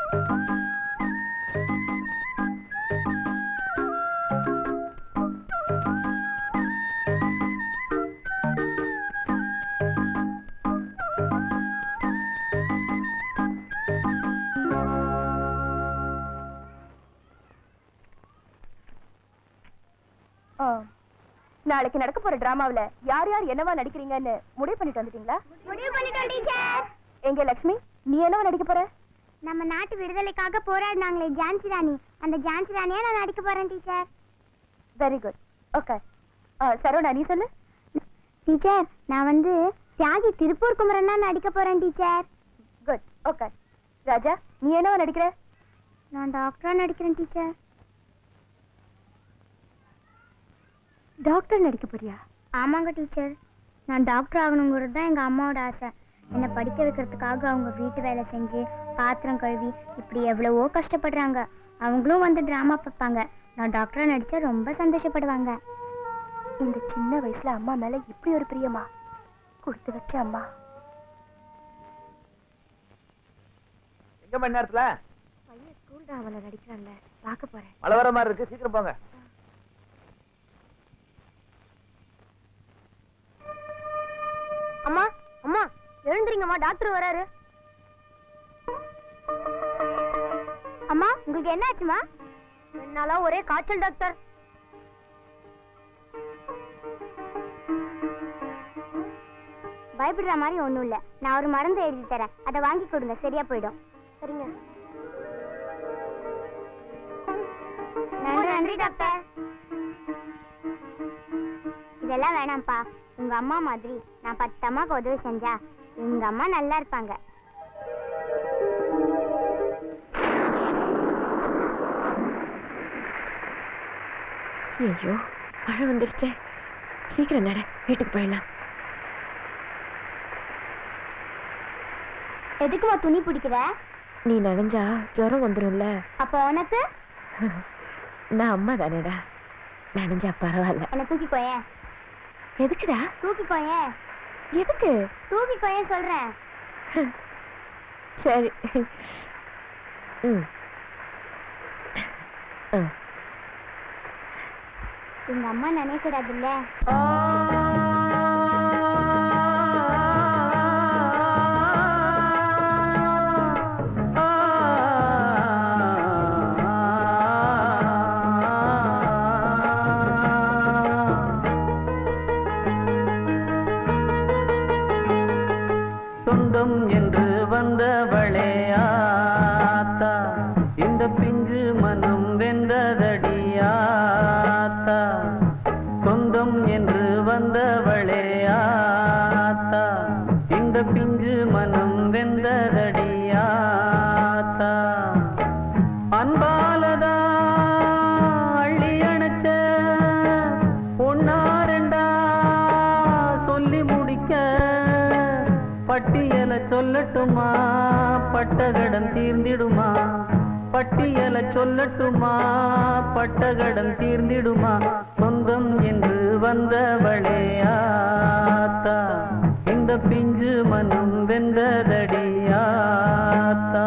ஆ. நாளைக்கு நடக்க போற டிராமாவுல யார் யார் என்னவா நடிக்கிறீங்கன்னு முடிவு பண்ணிட்டு வந்துட்டீங்களா முடிவு பண்ணிட்டோம் டீச்சர் எங்க லக்ஷ்மி நீ என்னவா நடிக்க போற நம்ம நாட்டு விடுதலைக்காக போராடினாங்களே ஜான்சி ராணி அந்த ஜான்சி ராணியா நான் நடிக்க போறேன் teacher very good okay Saravana நீ சொல்லு டீச்சர் நான் வந்து தியாகி திருப்பூர் குமரன் தான் நடிக்க போறேன் டீச்சர் குட் ஓகே ராஜா நீ என்னவா நடிக்கிற நான் டாக்டரா நடிக்கிறேன் டீச்சர் டாக்டர் நடிக்க போறியா ஆமாங்க டீச்சர் நான் டாக்டர் ஆகணுங்கிறது தான் எங்கள் அம்மாவோட ஆசை என்னை படிக்க வைக்கிறதுக்காக அவங்க வீட்டு வேலை செஞ்சு பாத்திரம் கழுவி இப்படி எவ்வளவோ கஷ்டப்படுறாங்க அவங்களும் வந்து ட்ராமா பார்ப்பாங்க நான் டாக்டராக நடித்தா ரொம்ப சந்தோஷப்படுவாங்க இந்த சின்ன வயசுல அம்மா மேல இப்படி ஒரு பிரியமா கொடுத்து வச்ச அம்மா எங்க மணி நேரத்துல பையன் ஸ்கூல் டிராமால நடிக்கிறான்ல பார்க்க போறேன் மழை வர மாதிரி இருக்கு சீக்கிரம் போங்க அம்மா அம்மா எழுந்துறீங்கம்மா டாக்டர் வராரு அம்மா உங்களுக்கு என்ன ஆச்சுமா என்னால ஒரே காய்ச்சல் டாக்டர் பயப்படுற மாதிரி ஒண்ணும் இல்ல நான் ஒரு மருந்து எழுதி தரேன் அதை வாங்கி கொடுங்க சரியா போயிடும் சரிங்க நன்றி நன்றி டாக்டர் இதெல்லாம் வேணாம்ப்பா உங்க அம்மா மாதிரி நான் பத்து அம்மாக்கு உதவி செஞ்சா எங்க அம்மா நல்லா இருப்பாங்க ஐயோ மழை வந்துருச்சே சீக்கிரம் நட வீட்டுக்கு போயிடலாம் எதுக்குமா துணி பிடிக்கிற நீ நனைஞ்சா ஜுரம் வந்துரும்ல அப்போ உனக்கு நான் அம்மா தானேடா நனைஞ்சா பரவாயில்ல என்ன தூக்கிக்கோயேன் எதுக்குடா தூக்கிக்கோயேன் எதுக்கு தூக்கிக்கோயேன் சொல்றேன் சரி ம் ம் எங்க அம்மா நினைக்கூடாதுல்ல சொந்தம் என்று வந்தவளே ஆத்தா இந்த பிஞ்சு மனம் வெந்ததடியாத்தா சொந்தம் என்று வந்தவளே ஆத்தா இந்த பிஞ்சு மனம் வெந்ததடியாத்தா அன்பாலதா அள்ளி அணைச்ச ஒன்னா ரெண்டா சொல்லி முடிக்க பட்டியல சொல்லட்டுமா பட்டகடம் தீர்ந்திடுமா பட்டியல சொல்லட்டுமா பட்டகடம் தீர்ந்திடுமா சொந்தம் என்று வந்தவளே ஆத்தா இந்த பிஞ்சு மனம் வெந்ததடியாத்தா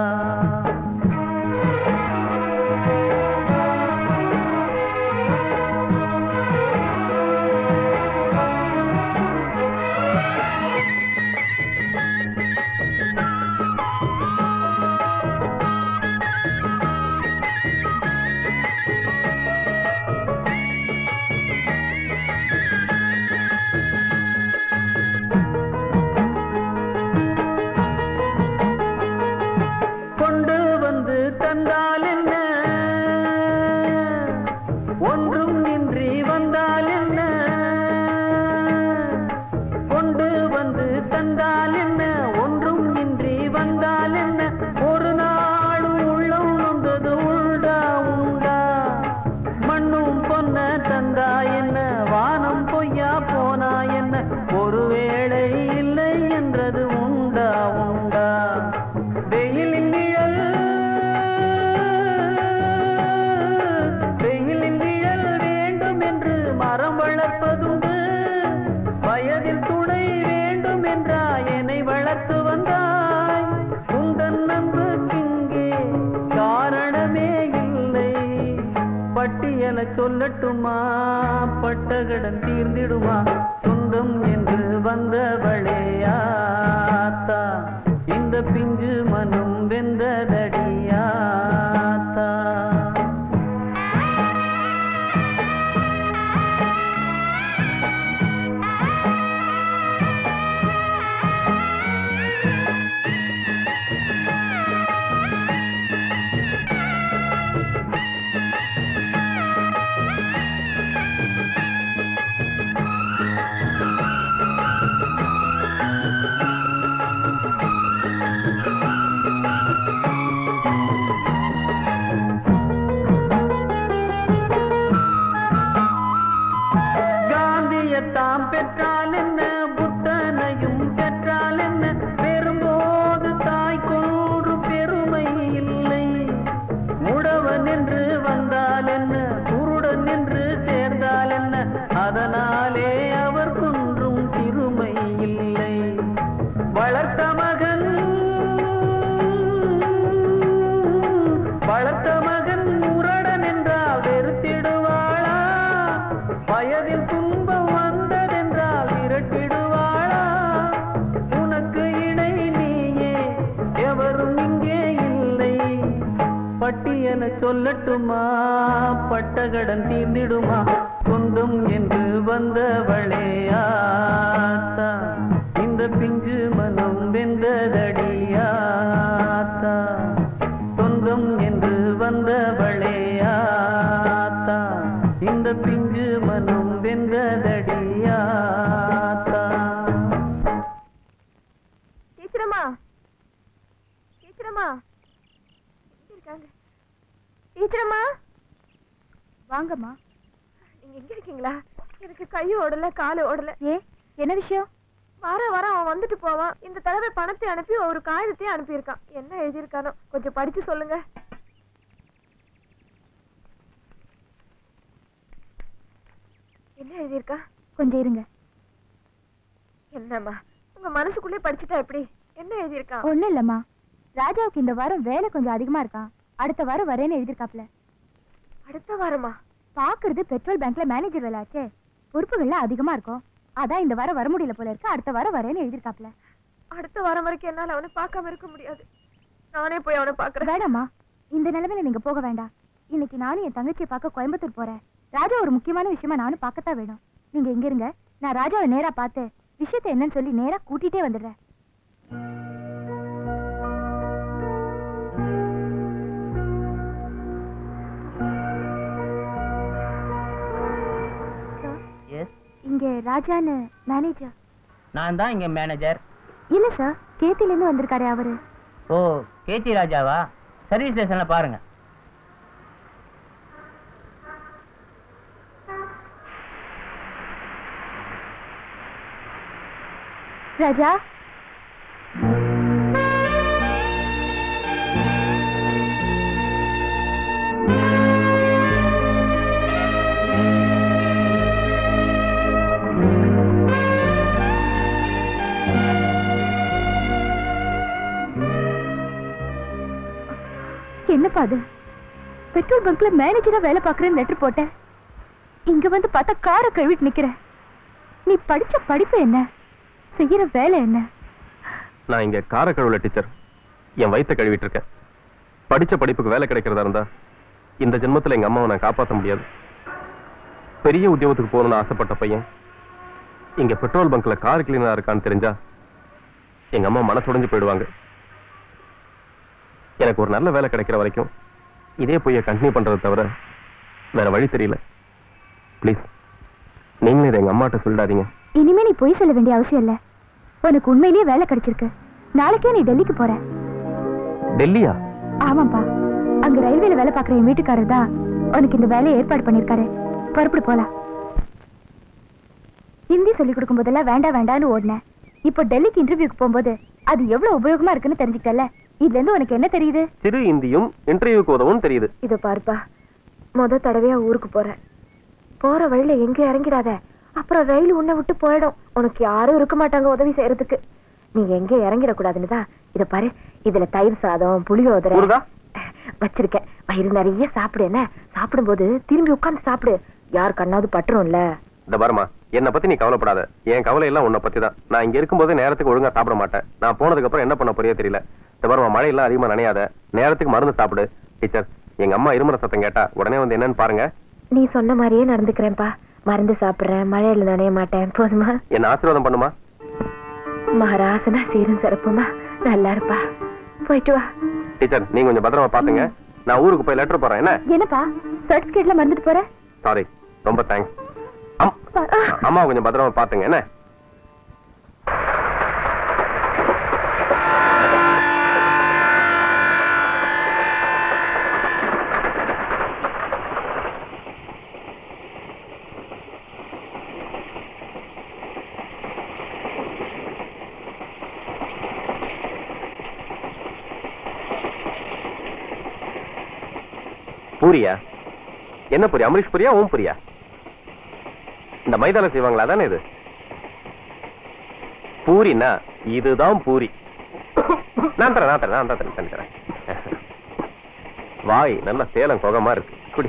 கொண்டு வந்து தந்தால் என்ன ஒன்றும் இன்றி வந்தால் என்ன கொண்டு வந்து தந்தால் என்ன ஒன்றும் இன்றி வந்தால் என்ன ஒரு நாளும் உள்ளம் நொந்தது உண்டா உண்டா மண்ணும் பொன்ன தந்தா என்ன வானம் பொய்யா போனா என்ன ஒருவேளை இல்லை என்றது உண்டா உண்டா வெயிலின் நிழல் வெயிலின் நிழல் வேண்டும் என்று மரம் வளர்ப்பதுண்டு வயதில் துணை வேண்டும் என்றா என்னை வளர்த்து வந்தாய் உந்தன் அன்பு கிங்கே சொல்லட்டுமா பட்டகடன் தீர்ந்திடுமா சொந்தம் என்று வந்தவளே ஆத்தா இந்த பிஞ்சு மனம் வெந்ததடியாத்தா காந்தியத்தாம் பெற்றால் என்ன புத்தனையும் பெற்றால் என்ன பெறும்போது தாய் கொன்று பெருமை இல்லை முடவன் என்று வந்தால் என்ன குருடன் என்று சேர்ந்தால் என்ன அதனாலே அவர் குன்றும் சிறுமை இல்லை வளர்த்த மகன் வளர்த்த மகன் முரடன் என்றால் வெறுத்திடுவாளா வயதில் துன்பம் வந்ததென்றால் விரட்டிடுவாளா உனக்கு இணை நீயே எவரும் இங்கே இல்லை பட்டியல சொல்லட்டுமா பட்டகடன் தீர்ந்திடுமா சொந்தம் என்று வந்தவளே ஆத்தா இந்த பிஞ்சு மனம் வெந்ததடியாத்தா சொந்தம் என்று வந்தவளே ஆத்தா இந்த பிஞ்சு மனம் வெந்ததடியாத்தா டீச்சரம்மா டீச்சரம்மா எங்க இருக்காங்க டீச்சரம்மா வாங்கம்மா நீங்க எங்க இருக்கீங்களா எனக்கு கையும் ஓடல காலு ஓடல ஏ என்ன விஷயம் வர வர அவன் வந்துட்டு போவான் இந்த தடவை பணத்தை அனுப்பி ஒரு காகிதத்தையும் அனுப்பியிருக்கான் என்ன எழுதியிருக்கானோ கொஞ்சம் படிச்சு சொல்லுங்க என்ன எழுதியிருக்கா கொஞ்சம் இருங்க என்னம்மா உங்க மனசுக்குள்ளே படிச்சுட்டா எப்படி என்ன எழுதியிருக்கான் ஒண்ணும் இல்லம்மா ராஜாவுக்கு இந்த வாரம் வேலை கொஞ்சம் அதிகமா இருக்கான் அடுத்த வாரம் வரேன்னு எழுதியிருக்காப்ல அடுத்த வாரமா பாக்குறது பெட்ரோல் பேங்க்ல மேனேஜர் வேலை ஆச்சே பொறுப்புகள்லாம் அதிகமா இருக்கும் அதான் இந்த வாரம் வர முடியல போல இருக்கு அடுத்த வாரம் வரேன்னு எழுதியிருக்காப்ல அடுத்த வாரம் வரைக்கும் என்னால அவனை பார்க்காம இருக்க முடியாது நானே போய் அவனை பார்க்கறேன் வேணாம்மா இந்த நிலைமையில நீங்க போக வேண்டாம் இன்னைக்கு நானும் என் தங்கச்சியை பார்க்க கோயம்புத்தூர் போறேன் ராஜா ஒரு முக்கியமான விஷயமா நானும் பார்க்கத்தான் வேணும் நீங்க எங்க இருங்க நான் ராஜாவை நேரா பார்த்து விஷயத்தை என்னன்னு சொல்லி நேரா கூட்டிட்டே வந்துடுறேன் சார் எஸ் இங்க ராஜான்னு மேனேஜர் நான் தான் இங்க மேனேஜர் இல்ல சார் கேத்தில இருந்து வந்திருக்காரு அவரு ஓ கேத்தி ராஜாவா சர்வீஸ் ஸ்டேஷன்ல பாருங்க ராஜா என்னப்பா அது பெட்ரோல் பங்க்ல மேனேஜரா வேலை பார்க்கறேன்னு லெட்டர் போட்டேன் இங்க வந்து பார்த்தா காரை கழுவிட்டு நிக்கிற நீ படிச்ச படிப்பு என்ன செய்யற வேலை என்ன நான் இங்க காரக்கழுவுல டீச்சர் என் வயித்தை கழுவிட்டு இருக்கேன் படிச்ச படிப்புக்கு வேலை கிடைக்கிறதா இருந்தா இந்த ஜென்மத்துல எங்க அம்மாவை நான் காப்பாற்ற முடியாது பெரிய உத்தியோகத்துக்கு போகணும்னு ஆசைப்பட்ட பையன் இங்க பெட்ரோல் பங்க்ல கார் கிளீனரா இருக்கான்னு தெரிஞ்சா எங்க அம்மா மனசுடைஞ்சு போயிடுவாங்க எனக்கு ஒரு நல்ல வேலை கிடைக்கிற வரைக்கும் இதே பொய்ய கண்டினியூ பண்றதை தவிர வேற வழி தெரியல ப்ளீஸ் நீங்களும் இதை எங்க அம்மாட்ட சொல்லிடாதீங்க இனிமே நீ பொய் சொல்ல வேண்டிய அவசியம் இல்ல உனக்கு உண்மையிலேயே வேலை கிடைச்சிருக்கு நாளைக்கே நீ டெல்லிக்கு போற டெல்லியா ஆமாப்பா அங்க ரயில்வேல வேலை பார்க்குற என் வீட்டுக்காரர் தான் உனக்கு இந்த வேலையை ஏற்பாடு பண்ணிருக்காரு புறப்பட்டு போலாம் ஹிந்தி சொல்லி கொடுக்கும் போதெல்லாம் வேண்டாம் வேண்டாம்னு ஓடினேன் இப்போ டெல்லிக்கு இன்டர்வியூக்கு போகும்போது அது எவ்வளவு உபயோகமா இருக்குன்னு தெரிஞ்சுக்கிட்டல இதுல இருந்து உனக்கு என்ன தெரியுது சிறு இந்தியும் இன்டர்வியூக்கு உதவும் தெரியுது இத பாருப்பா முத தடவையா ஊருக்கு போறேன் போற வழியில எங்க இறங்கிடாத அப்புறம் ரயில் உன்னை விட்டு போயிடும் உனக்கு யாரும் இருக்க மாட்டாங்க உதவி செய்யறதுக்கு நீ எங்க இறங்கிடக்கூடாதுன்னு தான் இத பாரு இதுல தயிர் சாதம் புளியோதரை முருகா வச்சிருக்கேன் வயிறு நிறைய சாப்பிடு என்ன சாப்பிடும்போது திரும்பி உட்கார்ந்து சாப்பிடு யார் கண்ணாவது பட்டுரும்ல இந்த பாருமா என்னை பத்தி நீ கவலைப்படாத என் கவலை எல்லாம் உன்னை பத்தி தான் நான் இங்க இருக்கும்போது நேரத்துக்கு ஒழுங்கா சாப்பிட மாட்டேன் நான் போனதுக்கு அப்புறம் என்ன பண்ண போறியோ தெரியல இந்த பாருமா மழையெல்லாம் அதிகமா நனையாத நேரத்துக்கு மருந்து சாப்பிடு டீச்சர் எங்க அம்மா இருமுறை சத்தம் கேட்டா உடனே வந்து என்னன்னு பாருங்க நீ சொன்ன மாதிரியே நடந்துக்கிறேன்ப்பா மருந்து சாப்பிடுறேன் மழையில நனைய மாட்டேன் போதுமா என்ன ஆசீர்வாதம் பண்ணுமா மகாராசனா சீரும் சிறப்புமா நல்லா இருப்பா போயிட்டு வா டீச்சர் நீங்க கொஞ்சம் பத்திரமா பாத்துங்க நான் ஊருக்கு போய் லெட்டர் போறேன் என்ன என்னப்பா சர்டிபிகேட்ல மறந்துட்டு போற சாரி ரொம்ப தேங்க்ஸ் அம்மா கொஞ்சம் பத்திரமா பாத்துங்க என்ன பூரியா என்ன பூரி அமரீஷ் பூரியா ஓம் பூரியா இந்த மைதால செய்வாங்களா தானே இது பூரினா இதுதான் பூரி நான் தரேன் நான் தரேன் நான் தான் தரேன் தரேன், தரேன் வாய் நல்ல சேலம் குகமா இருக்கு குடி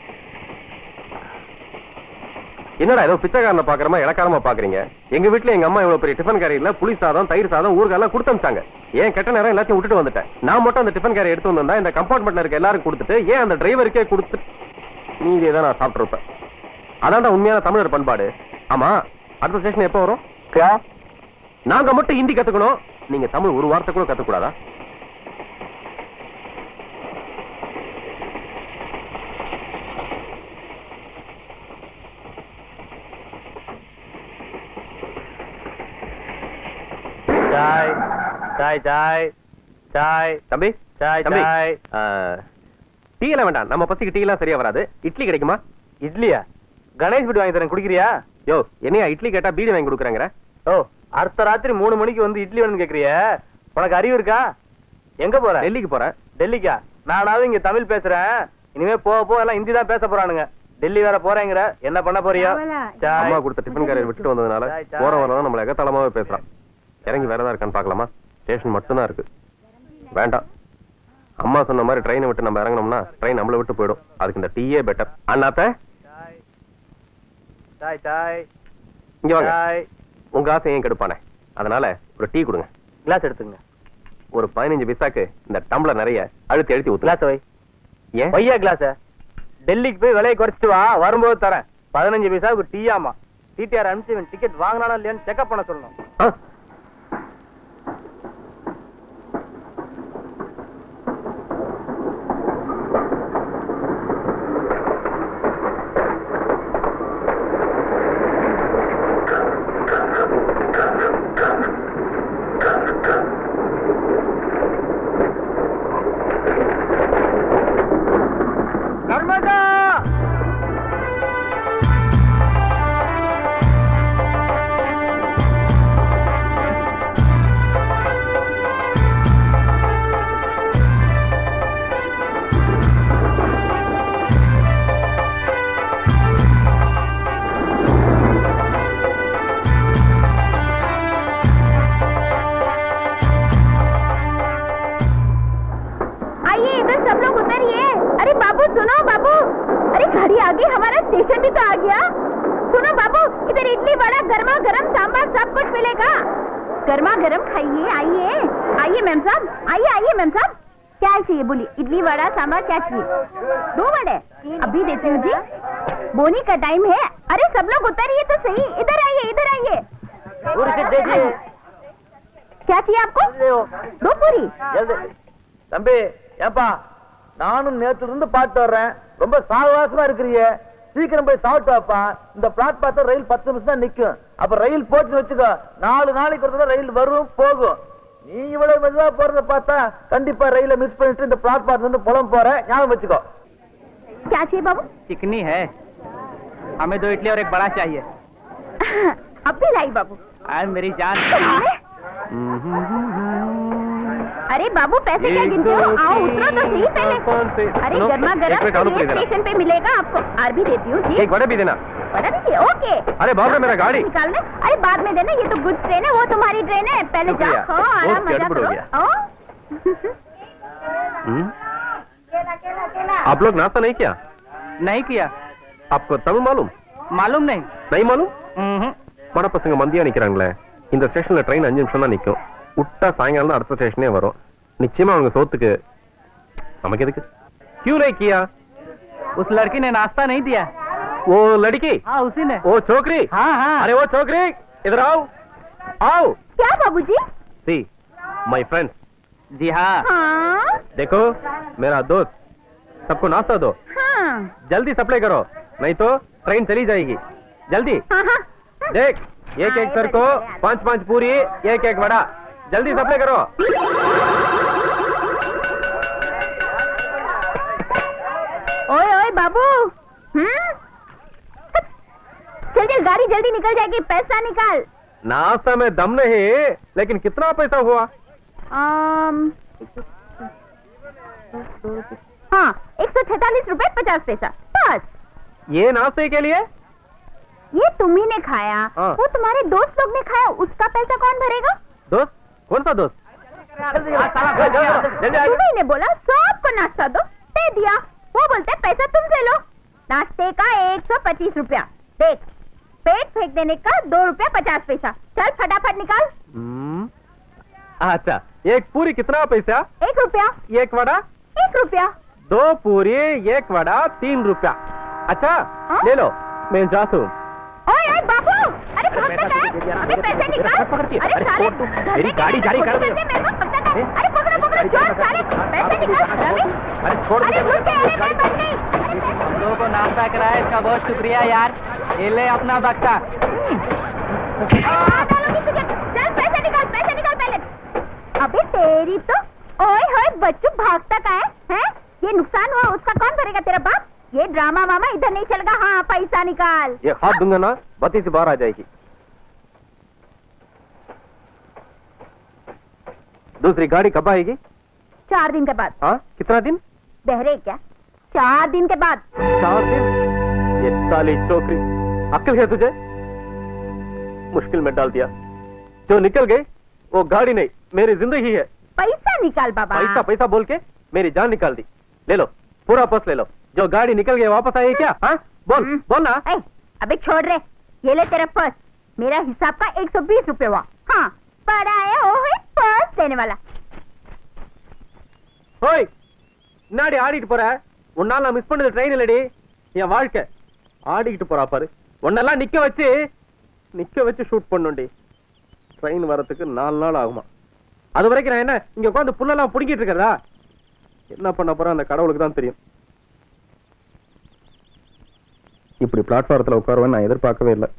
என்னடா ஏதோ பிச்சைக்காரனை பாக்குறமா இலக்காரமா பாக்குறீங்க எங்க வீட்ல எங்க அம்மா இவ்வளவு பெரிய டிஃபன் கேரியர்ல புளி சாதம் தயிர் சாதம் ஊறுகாய் கொடுத்து அமிச்சாங்க ஏன் கெட்ட நேரம் எல்லாத்தையும் விட்டுட்டு வந்துட்டேன் நான் மட்டும் அந்த டிஃபன் கேரியர் எடுத்து வந்திருந்தா இந்த கம்பார்ட்மெண்ட்ல இருக்க எல்லாரும் கொடுத்துட்டு ஏன் அந்த டிரைவருக்கே கொடுத்து நீங்க தான் நான் சாப்பிட்டுருப்பேன் அதான்டா உண்மையான தமிழர் பண்பாடு ஆமா அடுத்த ஸ்டேஷன் எப்போ வரும் நாங்க மட்டும் ஹிந்தி கத்துக்கணும் நீங்க தமிழ் ஒரு வார்த்தை கூட கத்துக்கூடாதா चाय चाय चाय चाय தம்பி சாய், தம்பி சாய். டீ எல்லாம் வேண்டாம் நம்ம பசிக்கு டீ எல்லாம் சரியா வராது இட்லி கிடைக்குமா இட்லியா கணேஷ் பீடி வாங்கி தரேன் குடிக்கிறியா யோ என்னையா இட்லி கேட்டா பீடி வாங்கி கொடுக்குறாங்கற ஓ அடுத்த ராத்திரி மூணு மணிக்கு வந்து இட்லி வேணும்னு கேக்குறிய உனக்கு அறிவு இருக்கா எங்க போற டெல்லிக்கு போறேன் டெல்லிக்கா நானாவது இங்க தமிழ் பேசுறேன் இனிமே போக போக எல்லாம் ஹிந்தி தான் பேச போறானுங்க டெல்லி வேற போறேங்கிற என்ன பண்ண போறியா சாய். அம்மா கொடுத்த டிஃபன் கேரியர் விட்டுட்டு வந்ததுனால சாய், சாய். போற வரதான் நம்மள எகத்தளமாவே பேசுறான் இறங்கி வேற ஏதாவது இருக்கான்னு பார்க்கலாமா ஸ்டேஷன் மட்டும்தான் இருக்கு வேண்டாம் அம்மா சொன்ன மாதிரி ட்ரெயினை விட்டு நம்ம இறங்கணும்னா ட்ரெயின் நம்மள விட்டு போயிடும் அதுக்கு இந்த டீயே பெட்டர் அண்ணாத்த சாய் சாய் சாய் இங்க வாங்க சாய் உங்க ஆசை ஏன் கெடுப்பானே அதனால ஒரு டீ கொடுங்க கிளாஸ் எடுத்துங்க ஒரு பதினஞ்சு பைசாக்கு இந்த டம்ளர் நிறைய அழுத்தி அழுத்தி ஊத்தலாம் கிளாஸ் வை ஏன் பையா கிளாஸ் டெல்லிக்கு போய் விலையை குறைச்சிட்டு வா வரும்போது தரேன் பதினஞ்சு பைசாவுக்கு டீயாமா டிடிஆர் அனுப்பிச்சு இவன் டிக்கெட் வாங்கினானா இல்லையான்னு செக்அப் பண்ண சொல்லணும் ஆ, நர்மதா आइए इधर सब लोग उतरिए अरे बाबू सुनो बाबू अरे गाड़ी आ गई हमारा स्टेशन भी तो आ गया सुनो बाबू इधर इडली वड़ा गर्मा गर्म सांभर सब कुछ मिलेगा गर्मा गर्म खाइए आइए आइए मैम साहब आइए आइए मैम साहब क्या चाहिए बोलिए इडली वड़ा सांभर क्या चाहिए दो वड़े अभी देती हूँ जी बोनी का टाइम है अरे सब लोग उतरिए तो सही इधर आइए इधर आइए ஒரு செட் தேஜி क्या चाहिए आपको दो पूरी தம்பி ஏப்பா நானும் நேத்துல இருந்து பாட்டு வர்றேன் ரொம்ப சாவகாசமா இருக்கிறிய சீக்கிரம் போய் சாப்பிட்டு வாப்பா இந்த பிளாட்பார்த்த ரயில் பத்து நிமிஷம் தான் நிக்கும் அப்ப ரயில் போச்சுன்னு வச்சுக்கோ நாலு நாளைக்கு ஒரு தடவை ரயில் வரும் போகும் நீ இவ்வளவு மெதுவா போறத பார்த்தா கண்டிப்பா ரயில மிஸ் பண்ணிட்டு இந்த பிளாட்பார்ட்ல இருந்து புலம் போற ஞாபகம் வச்சுக்கோ क्या चाहिए बाबू चिकनी है हमें दो इडली और एक बड़ा चाहिए अब भी लाई बाबू आए मेरी जान अरे बाबू पैसे क्या गिनते हो आओ उतरो तो सही कौन से? पहले अरे सुनो, गर्मा एक गर्म मिनट, आलू चलिए, पूरी देना। स्टेशन पे मिलेगा आपको और भी देती हूँ जी एक वड़े भी देना बता दीजिए ओके अरे बाप रे, मेरा गाड़ी। निकालना अरे बाद में देना ये तो गुड्स ट्रेन है वो तुम्हारी ट्रेन है पहले शुक्रिया। जाओ खाओ आराम ओके, मजा गड़बड़ हो करो गया। आओ हम्म? आप लोग नाश्ता नहीं किया नहीं किया आपको तमिழ் मालूम मालूम नहीं नहीं मालूम हम्म, மட பசங்க மந்தியா நிக்கிறாங்களே இந்த ஸ்டேஷன்ல ட்ரெயின் அஞ்சு நிமிஷம் தான் நிக்கும் விட்டா சாயங்காலம் தான் அடுத்த ஸ்டேஷனே வரும் நிச்சயமா அவங்க சோத்துக்கு நமக்கு எதுக்கு क्यों नहीं किया उस लड़की ने नाश्ता नहीं दिया वो लड़की हाँ उसी ने वो छोकरी हाँ हाँ अरे वो छोकरी इधर आओ आओ क्या बाबूजी सी माय फ्रेंड्स जी हाँ हाँ देखो मेरा दोस्त सबको नाश्ता दो हाँ जल्दी सप्लाई करो नहीं तो ट्रेन चली जाएगी जल्दी हाँ हाँ देख एक एक सर को पांच पांच पूरी एक एक वड़ा जल्दी सप्लाई करो ओए ओए बाबू हम्म चल चल गाड़ी जल्दी निकल जाएगी पैसा निकाल नाश्ता में दम नहीं लेकिन कितना पैसा हुआ आम, हाँ एक सौ छैतालीस रूपए पचास पैसा बस ये नाश्ते के लिए ये तुम ही ने खाया हाँ। वो तुम्हारे दोस्त लोग ने खाया उसका पैसा कौन भरेगा दोस्त कौन सा दोस्त जल्दी आ तुम्ही ने बोला सबको नाश्ता दो दे दिया वो बोलते पैसा तुमसे लो नाश्ते का एक सौ पच्चीस रुपया देख पेट फेंक देने का दो रुपया पचास पैसा चल फटाफट निकाल हम्म, अच्छा एक पूरी कितना पैसा एक रुपया एक वड़ा एक रुपया दो पूरी एक वड़ा तीन रुपया अच्छा हाँ? ले लो मैं जाता हूँ ओए ओए बाबू अरे कौन सा है अबे पैसे निकाल पकड़ती है। अरे अरे साले छोड़ तू। घर मेरी में गाड़ी क्या जारी कर दे। करते मेरे को पता है अरे पकड़ो पकड़ो जोर साले पैसे निकाल अबे अरे छोड़ अरे दे। रुक गए अरे मैं बच गई अरे पैसे हम लोगों को नाश्ता कराया इसका बहुत शुक्रिया यार ये ले अपना बक्का आ, डालोगी तुझे चल पैसे निकाल पैसे निकाल पहले अबे तेरी तो ओए होए बच्चू भागता का है हैं ये नुकसान हुआ उसका कौन भरेगा तेरा बाप ये ड्रामा मामा इधर नहीं चलेगा हाँ पैसा निकाल ये हाथ दूंगा ना बत्ती से बाहर आ जाएगी दूसरी गाड़ी कब आएगी चार दिन के बाद हाँ कितना दिन बहरे क्या चार दिन के बाद चार दिन ये साली चौकरी अक्ल है तुझे मुश्किल में डाल दिया जो निकल गई वो गाड़ी नहीं मेरी जिंदगी है पैसा निकाल बाबा पैसा पैसा बोल के मेरी जान निकाल दी ले लो पूरा पर्स ले लो जो गाड़ी निकल गई वापस आई क्या हाँ बोल हम्म। बोल ना ए, अबे छोड़ रे ये ले तेरा पर्स मेरा हिसाब का एक सौ बीस रूपए हुआ हाँ बड़ा है वो है पर्स देने वाला ஓய் முன்னாடி ஆடிட்டு போற உன்னால நான் மிஸ் பண்ணது ட்ரெயின் இல்லடி என் வாழ்க்கை ஆடிக்கிட்டு போறா பாரு உன்னெல்லாம் நிக்க வச்சு நிக்க வச்சு ஷூட் பண்ணுண்டி ட்ரெயின் வரதுக்கு நாலு நாள் ஆகுமா அது வரைக்கும் நான் என்ன இங்க உட்காந்து புல்லெல்லாம் புடுங்கிட்டு இருக்கிறதா என்ன பண்ண போறேன் அந்த கடவுளுக்கு தான் தெரியும் இப்படி பிளாட்ஃபாரத்துல உட்காருவேன் நான் எதிர்பார்க்கவே இல்லை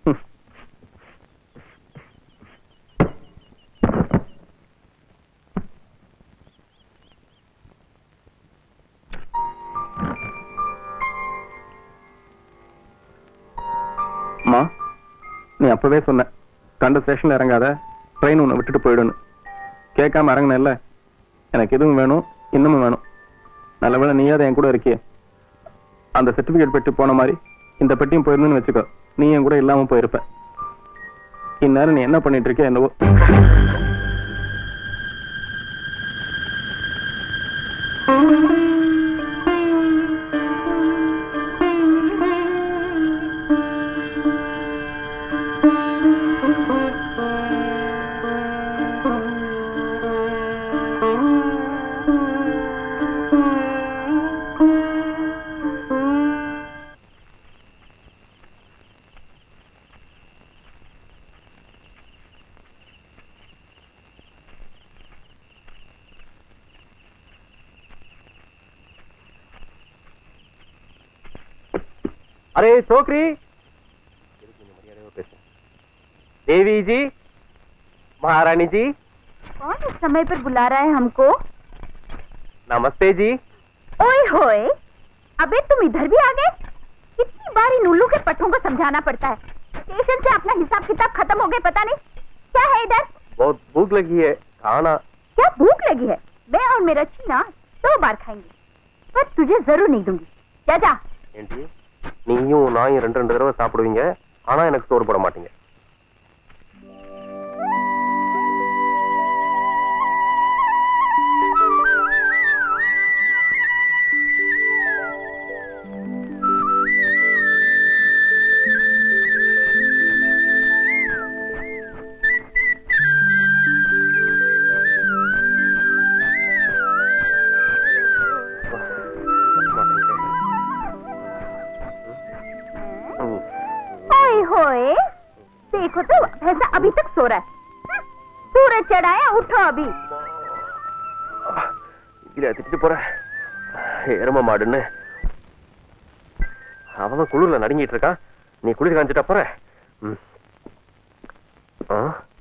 அம்மா நீ அப்பவே சொன்ன கண்ட ஸ்டேஷன்ல இறங்காத ட்ரெயின் உன்னை விட்டுட்டு போயிடுன்னு கேட்காம இறங்கினல்ல எனக்கு இதுவும் வேணும் இன்னமும் வேணும் நல்ல வேளை நீயாத என் கூட இருக்கியே அந்த சர்டிபிகேட் பெட்டி போன மாதிரி இந்த பெட்டியும் போயிருந்துன்னு வச்சுக்கோ நீ என் கூட இல்லாம போயிருப்ப இந்நேரம் நீ என்ன பண்ணிட்டு இருக்க என்னவோ अरे छोकरी देवी जी महारानी जी कौन इस समय पर बुला रहा है हमको नमस्ते जी ओए होए अबे तुम इधर भी आ गए कितनी बार इन उल्लू के पट्टों को समझाना पड़ता है स्टेशन से अपना हिसाब किताब खत्म हो गए पता नहीं क्या है इधर बहुत भूख लगी है खाना क्या भूख लगी है मैं और मेरा चीना दो बार खाएंगे पर तुझे जरूर नहीं दूंगी जा जा ஏண்டி நீயும் நாயும் ரெண்டு ரெண்டு தடவை சாப்பிடுவீங்க ஆனா எனக்கு சோறு போட மாட்டீங்க भैंसा अभी तक सो रहा है हम्म, सूरज चढ़ाया उठो अभी இல்ல திட்டு போற எரும மாடுன்னு அவன் குளிர்ல நடுங்கிட்டு இருக்கான் நீ குளிர் காஞ்சிட்டா போற ம். ஆ?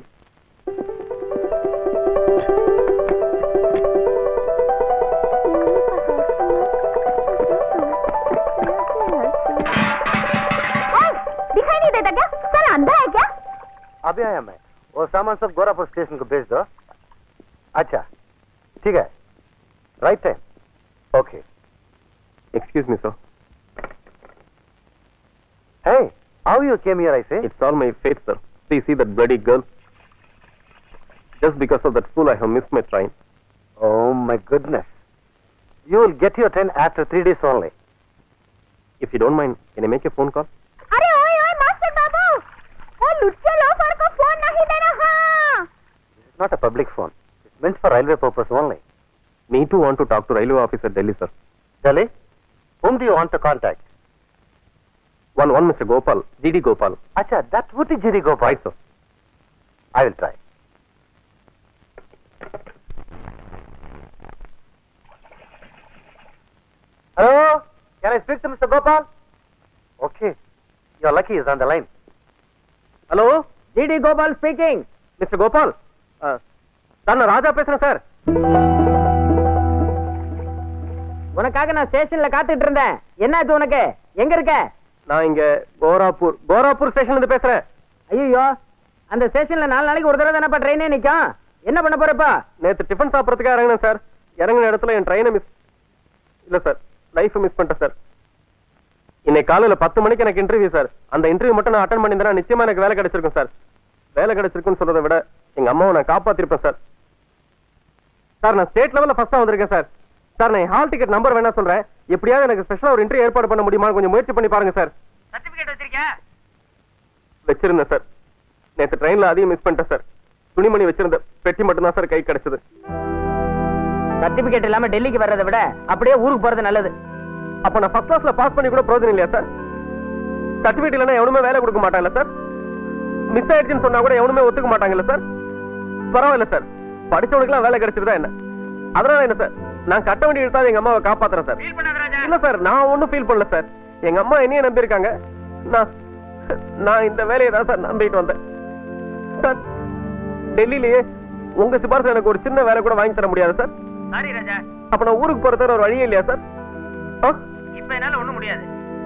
ओए, दिखाई नहीं देता क्या साला अंधा है क्या अभी आया मैं वो सामान सब गोरापुर स्टेशन को भेज दो अच्छा ठीक है right time okay Excuse me, sir. Hey, how you came here, I say? It's all my fate, sir. See, see that bloody girl? Just because of that fool, I have missed my train. Oh my goodness. You will get your train after three days only. If you don't mind, can I make a phone call? अरे ओए ओए master बाबू वो लुच्चे loafer को phone नहीं देना हाँ This is not a public phone. It's meant for railway purpose only. Me too want to talk to railway officer Delhi, sir. Delhi, whom do you want to contact? One, one, Mr. Gopal, GD Gopal. Acha, that would be Jiri Gopal. Right, sir. I will try. Hello? Can I speak to Mr. Gopal? Okay. You're lucky he's on the line. Hello GD Gopal speaking mister Gopal sir நான் ராஜா பேசுறேன் sir உனக்காக நான் ஸ்டேஷன்ல காத்துட்டு இருந்தேன் என்னாச்சு உனக்கு எங்க இருக்க நான் இங்க கோராப்பூர் கோராப்பூர் ஸ்டேஷன்ல இருந்து பேசுறேன் ஐயோ அந்த ஸ்டேஷன்ல நாலு நாளைக்கு ஒரு தடவை தானப்பா ட்ரெயினே நிக்கும் என்ன பண்ண போறப்பா நேத்து டிஃபன் சாப்பிடறதுக்காக இறங்கினேன் சார் இறங்கின இடத்துல என் ட்ரெயினை மிஸ் இல்ல சார் லைஃப் மிஸ் பண்ணிட்டேன் சார் இன்னைக்கு காலையில பத்து மணிக்கு எனக்கு இன்டர்வியூ சார் அந்த இன்டர்வியூ மட்டும் நான் அட்டன் பண்ணியிருந்தேன் நிச்சயமா எனக்கு வேலை கிடைச்சிருக்கும் சார் வேலை கிடைச்சிருக்குன்னு சொல்றதை விட எங்க அம்மாவை நான் காப்பாத்திருப்பேன் சார் சார் நான் ஸ்டேட் லெவல்ல ஃபர்ஸ்டா வந்திருக்கேன் சார் சார் நான் ஹால் டிக்கெட் நம்பர் வேணா சொல்றேன் எப்படியாவது எனக்கு ஸ்பெஷலா ஒரு இன்டர்வியூ ஏற்பாடு பண்ண முடியுமா கொஞ்சம் முயற்சி பண்ணி பாருங்க சார் சர்டிபிகேட் வச்சிருக்கியா வச்சிருந்தேன் சார் நேத்து ட்ரெயின்ல அதையும் மிஸ் பண்ணிட்டேன் சார் துணிமணி வச்சிருந்த பெட்டி மட்டும் தான் சார் கை கிடைச்சது சர்டிபிகேட் இல்லாம டெல்லிக்கு வர்றதை விட அப்படியே ஊருக்கு போறது நல்லது அப்ப நான் ஃபர்ஸ்ட் கிளாஸ்ல பாஸ் பண்ணி கூட பிரயோஜனம் இல்லையா சார் சர்டிபிகேட் இல்லைன்னா எவனுமே வேலை கொடுக்க மாட்டாங்கல்ல சார் மிஸ் ஆயிடுச்சுன்னு சொன்னா கூட எவனுமே ஒத்துக்க மாட்டாங்கல்ல சார் பரவாயில்ல சார் படிச்சவனுக்குலாம் வேலை கிடைச்சிருதா என்ன அதனால என்ன சார் நான் கட்ட வேண்டிய எடுத்தா எங்க அம்மாவை காப்பாத்துறேன் சார் இல்ல சார் நான் ஒண்ணும் ஃபீல் பண்ணல சார் எங்க அம்மா என்னைய நம்பி இருக்காங்க நான் நான் இந்த வேலையை தான் சார் நம்பிட்டு வந்தேன் சார் டெல்லியிலேயே உங்க சிபாரிசு எனக்கு ஒரு சின்ன வேலை கூட வாங்கி தர முடியாது சார் சாரி ராஜா அப்ப நான் ஊருக்கு போறது ஒரு வழியே இல்லையா சார் ஆ இப்ப என்னால ஒண்ணும் முடியாது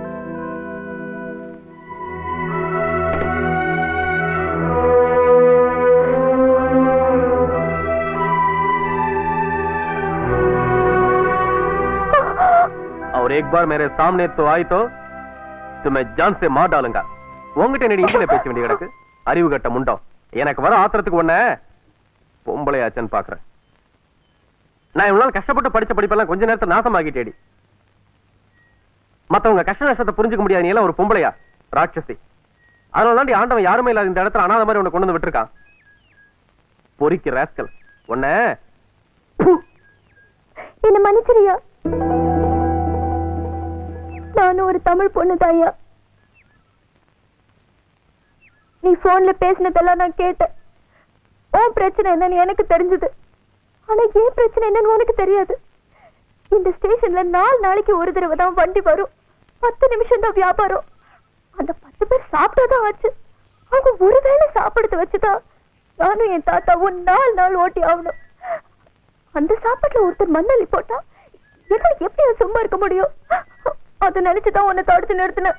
और एक बार मेरे सामने तो आई तो तो मैं जान से मार डालूंगा உங்ககிட்ட என்னடி இங்கில பேச வேண்டிய கிடக்கு அறிவு கட்ட முண்டம் எனக்கு வர ஆத்திரத்துக்கு ஒண்ண பொம்பளையாச்சன்னு பாக்குறேன் நான் இவ்வளவு நாள் கஷ்டப்பட்டு படிச்ச படிப்பெல்லாம் கொஞ்ச நேரத்தை நாசமாக்கிட்டேடி மத்தவங்க கஷ்ட நஷ்டத்தை புரிஞ்சுக்க முடியாது நீ எல்லாம் ஒரு பொம்பளையா ராட்சசி அதனால தாண்டி ஆண்டவன் யாருமே இல்லாத இந்த இடத்துல அனாத மாதிரி உன்னை கொண்டு வந்து விட்டுருக்கான் பொறிக்கு ராஸ்கல் உன்னை என்ன மன்னிச்சிரியா நானும் ஒரு தமிழ் பொண்ணு தாயா நீ போன்ல பேசினதெல்லாம் நான் கேட்டேன் உன் பிரச்சனை என்னன்னு எனக்கு தெரிஞ்சது ஆனா ஏன் பிரச்சனை என்னன்னு உனக்கு தெரியாது இந்த ஸ்டேஷன்ல நாலு நாளைக்கு ஒரு தடவை தான் வண்டி வரும் பத்து நிமிஷம் தான் வியாபாரம் அந்த பத்து பேர் சாப்பிட்டதான் ஆச்சு அவங்க ஒருவேளை சாப்பிடுறத வச்சுதான் நானும் என் தாத்தாவும் நாலு நாள் ஓட்டி ஆகணும் அந்த சாப்பாட்டுல ஒருத்தர் மண்ணள்ளி போட்டா எங்களுக்கு எப்படி அது சும்மா இருக்க முடியும் அதை நினைச்சுதான் உன்னை தடுத்து நிறுத்தினேன்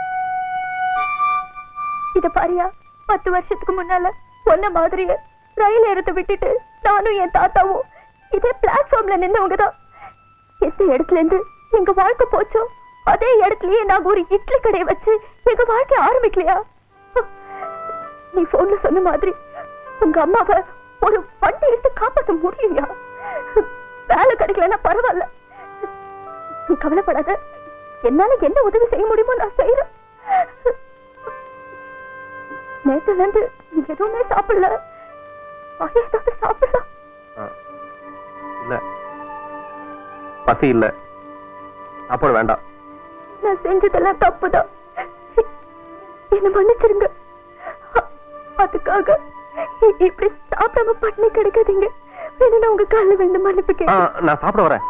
இத பாரியா பத்து வருஷத்துக்கு முன்னால ஒன்ன மாதிரியே ரயில் ஏறத்தை விட்டுட்டு நானும் என் தாத்தாவும் இதே பிளாட்ஃபார்ம்ல நின்னவங்க தான் எந்த இடத்துல இருந்து எங்க வாழ்க்கை போச்சோ அதே இடத்துலயே நாங்க ஒரு இட்லி கடையை வச்சு எங்க வாழ்க்கை ஆரம்பிக்கலையா நீ போன்ல சொன்ன மாதிரி உங்க அம்மாவை ஒரு வண்டி எடுத்து காப்பாத்த முடியுயா வேலை கிடைக்கலன்னா பரவாயில்ல நீ கவலைப்படாத என்னால என்ன உதவி செய்ய முடியுமோ நான் செய்யறேன் நேத்துல இருந்து நீ எதுவுமே சாப்பிடல வாய் ஏதாவது சாப்பிடலாம் ஆ. இல்ல பசி இல்ல சாப்பாடு வேண்டாம் நான் செஞ்சதெல்லாம் தப்புதான் என்ன மன்னிச்சிருங்க அதுக்காக இ- இப்படி சாப்பிடாம பட்டினி கிடைக்காதீங்க வேணும்னா உங்க காலில் விழுந்து மன்னிப்பு ஆ, கேட்க நான் சாப்பிட வரேன்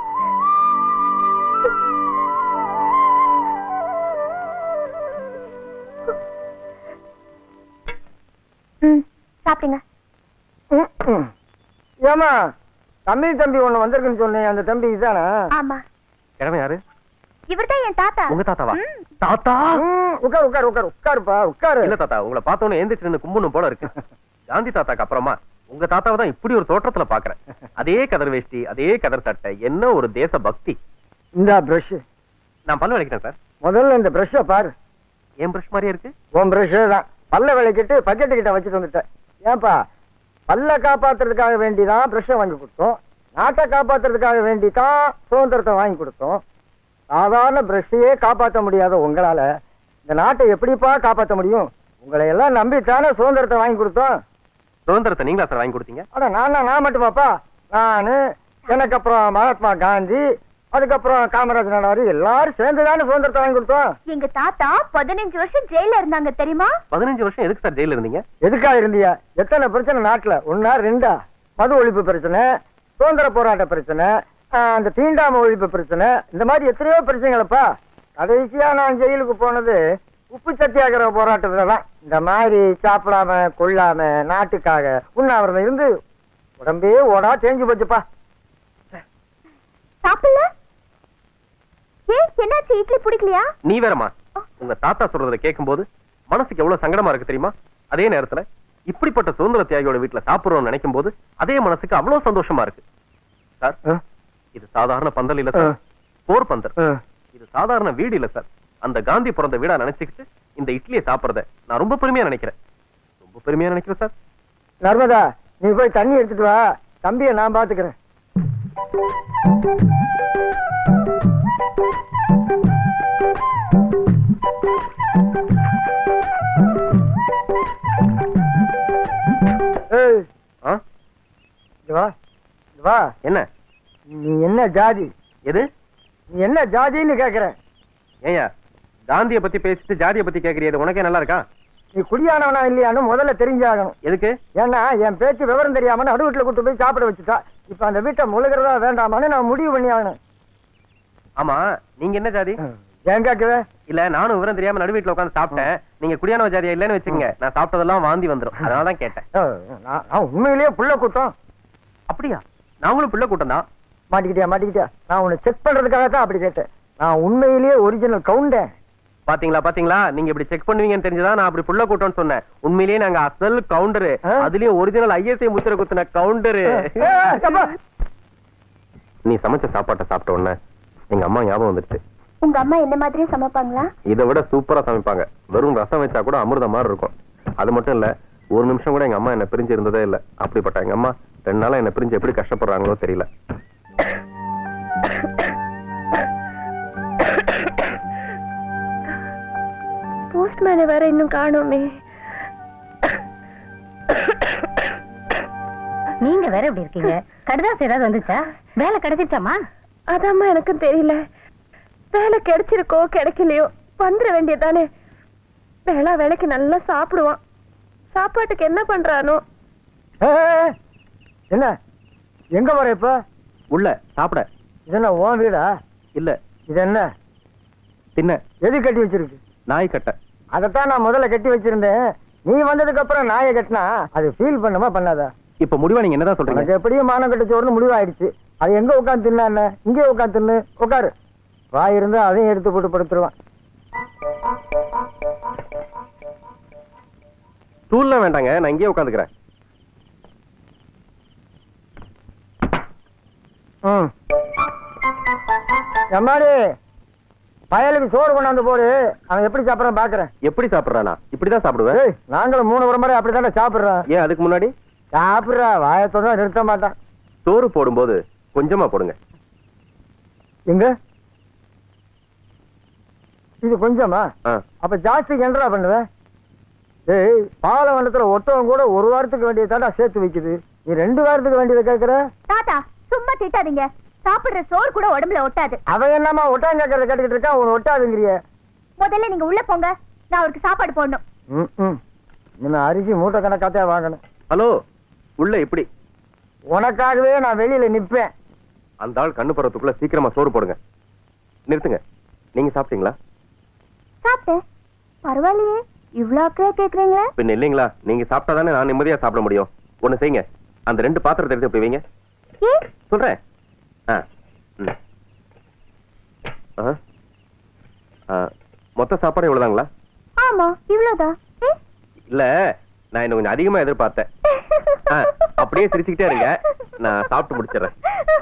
ம் சாப்பிடுங்க ஏமா தம்பி தம்பி ஒண்ணு வந்திருக்குன்னு சொன்னேன் அந்த தம்பி இதானா ஆமா கிழமை யாரு இவர்தான் என் தாத்தா உங்க தாத்தாவா ம். தாத்தா உட்கார் உட்கார் உட்கார் உட்காருப்பா உட்காரு இல்ல தாத்தா உங்களை பார்த்தோன்னே எந்திரிச்சு நின்னு கும்பணும் போல இருக்கு காந்தி தாத்தாக்கு அப்புறமா உங்க தாத்தாவை தான் இப்படி ஒரு தோற்றத்துல பாக்குறேன் அதே கதர் வேஷ்டி அதே கதர் சட்டை என்ன ஒரு தேச பக்தி இந்த பிரஷ் நான் பல்ல விளக்கிட்டேன் சார் முதல்ல இந்த பிரஷ்ஷை பாரு ஏன் பிரஷ் மாதிரியே இருக்கு உன் பிரஷ் தான் பல்ல விளக்கிட்டு பக்கெட்டு கிட்ட வச்சுட்டு வந்துட்டேன் ஏன்பா பல்ல காப்பாத்துறதுக்காக வேண்டிதான் பிரஷ்ஷை வாங்கி கொடுத்தோம் நாட்டை காப்பாத்துறதுக்காக வேண்டி தான் சுதந்திரத்தை வாங்கி கொடுத்தோம் சாதாரண பிரஷ்ஷையே காப்பாற்ற முடியாத உங்களால இந்த நாட்டை எப்படிப்பா காப்பாற்ற முடியும் உங்களை எல்லாம் நம்பித்தானே சுதந்திரத்தை வாங்கி கொடுத்தோம் சுதந்திரத்தை நீங்களா சார் வாங்கி கொடுத்தீங்க ஆனா நான் நான் மட்டுமாப்பா நானு எனக்கு அப்புறம் மகாத்மா காந்தி அதுக்கப்புறம் காமராஜ் நடாரி எல்லாரும் சேர்ந்து தானே சுதந்திரத்தை வாங்கி கொடுத்தோம் எங்க தாத்தா பதினஞ்சு வருஷம் ஜெயில இருந்தாங்க தெரியுமா பதினஞ்சு வருஷம் எதுக்கு சார் ஜெயில இருந்தீங்க எதுக்காக இருந்தியா எத்தனை பிரச்சனை நாட்டுல ஒன்னா ரெண்டா மது ஒழிப்பு பிரச்சனை சுதந்திர போராட்ட பிரச்சனை ஆஹ், அந்த தீண்டாம ஒழிப்பு பிரச்சனை இந்த மாதிரி எத்தனையோ பிரச்சனைகளப்பா கடைசியா நான் ஜெயிலுக்கு போனது உப்பு சத்தியாகிரக போராட்டத்துல தான் இந்த மாதிரி சாப்பிடாம கொள்ளாம நாட்டுக்காக உண்ணாவிரதம் இருந்து உடம்பே ஓடா தேஞ்சு போச்சுப்பா சாப்பிடல ஏன் என்னாச்சு இட்லி பிடிக்கலையா நீ வேறமா உங்க தாத்தா சொல்றத கேட்கும்போது மனசுக்கு எவ்வளவு சங்கடமா இருக்கு தெரியுமா அதே நேரத்துல இப்படிப்பட்ட சுதந்திர தியாகியோட வீட்டுல சாப்பிடுறோம்னு நினைக்கும் போது அதே மனசுக்கு அவ்வளவு சந்தோஷமா இருக்கு சார் ஆ, இது சாதாரண பந்தல் இல்ல சார் ஆ. போர் பந்தல் ஆ. இது சாதாரண வீடு இல்ல சார் அந்த காந்தி பிறந்த வீடா நினைச்சுக்கிட்டு இந்த இட்லியை சாப்பிடுறத நான் ரொம்ப பெருமையா நினைக்கிறேன் ரொம்ப பெருமையா நினைக்கிறேன் சார் நர்மதா நீ போய் தண்ணி எடுத்துட்டு வா தம்பியை நான் பாத்துக்கிறேன் ஏய், ஆ? இங்க வா இங்க வா என்ன நீ என்ன ஜாதி எது நீ என்ன ஜாதின்னு கேக்குறேன் ஏயா காந்திய பத்தி பேசிட்டு ஜாதிய பத்தி கேக்குறியது உனக்கே நல்லா இருக்கா நீ குடியானவனா இல்லையான்னு முதல்ல தெரிஞ்சாகணும் எதுக்கு ஏன்னா என் பேச்சு விவரம் தெரியாம நடு வீட்டுல கூட்டு போய் சாப்பிட வச்சுட்டா இப்ப அந்த வீட்டை முழுகிறதா வேண்டாமான்னு நான் முடிவு பண்ணி ஆகணும் ஆமா நீங்க என்ன ஜாதி ஏன் கேக்குற இல்ல நானும் விவரம் தெரியாம நடு வீட்டுல உட்காந்து சாப்பிட்டேன் நீங்க குடியானவ ஜாதியா இல்லன்னு வச்சுக்கோங்க நான் சாப்பிட்டதெல்லாம் வாந்தி வந்துரும் அதனால தான் கேட்டேன் அஹ், நான் நான் உண்மையிலேயே புள்ள கூட்டம் அப்படியா நாங்களும் பிள்ளை கூட்டம் தான் மாட்டிக்கிட்டியா மாட்டிக்கிட்டியா நான் உன்னை செக் பண்றதுக்காக தான் அப்படி கேட்டேன் நான் உண்மையிலேயே ஒரிஜினல் கவுண்டேன் பாத்தீங்களா பாத்தீங்களா நீங்க இப்படி செக் பண்ணுவீங்கன்னு தெரிஞ்சுதான் நான் அப்படி புள்ள கூட்டம்னு சொன்னேன் உண்மையிலேயே நாங்க அசல் கவுண்டரு ஆ? அதுலயும் ஒரிஜினல் ஐஎஸ்ஐ முத்திர குத்துன கவுண்டரு நீ சமைச்ச சாப்பாட்டை சாப்பிட்ட உடனே எங்க அம்மா ஞாபகம் வந்துருச்சு உங்க அம்மா என்ன மாதிரியே சமைப்பாங்களா இதை விட சூப்பரா சமைப்பாங்க வெறும் ரசம் வச்சா கூட அமிர்தம் மாதிரி இருக்கும் அது மட்டும் இல்ல ஒரு நிமிஷம் கூட எங்க அம்மா என்ன பிரிஞ்சு இருந்ததே இல்ல அப்படிப்பட்ட எங்க அம்மா ரெண்டு நாளா என்ன பிரிஞ்சு எப்படி கஷ்டப்படுறாங்களோ தெரியல போஸ்ட்மேனை வேற இன்னும் காணோமே நீங்க வேற எப்படி இருக்கீங்க கடுதாசி ஏதாவது வந்துச்சா வேலை கிடைச்சிருச்சாமா அதாம்மா எனக்கும் தெரியல வேலை கிடைச்சிருக்கோ கிடைக்கலையோ வந்துட வேண்டியதானே வேளா வேலைக்கு நல்லா சாப்பிடுவான் சாப்பாட்டுக்கு என்ன பண்றானோ ஏய், என்ன எங்க வர இப்ப உள்ள சாப்பிட இது என்ன உன் வீடா இல்ல இது என்ன தின்ன எது கட்டி வச்சிருக்கு நாய் கட்ட அதைத்தான் நான் முதல்ல கட்டி வச்சிருந்தேன் நீ வந்ததுக்கு அப்புறம் நாயை கட்டினா அது ஃபீல் பண்ணுமா பண்ணாதா இப்ப முடிவா நீங்க என்னதான் சொல்றீங்க உனக்கு எப்படியும் மானம் கட்ட சோறுன்னு முடிவாயிடுச்சு அது எங்க உட்காந்து தின்னா என்ன இங்கே உட்காந்து தின்னு உட்காரு வாய் இருந்தா அதையும் எடுத்து போட்டு படுத்துருவான் ஸ்டூல்ல வேண்டாங்க நான் இங்கேயே உட்காந்துக்கிறேன் ம் எம்மாடி பயலுக்கு சோறு கொண்டாந்து போடு அவன் எப்படி சாப்பிட்றான் பாக்குறேன் எப்படி சாப்பிடுறானா இப்படிதான் சாப்பிடுவேன் ஏய் நாங்களும் மூணு ஒரு முறை அப்படித்தானே சாப்பிடுறோம் ஏன் அதுக்கு முன்னாடி சாப்பிடுறா வாயத்தோட நிறுத்த மாட்டான் சோறு போடும்போது கொஞ்சமா போடுங்க எங்க இது கொஞ்சமா ஆ. அப்ப ஜாஸ்தி என்னடா பண்ணுவேன் ஏய் பாலவனத்துல ஒட்டவன் கூட ஒரு வாரத்துக்கு வேண்டியதாடா சேர்த்து வைக்குது நீ ரெண்டு வாரத்துக்கு வேண்டியதை கேட்கற தாத்தா சும்மா திட்டாதீங்க சாப்பிடுற சோறு கூட உடம்புல ஒட்டாது அவன் என்னமா ஒட்டான் கேட்கறத கேட்டுக்கிட்டு இருக்கான் உன் ஒட்டாதுங்கிறிய முதல்ல நீங்க உள்ள போங்க நான் அவருக்கு சாப்பாடு போடணும் ம், ம். இனிமே அரிசி மூட்டை கணக்காத்தே வாங்கணும் ஹலோ உள்ள இப்படி உனக்காகவே நான் வெளியில நிப்பேன் அந்த ஆள் கண்ணு படுறதுக்குள்ள சீக்கிரமா சோறு போடுங்க நிறுத்துங்க நீங்க சாப்பிட்டீங்களா சாப்பிட்டேன் பரவாயில்லையே இவ்வளோ அக்கறையா கேக்குறீங்களே பின்ன இல்லைங்களா நீங்க சாப்பிட்டா தானே நான் நிம்மதியா சாப்பிட முடியும் ஒண்ணு செய்யுங்க அந்த ரெண்டு பாத்திரத்தை எடுத்து இப்படி வைங்க ஏன் சொல்றேன் ஆ ம். ஆ. ஆ, மொத்த சாப்பாடு இவ்வளவுதாங்களா ஆமா இவ்வளவுதான் ம்? இல்ல நான் இன்னும் கொஞ்சம் அதிகமா எதிர்பார்த்தேன் ஆ, அப்படியே சிரிச்சுக்கிட்டே இருங்க நான் சாப்பிட்டு முடிச்சிடுறேன்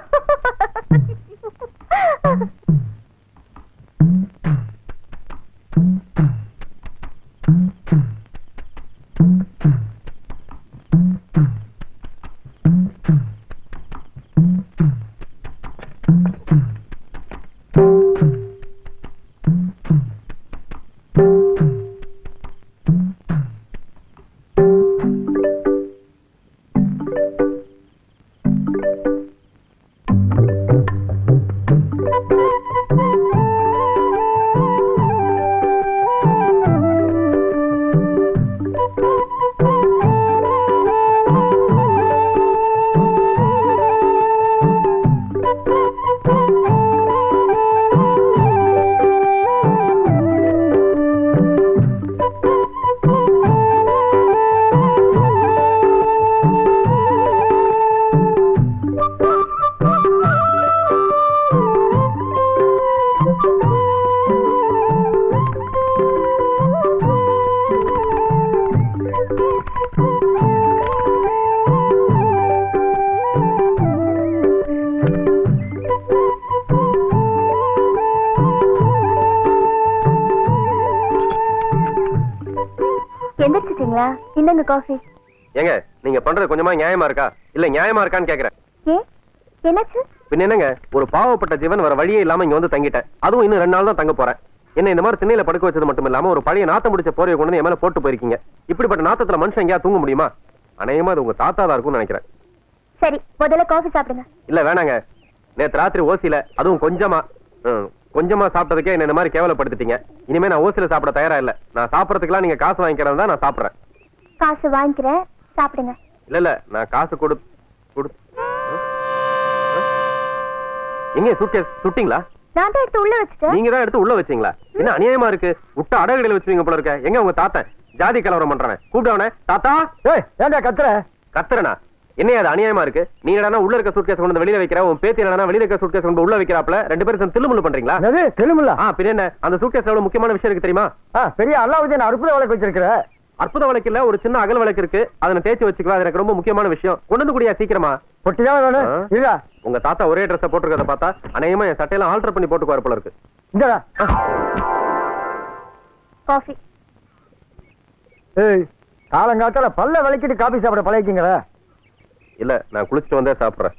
எந்திரிச்சிட்டீங்களா இந்தங்க காஃபி ஏங்க நீங்க பண்றது கொஞ்சமா நியாயமா இருக்கா இல்ல நியாயமா இருக்கான்னு கேக்குறேன் ஏன் என்னாச்சு பின்ன என்னங்க ஒரு பாவப்பட்ட ஜீவன் வர வழியே இல்லாம இங்க வந்து தங்கிட்டேன் அதுவும் இன்னும் ரெண்டு நாள் தான் தங்க போறேன் என்ன இந்த மாதிரி திண்ணையில படுக்க வச்சது மட்டும் இல்லாம ஒரு பழைய நாத்தம் முடிச்ச போரைய கொண்டு வந்து என் மேல போட்டு போயிருக்கீங்க இப்படிப்பட்ட நாத்தத்துல மனுஷன் எங்கேயா தூங்க முடியுமா அநேகமா அது உங்க தாத்தா தான் இருக்கும்னு நினைக்கிறேன் சரி முதல்ல காஃபி சாப்பிடுங்க இல்ல வேணாங்க நேத்து ராத்திரி ஓசியில அதுவும் கொஞ்சமா ம், கொஞ்சமா சாப்பிட்டதுக்கே என்ன இந்த மாதிரி கேவலப்படுத்திட்டீங்க இனிமே நான் ஓசியில சாப்பிட தயாரா இல்ல நான் சாப்பிடறதுக்குலாம் நீங்க காசு வாங்கிக்கிறதா நான் சாப்பிடுறேன் காசு வாங்கிக்கிறேன் சாப்பிடுங்க இல்ல இல்ல நான் காசு கொடு கொடு எங்க சூட்கேஸ் சுட்டிங்களா நான் தான் எடுத்து உள்ள வச்சுட்டேன் நீங்க தான் எடுத்து உள்ள வச்சீங்களா என்ன அநியாயமா இருக்கு விட்ட அடகடையில வச்சுவீங்க போல இருக்க எங்க உங்க தாத்தன் ஜாதி கலவரம் பண்றவன் கூப்பிட்டவனே தாத்தா ஏய் ஏன்டா கத்துற கத்துறனா என்ன அது அநியாயமா இருக்கு நீ என்னடா உள்ள இருக்க சூட்கேஸ் கொண்டு வந்து வெளியில வைக்கிற உன் பேத்தி என்னடா வெளியில இருக்க சூட்கேஸ் கொண்டு உள்ள வைக்கிறாப்ல ரெண்டு பேரும் சேர்ந்து தில்லுமுள்ளு பண்றீங்களா என்னது தெலுங்குல ஆ பின்ன என்ன அந்த சூட்கேஸ் எவ்வளவு முக்கியமான விஷயம் இருக்கு தெரியுமா ஆ பெரிய அல்லாவுதீன் அற்புத வழக்கு வச்சிருக்கிற அற்புத வழக்கு இல்ல ஒரு சின்ன அகல் வழக்கு இருக்கு அதை தேய்ச்சி வச்சுக்கலாம் அது எனக்கு ரொம்ப முக்கியமான விஷயம் கொண்டு வந்து கூடியா சீக்கிரமா பொட்டி தான் வேணும் ஆ. இல்ல உங்க தாத்தா ஒரே ட்ரெஸ் போட்டுருக்கத பார்த்தா அநேகமா என் சட்டையெல்லாம் ஆல்டர் பண்ணி போட்டுக்குவார் போல இருக்கு இந்தடா காஃபி ஏய் காலங்காத்தால பல்ல விளக்கிட்டு காபி சாப்பிட பழகிக்கிங்களா இல்ல நான் குளிச்சுட்டு வந்தே சாப்பிடுறேன்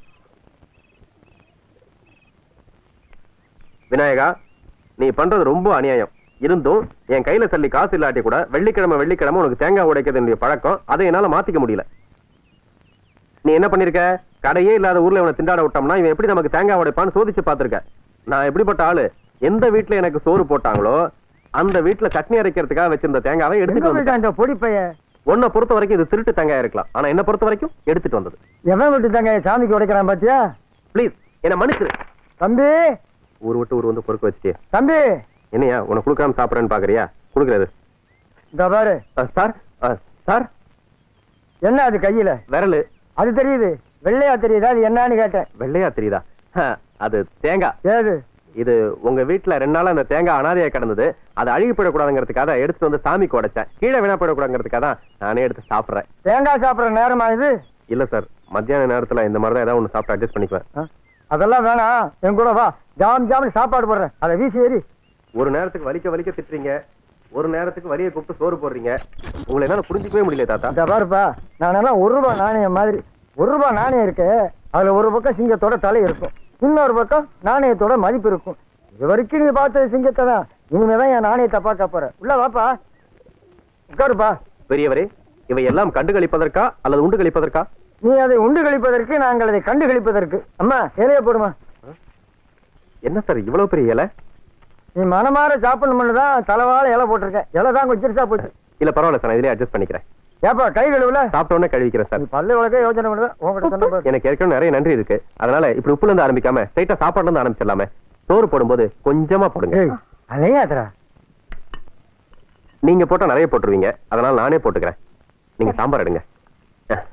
விநாயகா நீ பண்றது ரொம்ப அநியாயம் இருந்தும் என் கையில சல்லி காசு இல்லாட்டி கூட வெள்ளிக்கிழமை வெள்ளிக்கிழமை உனக்கு தேங்காய் உடைக்கிறது என்னுடைய பழக்கம் அதை என்னால மாத்திக்க முடியல நீ என்ன பண்ணிருக்க கடையே இல்லாத ஊர்ல இவனை திண்டாட விட்டோம்னா இவன் எப்படி நமக்கு தேங்காய் உடைப்பான்னு சோதிச்சு பார்த்திருக்க நான் எப்படிப்பட்ட ஆளு எந்த வீட்டுல எனக்கு சோறு போட்டாங்களோ அந்த வீட்டுல சட்னி அரைக்கிறதுக்காக வச்சிருந்த தேங்காவை எங்க எடுத்துட்டு போயிட்டான் வந்து இந்த பொடி பையன் உன்னை பொறுத்த வரைக்கும் இது திருட்டு தேங்காய் இருக்கலாம் ஆனா என்ன பொறுத்த வரைக்கும் எடுத்துட்டு வந்தது எவன் விட்டு தாங்க சாமிக்கு உடைக்கிறான் பாத்தியா ப்ளீஸ் என்ன மன்னிச்சிரு தம்பி ஊர் விட்டு ஊர் வந்து பொறுக்க வச்சுட்டே தம்பி என்னையா உனக்கு கொடுக்காம சாப்பிட்றேன்னு பாக்குறியா கொடுக்குறது இந்த பாரு சார் அஹ், சார் என்ன அது கையில விரலு அது தெரியுது வெள்ளையா தெரியுதா அது என்னன்னு கேட்டேன் வெள்ளையா தெரியுதா ஹ, அது தேங்காய் ஏது இது உங்க வீட்டுல ரெண்டு நாளா அந்த தேங்காய் அனாதையா கிடந்தது அதை அழுகி போயிடக்கூடாதுங்கிறதுக்காக தான் எடுத்துட்டு வந்து சாமிக்கு உடைச்சேன் கீழே வீணா போயிடக்கூடாதுங்கிறதுக்காக தான் நானே எடுத்து சாப்பிடுறேன் தேங்காய் சாப்பிடுற நேரமா இது இல்ல சார் மத்தியான நேரத்துல இந்த மாதிரி தான் ஏதாவது ஒன்று சாப்பிட்டு அட்ஜஸ்ட் பண்ணிக்குவேன் ஆ? அதெல்லாம் வேணாம் என் கூட வா ஜாம் ஜாம் சாப்பாடு போடுறேன் அதை வீசி ஏறி ஒரு நேரத்துக்கு வலிக்க வலிக்க திட்டுறீங்க ஒரு நேரத்துக்கு வலியை கூப்பிட்டு சோறு போடுறீங்க உங்களை என்னால புரிஞ்சுக்கவே முடியல தாத்தா இந்த பாருப்பா நானெல்லாம் ஒரு ரூபாய் நாணயம் மாதிரி ஒரு ரூபாய் நாணயம் இருக்கு அதுல ஒரு பக்கம் சிங்கத்தோட தலை இருக்கும் இன்னொரு பக்கம் நாணயத்தோட மதிப்பு இருக்கும் இது வரைக்கும் நீ பார்த்தது சிங்கத்தை தான் இனிமேதான் என் நாணயத்தை பார்க்க போற உள்ள வாப்பா உட்காருப்பா பெரியவரே இவை எல்லாம் கண்டு கழிப்பதற்கா அல்லது உண்டு கழிப்பதற்கா நீ அதை உண்டு கழிப்பதற்கு நாங்கள் அதை கண்டு கழிப்பதற்கு அம்மா இலைய போடுமா என்ன சார் இவ்வளவு பெரிய இலை நீ மனமாற சாப்பிடணும்னு தான் தலைவாழ இலை போட்டிருக்கேன் இலை தான் கொஞ்சம் சிறுசா போச்சு இல்ல பரவாயில்ல சார் நான் இதுலயே அட்ஜஸ்ட் பண்ணிக்கிறேன் ஏப்பா கை கழுவுல சாப்பிட்ட உடனே கழுவிக்கிறேன் சார் நீ பல்லு வளர்க்க யோசனை பண்ணுவேன் உங்ககிட்ட சொன்ன பாரு. எனக்கு ஏற்கனவே நிறைய நன்றி இருக்கு அதனால இப்படி உப்புல இருந்து ஆரம்பிக்காம ஸ்ட்ரைட்டா சாப்பாடுல இருந்து ஆரம்பிச்சிடலாமே சோறு போடும்போது கொஞ்சமா போடுங்க ஏய் அலையாதடா நீங்க போட்டா நிறைய போட்டுருவீங்க அதனால நானே போட்டுக்கிறேன் நீங்க சாம்பார் எடுங்க அஹ்,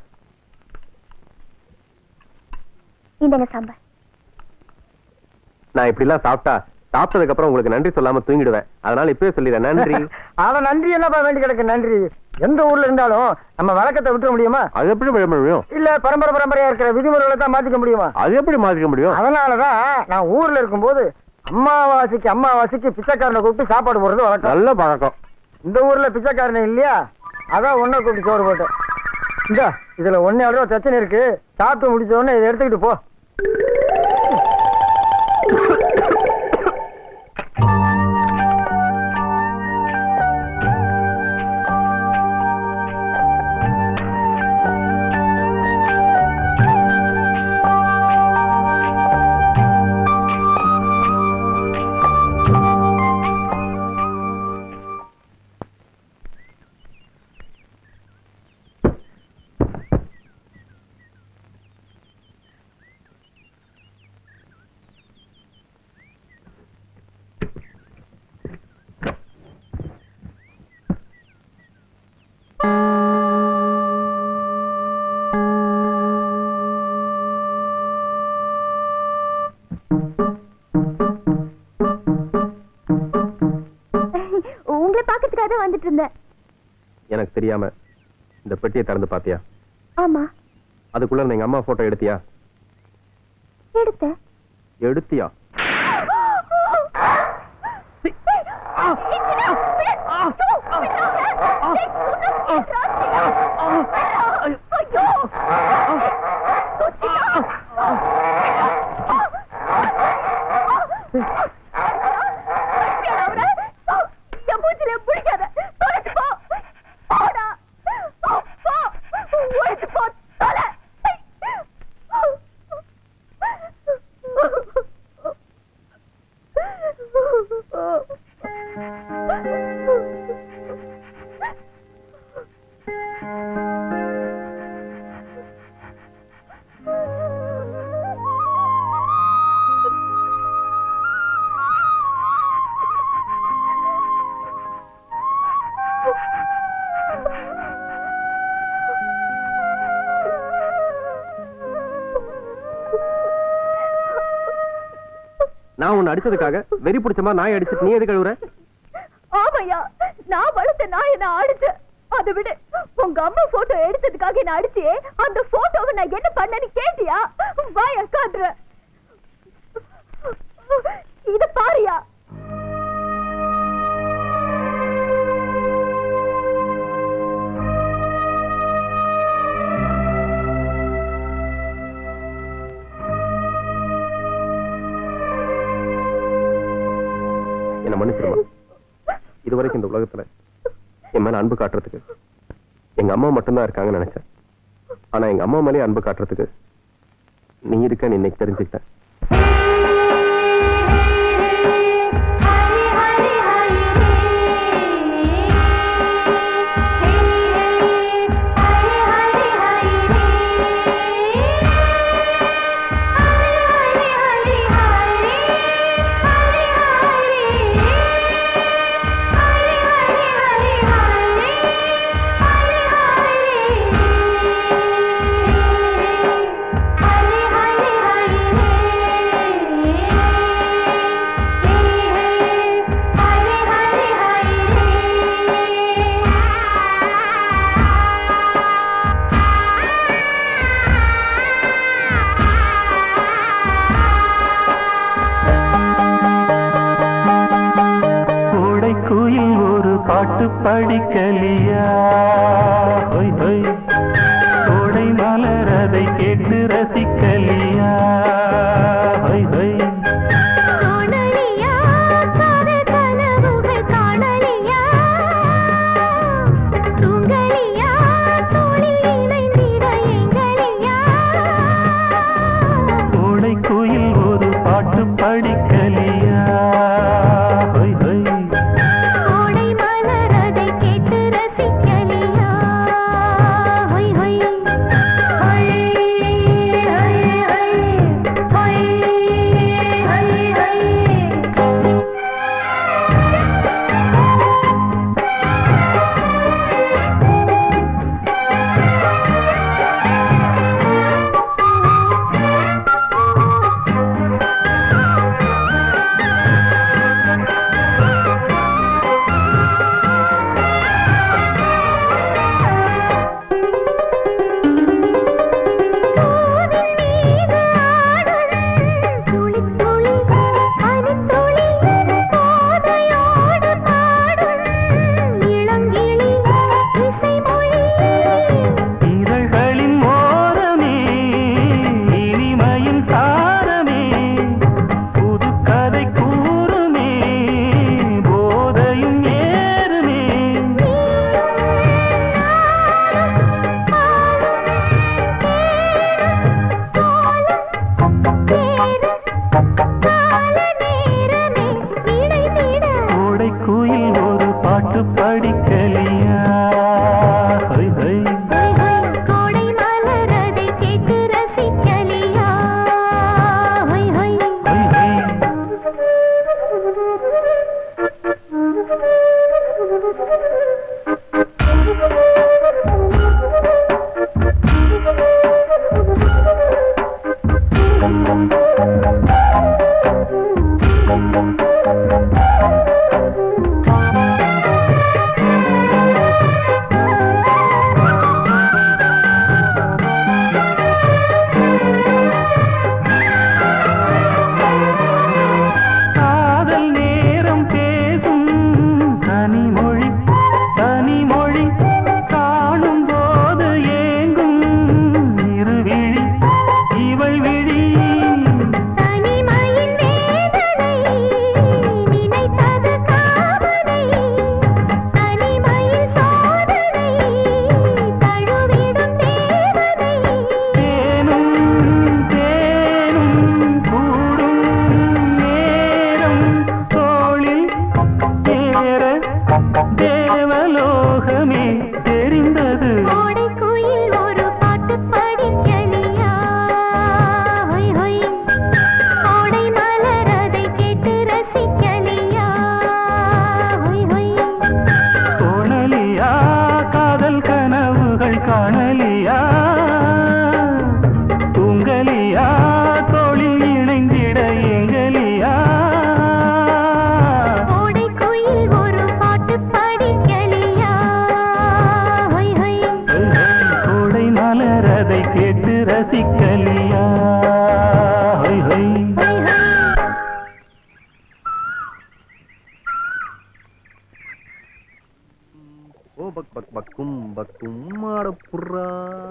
இந்தங்க சாம்பார் நான் இப்படி எல்லாம் சாப்பிட்டா சாப்பிட்டதுக்கு அப்புறம் உங்களுக்கு நன்றி சொல்லாம தூங்கிடுவேன் அதனால இப்பவே சொல்லிடுறேன் நன்றி ஆனா நன்றி என்னப்பா வேண்டி கிடக்கு நன்றி எந்த ஊர்ல இருந்தாலும் நம்ம வழக்கத்தை விட்டுற முடியுமா அது எப்படி விட முடியும் இல்ல பரம்பரை பரம்பரையா இருக்கிற விதிமுறைகளை தான் மாத்திக்க முடியுமா அது எப்படி மாத்திக்க முடியும் அதனாலதான் நான் ஊர்ல இருக்கும்போது அம்மாவாசைக்கு அம்மாவாசைக்கு பிச்சைக்காரனை கூப்பிட்டு சாப்பாடு போடுறது வழக்கம் நல்ல பழக்கம் இந்த ஊர்ல பிச்சைக்காரனே இல்லையா அதான் ஒன்ன கூப்பிட்டு சோறு போட்டேன் இந்த இதுல ஒன்னே அவ்வளோ பிரச்சனை இருக்கு சாப்பிட்டு முடிச்ச உடனே இதை எடுத்துக்கிட்டு போ உங்களை பாக்கிறதுக்காக தான் வந்துட்டு இருந்தேன் எனக்கு தெரியாம இந்த பெட்டியை திறந்து பாத்தியா ஆமா அதுக்குள்ள இருந்த எங்க அம்மா போட்டோ எடுத்தியா எடுத்தேன் எடுத்தியா என் மூச்சில பிடிக்காத தொலைச்சு போ போடா போ போ ஒழிச்சு போ தொலை நான் உன்னை அடிச்சதுக்காக வெறி பிடிச்ச மாதிரி நாய் அடிச்சிட்டு நீ எது கழுவுற ஆமையா நான் வளர்த்த நான் என்ன அடிச்சேன் அதை விட உங்க அம்மா போட்டோ எடுத்ததுக்காக என்ன அடிச்சியே அந்த போட்டோவை நான் என்ன பண்ணேன்னு கேட்டியா வாய காட்டுற இத பாரியா என்ன மன்னிச்சிருமா இது வரைக்கும் இந்த உலகத்துல என் மேல அன்பு காட்டுறதுக்கு எங்க அம்மா மட்டும்தான் இருக்காங்கன்னு நினைச்சேன் ஆனா எங்க அம்மா மேலேயே அன்பு காட்டுறதுக்கு நீ இருக்கன்னு இன்னைக்கு தெரிஞ்சுக்கிட்டேன் கோடைக்குயில் ஒரு பாட்டு படிக்கலியா ஹொய் ஹொய் கோடை மலர் அதை கேட்டு ரசிக்கலியா ஹொய் ஹொய் காணலியா காதல் கனவுகள் காணலியா தூங்கலியா தோளில் இணைந்திட எங்கலியா கோடைக்குயில் ஒரு பாட்டு படிக்கலியா ஹொய் ஹொய் கோடை மலர் அதை கேட்டு ரசி அதை கேட்டு ரசிக்கலியா ஹொய் ஹொய் ஓ பக் பக் பக்கும் பக்கும் மாட புறா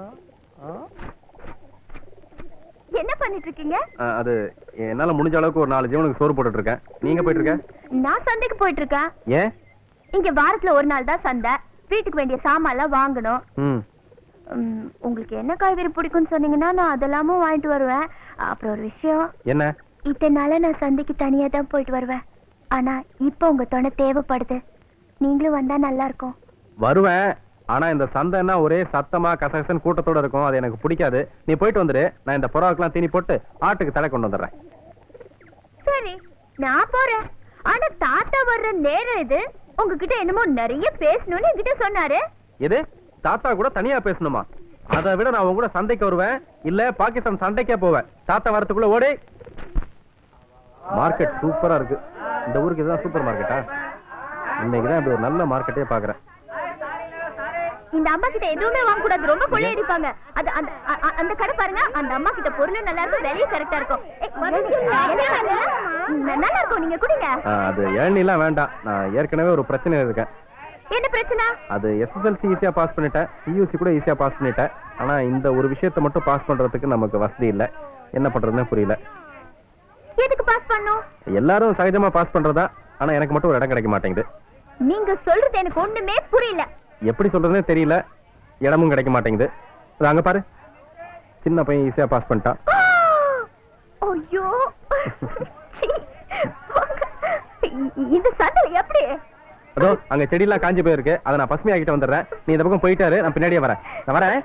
என்ன பண்ணிட்டு இருக்கீங்க அது என்னால முடிஞ்ச அளவுக்கு ஒரு நாலு ஜீவனுக்கு சோறு போட்டுட்டு இருக்கேன் நீங்க போயிட்டு இருக்க நான் சந்தைக்கு போயிட்டு இருக்கேன் ஏன் இங்க வாரத்துல ஒரு நாள் தான் சந்தை வீட்டுக்கு வேண்டிய சாமான்லாம் வாங்கணும் ம் உம், உங்களுக்கு என்ன காய்கறி பிடிக்கும்னு சொன்னீங்கன்னா நான் அதெல்லாமும் வாங்கிட்டு வருவேன் அப்புறம் ஒரு விஷயம் என்ன இத்தனை நாளா நான் சந்தைக்கு தனியா தான் போயிட்டு வருவேன் ஆனா இப்போ உங்க துணை தேவைப்படுது நீங்களும் வந்தா நல்லா இருக்கும் வருவேன் ஆனா இந்த சந்தைன்னா ஒரே சத்தமா கசகசன் கூட்டத்தோட இருக்கும் அது எனக்கு பிடிக்காது நீ போயிட்டு வந்துரு நான் இந்த புறாவுக்குலாம் தீனி போட்டு ஆட்டுக்கு தடை கொண்டு வந்துடுறேன் சரி நான் போறேன் ஆனா தாத்தா வர்ற நேரம் இது உங்ககிட்ட என்னமோ நிறைய பேசணும்னு என்கிட்ட சொன்னாரு எது தாத்தா கூட தனியா பேசணுமா அதை விட நான் உன் கூட சந்தைக்கு வருவேன் இல்ல பாகிஸ்தான் சண்டைக்கே போவேன் தாத்தா வரதுக்குள்ள ஓடி மார்க்கெட் சூப்பரா இருக்கு இந்த ஊருக்கு இதுதான் சூப்பர் மார்க்கெட்டா இன்னைக்கு தான் இப்படி ஒரு நல்ல மார்க்கெட்டே பாக்குறேன் இந்த அம்மா கிட்ட எதுவுமே வாங்க கூடாது ரொம்ப கொள்ளையடிப்பாங்க அது அந்த அ- அ- அந்த கடை பாருங்க அந்த அம்மா கிட்ட பொருளும் நல்லா இருக்கும் விலையும் கரெக்டா இருக்கும் ஏய், என்ன வேலை? ந- நல்லா இருக்கும் நீங்க குடிங்க ஆ, அது இளநிலாம் வேண்டாம் நான் ஏற்கனவே ஒரு பிரச்சனை இருக்கேன் என்ன பிரச்சனை அது எஸ்எஸ்எல்சி ஈஸியா பாஸ் பண்ணிட்டேன் பியூசி கூட ஈஸியா பாஸ் பண்ணிட்டேன் ஆனா இந்த ஒரு விஷயத்தை மட்டும் பாஸ் பண்றதுக்கு நமக்கு வசதி இல்ல என்ன பண்றதுன்னு புரியல எதுக்கு பாஸ் பண்ணும் எல்லாரும் சகஜமா பாஸ் பண்றதா ஆனா எனக்கு மட்டும் ஒரு இடம் கிடைக்க மாட்டேங்குது நீங்க சொல்றது எனக்கு ஒண்ணுமே புரியல எப்படி சொல்றதுனே தெரியல இடமும் கிடைக்க மாட்டேங்குது அது அங்க பாரு சின்ன பையன் ஈஸியா பாஸ் பண்ணிட்டான் ஐயோ சீ. இ- இந்த சண்டை எப்படி அதோ அங்க செடியெல்லாம் காஞ்சி போயிருக்கு அதை நான் பசுமையாக்கிட்டு வந்துடுறேன் நீ இந்த பக்கம் போயிட்டாரு நான் பின்னாடியே வரேன் நான் வரேன்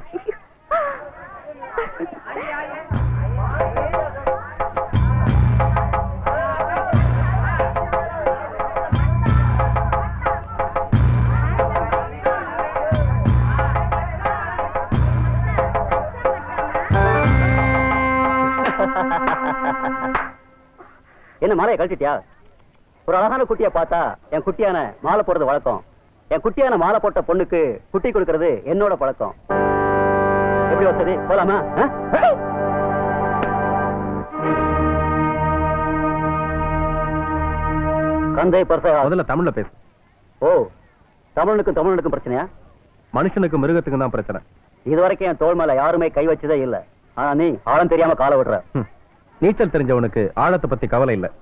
என்ன மாலையை கழட்டிட்டியா ஒரு அழகான குட்டியை பார்த்தா என் குட்டியான மாலை போடுறது வழக்கம் என் குட்டியான மாலை போட்ட பொண்ணுக்கு குட்டி கொடுக்கறது என்னோட பழக்கம் எப்படி வசதி போலாமா ஆ? கந்தை பரசகா முதல்ல தமிழ்ல பேசு ஓ தமிழனுக்கும் தமிழனுக்கும் பிரச்சனையா மனுஷனுக்கு மிருகத்துக்கும் தான் பிரச்சனை இது வரைக்கும் என் தோல் மேல யாருமே கை வச்சதே இல்ல ஆனா நீ ஆழம் தெரியாம காலை விடுற ஹம். நீச்சல் தெரிஞ்சவனுக்கு ஆழத்தை பத்தி கவலை இல்ல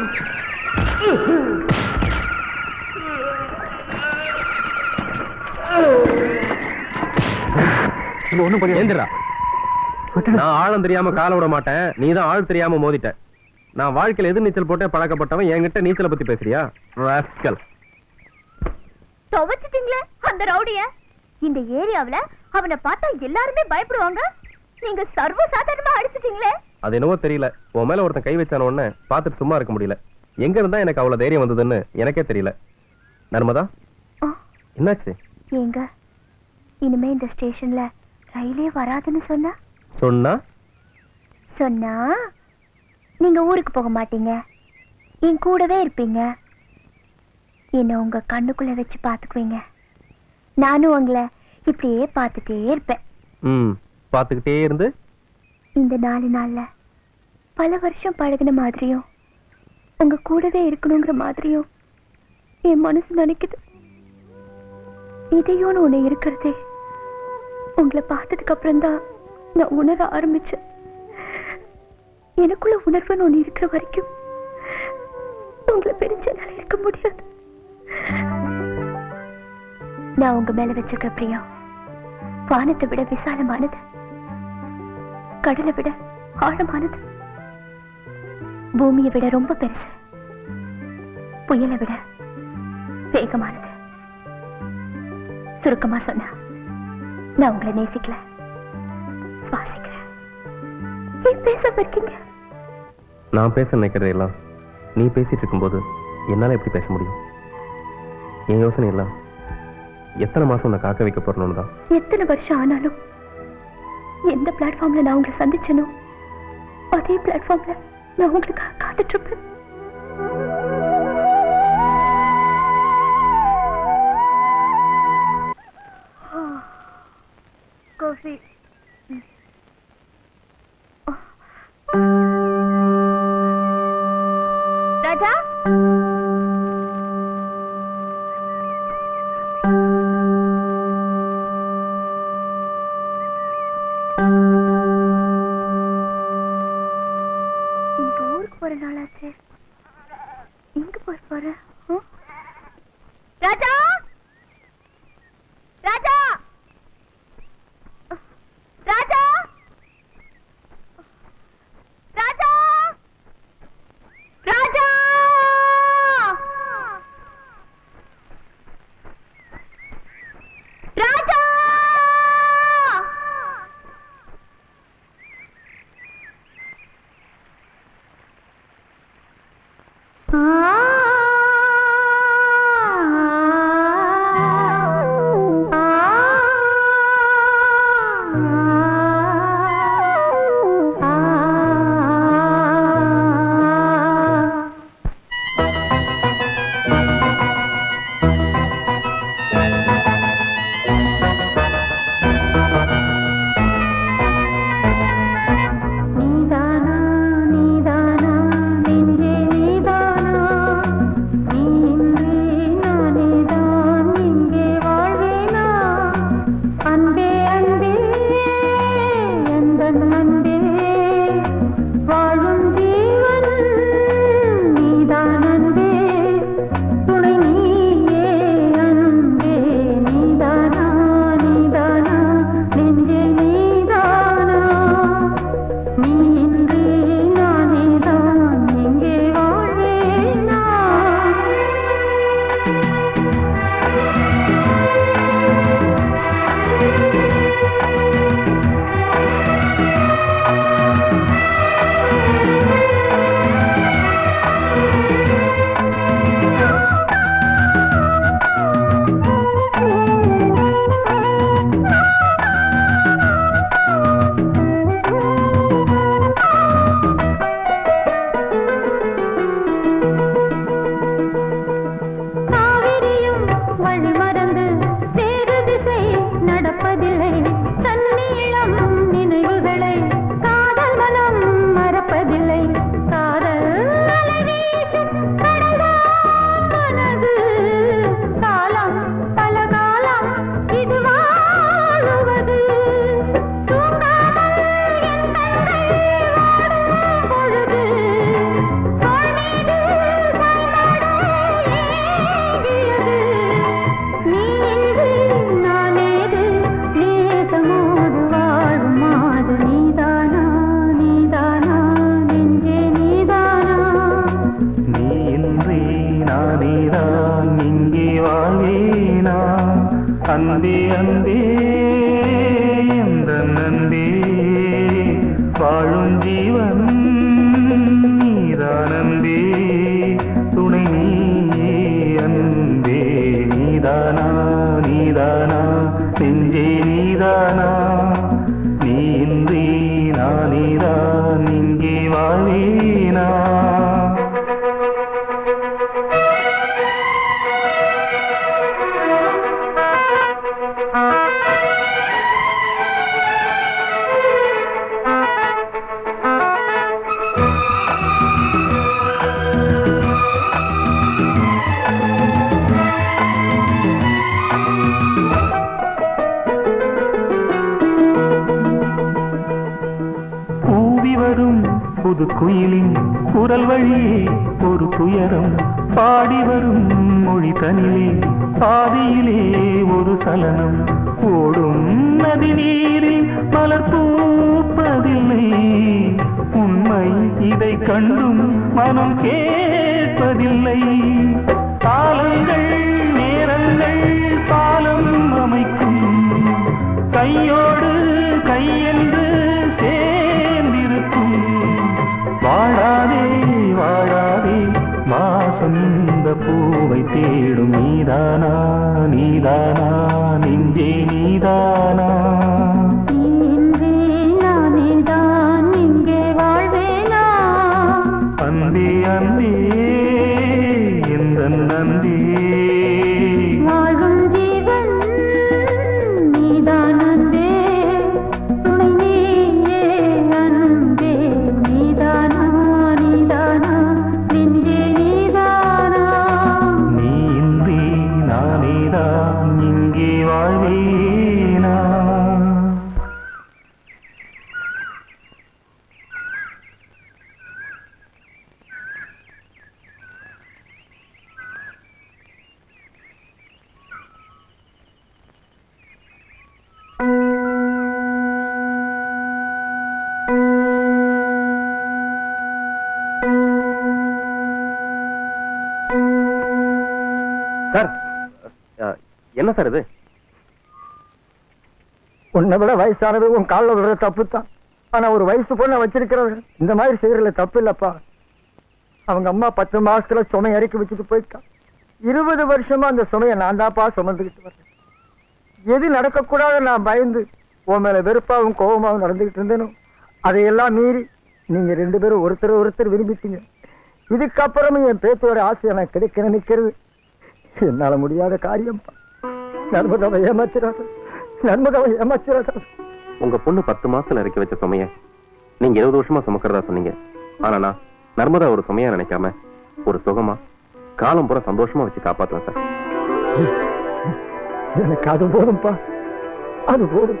ஏந்திரா நான் ஆழம் தெரியாம கால விட மாட்டேன் நீ தான் ஆள் தெரியாம மோதிட்ட நான் வாழ்க்கையில எதிர் நீச்சல் போட்டே பழக்கப்பட்டவன் என்கிட்ட நீச்சலை பத்தி பேசுறியா ராஸ்கல் துவைச்சிட்டீங்களே அந்த ரவுடிய இந்த ஏரியாவுல அவனை பார்த்தா எல்லாருமே பயப்படுவாங்க நீங்க சர்வ சாதாரணமா அடிச்சிட்டீங்களே அது என்னவோ தெரியல உன் மேல ஒருத்தன் கை வச்சான உடனே பார்த்துட்டு சும்மா இருக்க முடியல எங்க இருந்தா எனக்கு அவ்வளவு தைரியம் வந்ததுன்னு எனக்கே தெரியல நர்மதா ஆ. என்னாச்சு ஏங்க இனிமே இந்த ஸ்டேஷன்ல ரயிலே வராதுன்னு சொன்னா சொன்னா சொன்னா நீங்க ஊருக்கு போக மாட்டீங்க என் கூடவே இருப்பீங்க என்ன உங்க கண்ணுக்குள்ள வச்சு பாத்துக்குவீங்க நானும் உங்களை இப்படியே பார்த்துட்டே இருப்பேன் ம் பார்த்துக்கிட்டே இருந்து இந்த நாலு நாள்ல பல வருஷம் பழகுன மாதிரியும் உங்க கூடவே இருக்கணுங்கிற மாதிரியும் என் மனசு நினைக்குது இதையோன்னு ஒண்ணு இருக்கிறதே உங்களை பார்த்ததுக்கு அப்புறம் தான் நான் உணர ஆரம்பிச்சேன் எனக்குள்ள உணர்வுன்னு ஒண்ணு இருக்கிற வரைக்கும் உங்களை பிரிஞ்ச என்னால இருக்க முடியாது நான் உங்க மேல வச்சிருக்கிற பிரியம் வானத்தை விட விசாலமானது கடலை விட ஆழமானது பூமியை விட ரொம்ப பெருசு புயலை விட வேகமானது சுருக்கமா சொன்னா நான் உங்களை நேசிக்கல சுவாசிக்கிறேன் ஏன் பேச இருக்கீங்க நான் பேச நினைக்கிறதெல்லாம் நீ பேசிட்டு இருக்கும்போது என்னால எப்படி பேச முடியும் என் யோசனை எல்லாம் எத்தனை மாசம் உன்னை காக்க வைக்க போறணும்னு தான் எத்தனை வருஷம் ஆனாலும் எந்த பிளாட்ஃபார்ம்ல நான் உங்களை சந்திச்சனோ அதே பிளாட்ஃபார்ம்ல நான் உங்களுக்காக காத்துட்டு இருப்பேன் காஃபி ராஜா இன்னைக்கு ஊருக்கு போற நாளாச்சு எங்க போற போற ஆ? ராஜா ராஜா ராஜா ராஜா ராஜா ராஜா நீதானா நீதானா நெஞ்சே நீதானா குரல் வழியே ஒரு துயரம் பாடி வரும் மொழி தனிலே பாதியிலே ஒரு சலனம் ஓடும் நதி நீரில் மலர் பூப்பதில்லை உண்மை இதை கண்டும் மனம் கேட்பதில்லை காலங்கள் நேரங்கள் பாலம் அமைக்கும் கையோடு கையென்று சேர்ந்திருக்கும் வாழாதே வாழாதே வாசம் இந்த பூவை தேடும் நீதானா நீதானா நெஞ்சே நீதானா நானேதான் இங்கே வாழ்வேனா அன்பே அன்பே எந்த நந்தே வாழும் ஜீவன் நீதான் அன்பே துணை நீயே அன்பே நீதானா நீதானா நெஞ்சே நீதானா நீ இன்றி நானேதான் இங்கே வாழ்வேனா சார் அஹ், என்ன சார் இது உன்னை விட வயசானது உன் காலில் விடுற தப்பு தான் ஆனா ஒரு வயசு பொண்ணை வச்சிருக்கிறவங்க இந்த மாதிரி செய்யறதுல தப்பு இல்லப்பா அவங்க அம்மா பத்து மாசத்துல சுமை இறக்கி வச்சுட்டு போயிட்டான் இருபது வருஷமா அந்த சுமையை நான் தான்ப்பா சுமந்துக்கிட்டு வரேன் எது நடக்கக்கூடாது நான் பயந்து உன் மேல வெறுப்பாவும் கோபமாவும் நடந்துகிட்டு இருந்தேனோ அதையெல்லாம் மீறி நீங்க ரெண்டு பேரும் ஒருத்தர் ஒருத்தர் விரும்பிட்டீங்க இதுக்கப்புறமும் என் பேத்தோட ஆசை எனக்கு கிடைக்க நினைக்கிறது என்னால முடியாத காரியம்ப்பா நர்மதாவை ஏமாத்திராத நர்மதாவை ஏமாத்திராத உங்க பொண்ணு பத்து மாசத்துல இறக்கி வச்ச சுமைய நீங்க இருபது வருஷமா சுமக்கிறதா சொன்னீங்க ஆனா நான் நர்மதா ஒரு சுமையா நினைக்காம ஒரு சுகமா காலம் பூரா சந்தோஷமா வச்சு காப்பாத்துவேன் சார் எனக்கு அது போதும்பா அது போதும்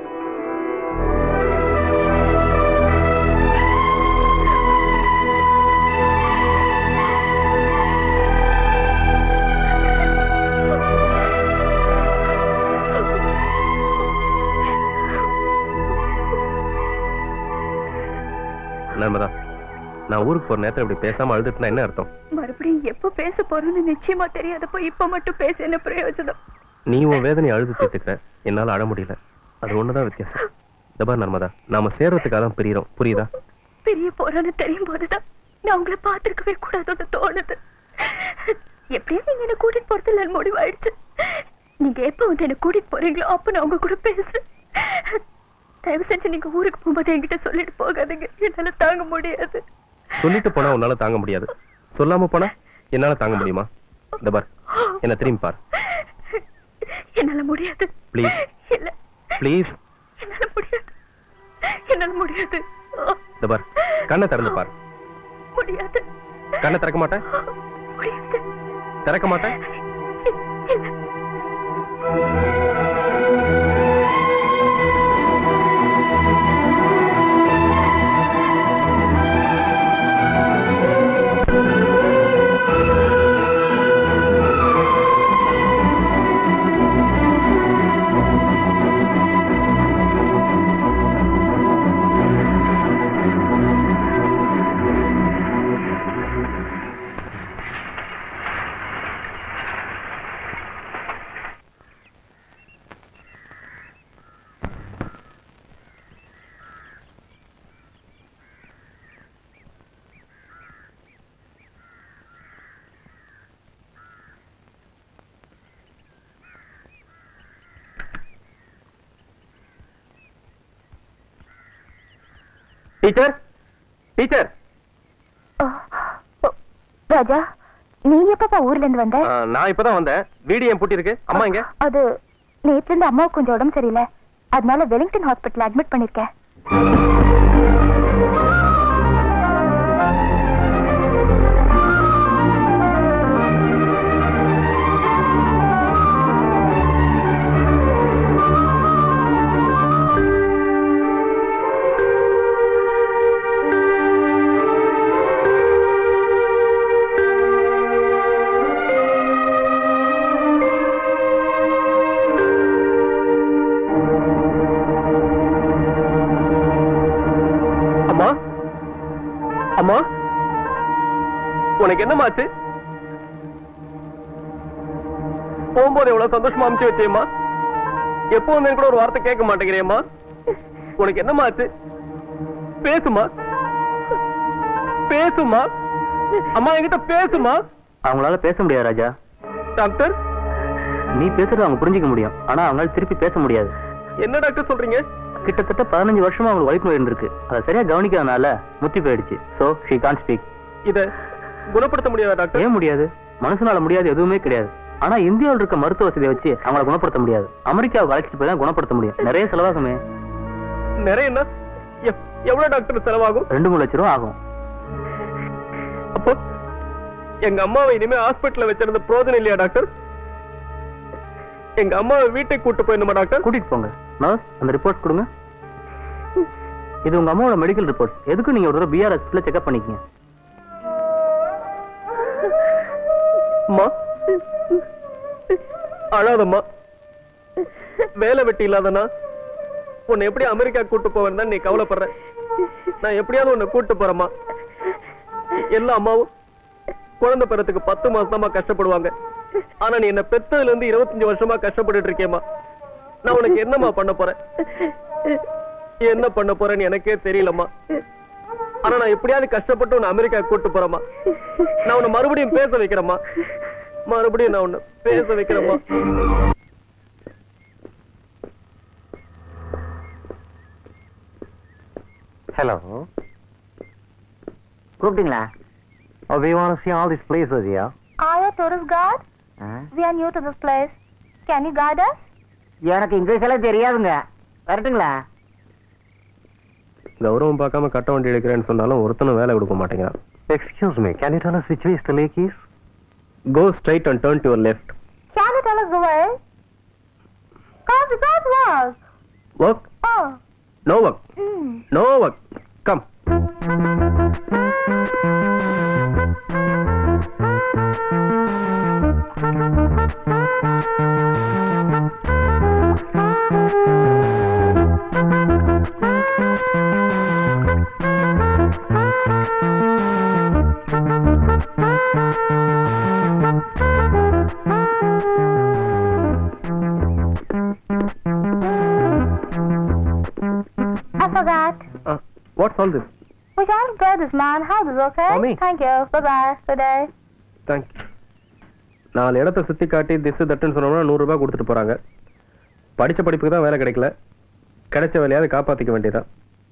நர்மதா நான் ஊருக்கு போற நேரத்துல இப்படி பேசாம அழுதுட்டுனா என்ன அர்த்தம் மறுபடியும் எப்ப பேச போறோம்னு நிச்சயமா தெரியாதப்போ இப்ப மட்டும் பேச என்ன பிரயோஜனம் நீ உன் வேதனை அழுது தீர்த்துக்கிற என்னால அழ முடியல அது ஒண்ணுதான் வித்தியாசம் இந்த பார் நர்மதா நாம சேர்றதுக்காக தான் பிரியறோம் புரியுதா பெரிய போறான்னு தெரியும் போதுதான் நான் உங்களை பார்த்திருக்கவே கூடாதுன்னு தோணுது எப்படியா நீங்க என்ன கூட்டிட்டு போறதுல முடிவாயிடுச்சு நீங்க எப்ப வந்து என்ன கூட்டிட்டு போறீங்களோ அப்ப நான் உங்க கூட பேசுறேன் தயவு செஞ்சு நீங்க ஊருக்கு போகும்போது என்கிட்ட சொல்லிட்டு போகாதீங்க என்னால தாங்க முடியாது சொல்லிட்டு போனா உன்னால தாங்க முடியாது சொல்லாம போனா என்னால தாங்க முடியுமா இந்த பார் என்ன திரும்பி பார் என்னால முடியாது ப்ளீஸ் இல்ல ப்ளீஸ் என்னால முடியாது என்னால முடியாது இந்த பார் கண்ணை திறந்து பார் முடியாது கண்ணை திறக்க மாட்டேன் முடியாது திறக்க மாட்டேன் இல்ல டீச்சர் டீச்சர் ராஜா நீ எப்பப்பா ஊர்ல இருந்து வந்த நான் இப்பதான் வந்தேன் வீடு என் பூட்டி இருக்கு அம்மா எங்க அது நேத்துல இருந்து அம்மாவுக்கு கொஞ்சம் உடம்பு சரியில்லை அதனால வெலிங்டன் ஹாஸ்பிட்டல் அட்மிட் பண்ணிருக்கேன் உனக்கு என்னமாச்சு போகும்போது எவ்வளவு சந்தோஷமா அமுச்சு வச்சேம்மா எப்போ வந்து கூட ஒரு வார்த்தை கேட்க மாட்டேங்கிறேம்மா உனக்கு என்னமாச்சு பேசுமா பேசுமா அம்மா என்கிட்ட பேசுமா அவங்களால பேச முடியாது ராஜா டாக்டர் நீ பேசுறது அவங்க புரிஞ்சுக்க முடியும் ஆனா அவங்களால திருப்பி பேச முடியாது என்ன டாக்டர் சொல்றீங்க கிட்டத்தட்ட பதினஞ்சு வருஷமா அவங்களுக்கு வலிப்பு நோய் இருந்திருக்கு அதை சரியா கவனிக்காதனால முத்தி போயிடுச்சு சோ ஷீ கான் ஸ்பீக் இத குணப்படுத்த முடியாதா டாக்டர் ஏன் முடியாது மனுஷனால முடியாது எதுவுமே கிடையாது ஆனா இந்தியாவில் இருக்க மருத்துவ வசதியை வச்சு அவங்கள குணப்படுத்த முடியாது அமெரிக்காவுக்கு அழைச்சிட்டு போய் தான் குணப்படுத்த முடியும் நிறைய செலவாகுமே நிறைய என்ன எவ்- எவ்வளவு டாக்டர் செலவாகும் ரெண்டு மூணு லட்சம் ரூபா ஆகும் அப்போ எங்க அம்மாவை இனிமே ஹாஸ்பிட்டல்ல வச்சிருந்த பிரோஜனம் இல்லையா டாக்டர் எங்க அம்மாவை வீட்டுக்கு கூட்டு போயிடணுமா டாக்டர் கூட்டிட்டு போங்க நர்ஸ் அந்த ரிப்போர்ட்ஸ் கொடுங்க இது உங்க அம்மாவோட மெடிக்கல் ரிப்போர்ட்ஸ் எதுக்கும் நீங்க ஒரு தடவை பிஆர் ஹாஸ்பிட்டல் செக்அப் பண்ணிக்கங்க அம்மா அழாதம்மா வேலை வெட்டி இல்லாதனா உன்னை எப்படி அமெரிக்கா கூட்டு போவேன் தான் நீ கவலைப்படுற நான் எப்படியாவது உன்னை கூட்டு போறேம்மா எல்லா அம்மாவும் குழந்தை பெறத்துக்கு பத்து மாசமா கஷ்டப்படுவாங்க ஆனா நீ என்ன பெத்ததுல இருந்து இருபத்தஞ்சு வருஷமா கஷ்டப்பட்டுட்டு இருக்கேம்மா நான் உனக்கு என்னம்மா பண்ண போறேன் என்ன பண்ண போறேன்னு எனக்கே தெரியலம்மா ஆனா நான் எப்படியாவது கஷ்டப்பட்டு உன்னை அமெரிக்கா கூட்டு போறேம்மா நான் உன்னை மறுபடியும் பேச வைக்கிறேம்மா மறுபடியும் நான் உன்னை பேச வைக்கிறேம்மா Hello. கூப்பிட்டீங்களா Oh, we want to see all these places here. Are you a tourist guide? Huh? We are new to this place. Can you guide us? எனக்கு இங்கிலீஷ் எல்லாம் தெரியாதுங்க வரட்டுங்களா கௌரவம் பார்க்காம கட்ட வண்டி எடுக்கிறேன்னு சொன்னாலும் ஒருத்தனும் வேலை கொடுக்க மாட்டேங்கிறான் Excuse me, can you tell us which way is the lake is? Go straight and turn to your left Can you tell us the way? Cause we can't walk. Work Oh. No work Mm. No work come I forgot. What's all this We shall get this man. How this okay? Mommy. Thank you. Bye bye. Good day. Thank you நாலு இடத்த சுத்தி காட்டி this தட்டுன்னு சொன்னோம்னா நூறு ரூபாய் கொடுத்துட்டு போறாங்க படிச்ச படிப்புக்கு தான் வேலை கிடைக்கல கிடைச்ச வேலையாவது காப்பாத்திக்க வேண்டியதான்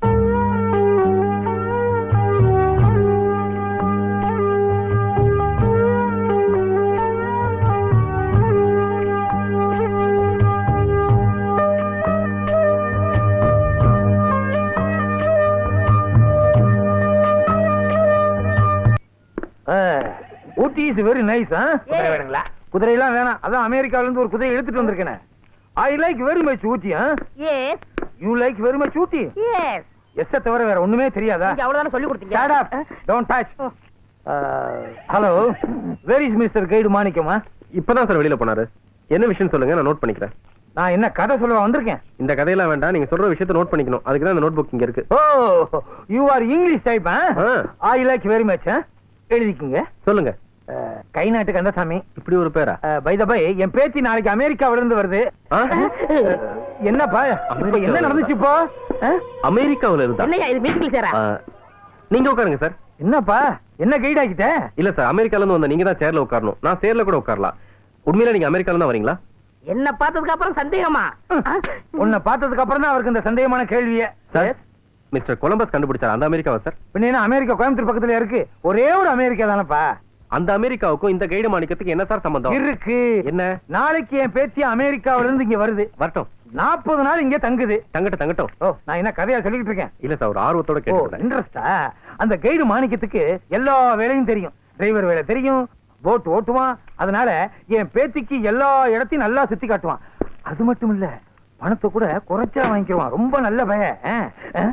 ஊட்டி இஸ் வெரி நைஸ் குதிரை வேணுங்களா குதிரையெல்லாம் வேணாம் அதான் அமெரிக்கால இருந்து ஒரு குதிரை எடுத்துட்டு வந்திருக்கேன் I like very much Ooty Yes. You like very much Ooty Yes. Yes தவிர வேற ஒண்ணுமே தெரியாதா நீங்க அவ்வளவுதானே சொல்லி கொடுத்தீங்க shut up don't touch hello where is mister guide மாணிக்கமா இப்பதான் சார் வெளியில போனாரு என்ன விஷயம் சொல்லுங்க நான் நோட் பண்ணிக்கிறேன் நான் என்ன கதை சொல்ல வந்திருக்கேன் இந்த கதையெல்லாம் வேண்டாம் நீங்க சொல்ற விஷயத்தை நோட் பண்ணிக்கணும் அதுக்கு தான் இந்த நோட் புக் இங்க இருக்கு oh you are English type ஆ. ஐ லைக் வெரி மச் எழுதிக்குங்க சொல்லுங்க அஹ், கை நாட்டு கந்தசாமி இப்படி ஒரு பேரா பை த பை என் பேத்தி நாளைக்கு அமெரிக்காவில இருந்து வருது ஆ? என்னப்பா இப்ப என்ன நடந்துச்சு இப்போ அஹ்? அமெரிக்காவுல இருந்தா என்னையா இது மியூசிக்கல் சேரா ஆ, நீங்க உட்காருங்க சார் என்னப்பா என்ன கைட் ஆக்கிட்ட இல்ல சார் அமெரிக்கால இருந்து வந்த நீங்க தான் சேர்ல உட்காரணும் நான் சேர்ல கூட உட்காரலாம் உண்மையில நீங்க அமெரிக்கால தான் வரீங்களா என்ன பார்த்ததுக்கு அப்புறம் சந்தேகமா உன்னை பார்த்ததுக்கு அப்புறம் தான் அவருக்கு இந்த சந்தேகமான கேள்வியே சார் மிஸ்டர் கொலம்பஸ் கண்டுபிடிச்சார் அந்த அமெரிக்காவா சார் பின்ன என்ன அமெரிக்கா கோயம்புத்தூர் பக்கத்துல இருக்கு ஒரே ஒரு அமெரிக்கா தானப்பா அந்த அமெரிக்காவுக்கும் இந்த கைடு மாணிக்கத்துக்கு என்ன சார் சம்பந்தம் இருக்கு என்ன நாளைக்கு என் பேத்தி அமெரிக்காவில இருந்து இங்க வருது வரட்டும் நாற்பது நாள் இங்க தங்குது தங்கட்டும் தங்கட்டும் ஓ நான் என்ன கதையா சொல்லிக்கிட்டு இருக்கேன் இல்ல சார் ஒரு ஆர்வத்தோட ஓ கேட்டு இன்ட்ரெஸ்டா அந்த கைடு மாணிக்கத்துக்கு எல்லா வேலையும் தெரியும் டிரைவர் வேலை தெரியும் போட் ஓட்டுவான் அதனால என் பேத்திக்கு எல்லா இடத்தையும் நல்லா சுத்தி காட்டுவான் அது மட்டும் இல்ல பணத்தை கூட குறைச்சா வாங்கிக்குவான் ரொம்ப நல்ல பையன் ஆ, ஆ.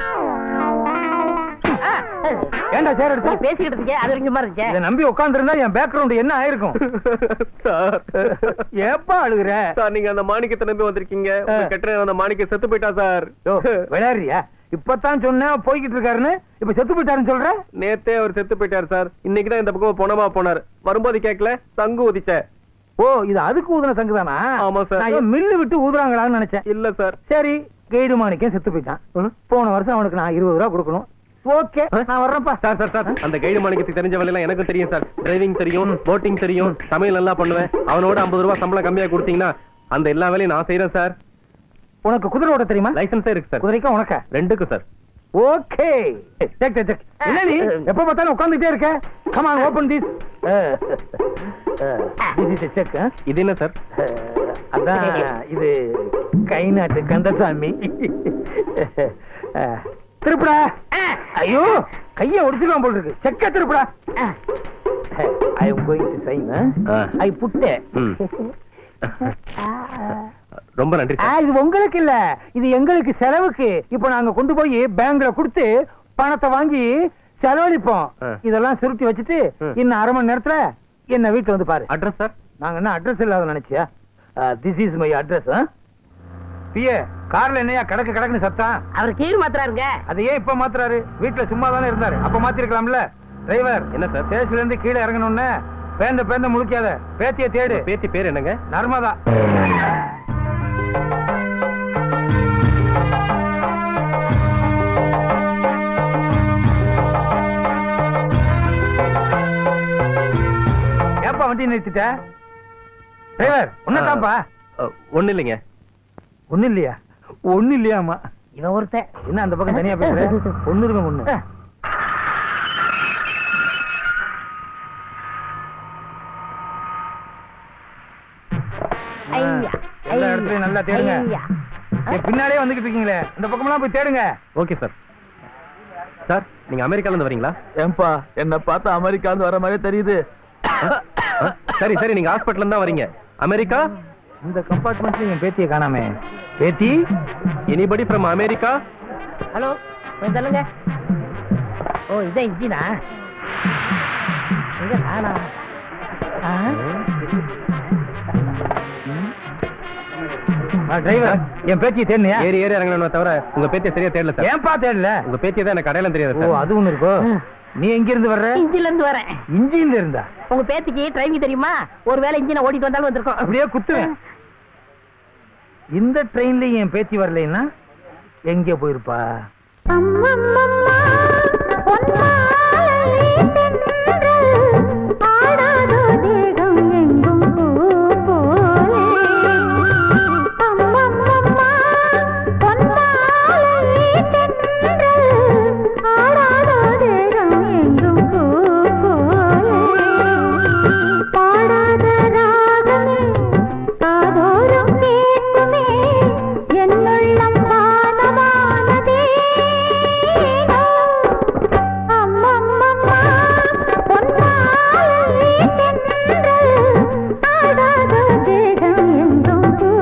ஏன்டா சேர் எடுத்த பேசிக்கிட்டு இருக்கீங்க அது இங்க மாதிரி இருந்துச்சு இதை நம்பி உட்கார்ந்திருந்தா என் பேக்ரவுண்ட் என்ன ஆயிருக்கும் சார் ஏப்பா அழுகுற சார் நீங்க அந்த மாணிக்கத்தை நம்பி வந்திருக்கீங்க உங்க கெட்ட அந்த மாணிக்க செத்து போயிட்டா சார் யோ, விளையாடுறியா இப்பதான் சொன்னேன் போய்கிட்டு இருக்காருன்னு இப்ப செத்து போயிட்டாருன்னு சொல்ற நேத்தே அவர் செத்து போயிட்டார் சார் இன்னைக்கு தான் இந்த பக்கம் பொணமா போனார் வரும்போது கேட்கல சங்கு ஊதிச்ச ஓ இது அதுக்கு ஊதுன சங்கு தானா ஆமா சார். நான் ஏன் மில்லு விட்டு ஊதுறாங்களான்னு நினைச்சேன் இல்ல சார் சரி கைடு மாணிக்கம் செத்து போயிட்டான் போன வருஷம் அவனுக்கு நான் இருபது ரூபா கொடுக்கணும் ஓகே நான் வர்றேன்ப்பா சார் சார் சார் அந்த கைடு மாணிக்கத்துக்கு தெரிஞ்ச வேலையெல்லாம் எனக்கும் தெரியும் சார் டிரைவிங் தெரியும் போட்டிங் தெரியும் சமையல் நல்லா பண்ணுவேன் அவனோட ஐம்பது ரூபாய் சம்பளம் கம்மியா கொடுத்தீங்கன்னா அந்த எல்லா வேலையும் நான் செய்யறேன் சார் உனக்கு குதிரை ஓட்ட தெரியுமா லைசன்ஸே இருக்கு சார் குதிரைக்கா உனக்கா ரெண்டுக்கும் sir okay check check check என்ன நீ எப்ப பார்த்தாலும் உட்கார்ந்துட்டே இருக்க come on open this this is check இது என்ன சார் அதான் இது கை நாட்டு கந்தசாமி திருப்புடா ஐயோ கைய ஒடிச்சிருவான் போல இருக்கு செக்க திருப்புடா I am going to sign I புட்டே ம். ரொம்ப நன்றி ஆ, சார் இது உங்களுக்கு இல்ல இது எங்களுக்கு செலவுக்கு இப்போ நாங்க கொண்டு போய் பேங்க்ல கொடுத்து பணத்தை வாங்கி செலவழிப்போம் ஆ. இதெல்லாம் சுருட்டி வச்சுட்டு ம். இன்னும் அரை மணி நேரத்துல என்ன வீட்டுல வந்து பாரு அட்ரஸ் சார் நாங்க என்ன அட்ரஸ் இல்லாத நினைச்சியா this is my address PA கார்ல என்னையா கடக்கு கடக்குன்னு சத்தம் அவர் கீர் மாத்துறாருங்க அதை ஏன் இப்ப மாத்துறாரு வீட்டுல சும்மா தானே இருந்தாரு அப்ப மாத்திருக்கலாம்ல டிரைவர் என்ன சார் ஸ்டேஷன்ல இருந்து கீழே இறங்கணும்னு பேந்த பேந்த முழிக்காத பேத்திய தேடு பேத்தி பேர் என்னங்க நர்மதா ஏப்பா வண்டி நிறுத்திட்ட டிரைவர் ஒன்னதான்ப்பா ஒண்ணு இல்லைங்க ஒண்ணு இல்லையா ஒண்ணு இல்லையாமா இவன் ஒருத்தன் என்ன அந்த பக்கம் தனியா பேசுற ஒண்ணு இருக்க ஒண்ணு ஐயா, எல்லா ஐயா, இடத்துலயும் நல்லா தேடுங்க ஐயா. என் பின்னாலே வந்துகிட்டு இருக்கீங்களே இந்த பக்கமெல்லாம் போய் தேடுங்க ஓகே சார் சார் நீங்க அமெரிக்கால இருந்து வரீங்களா ஏன்பா என்ன பார்த்தா அமெரிக்கா வர மாதிரி தெரியுது சரி சரி நீங்க ஹாஸ்பிட்டல்ல இருந்து தான் வரீங்க அமெரிக்கா இந்த கம்பார்ட்மெண்ட்ல என் பேத்தியை காணாமே பேத்தி எனிபடி ஃப்ரம் அமெரிக்கா ஹலோ கொஞ்சம் சொல்லுங்க ஓ இதான் இன்ஜினா எங்க காணா டிரைவர் என் பேத்தியை தேடினியா ஏறி ஏறி இறங்கணும் தவிர உங்க பேத்தியை சரியா தெரியல சார் ஏன்பா தேடல உங்க பேத்தியை தான் எனக்கு கடையில தெரியாது ஓ சார் அது ஒண்ணு இருக்கோ நீ எங்க இருந்து வர்ற இன்ஜின்ல இருந்து வரேன் இன்ஜின்ல இருந்தா உங்க பேத்திக்கு டிரைவிங் தெரியுமா ஒருவேளை இன்ஜினை ஓடிட்டு வந்தாலும் வந்திருக்கோம் அப்படியே குத்துவேன் இந்த ட்ரெயின்ல என் பேத்தி வரலைன்னா எங்க போயிருப்பா அம்மம்மம்மா, பொன்மாலை தென்றல் ஆடாதோ தேகம் எங்கும் பூ போலே. அம்மம்மம்மா, பொன்மாலை தென்றல் ஆடாதோ தேகம் எங்கும் பூ போலே. பாடாத ராகமே காதோறும் கேட்குமே என்னுள்ளம் வானவானதே அம்மம்மம்மா பொன்னாலே தென்றல் ஆடாத தேகம் எங்கும் பூ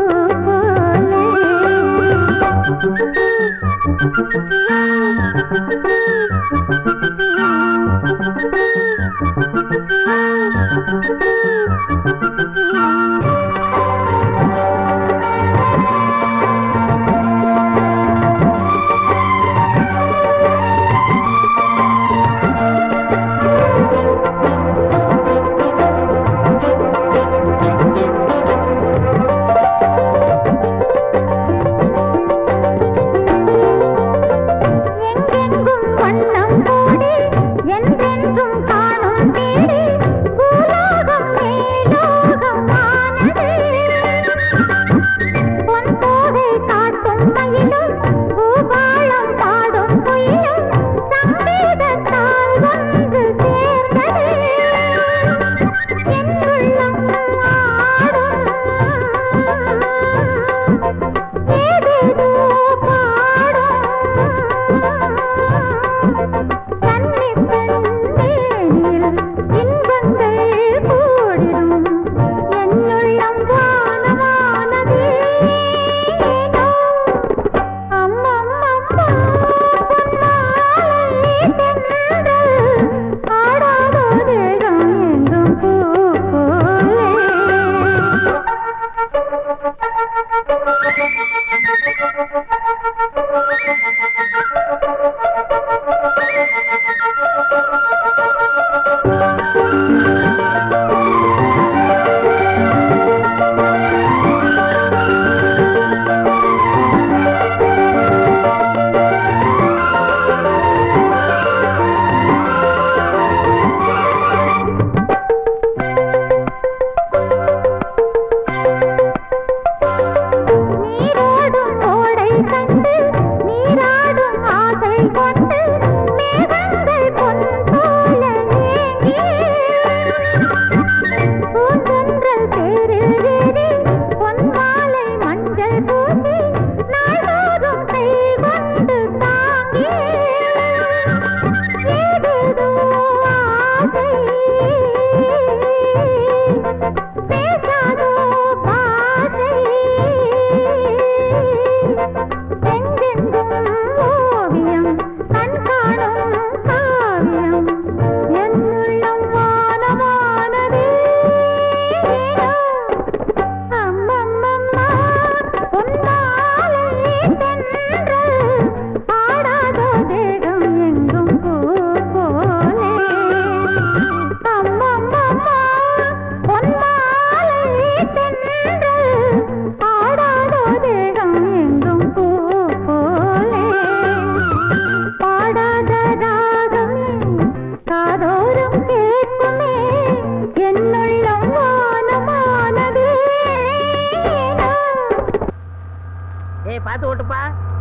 எங்கெங்கும் வண்ணம் கூடி என்றென்றும் காணும் தேடி பூலோகம் மேலோகம்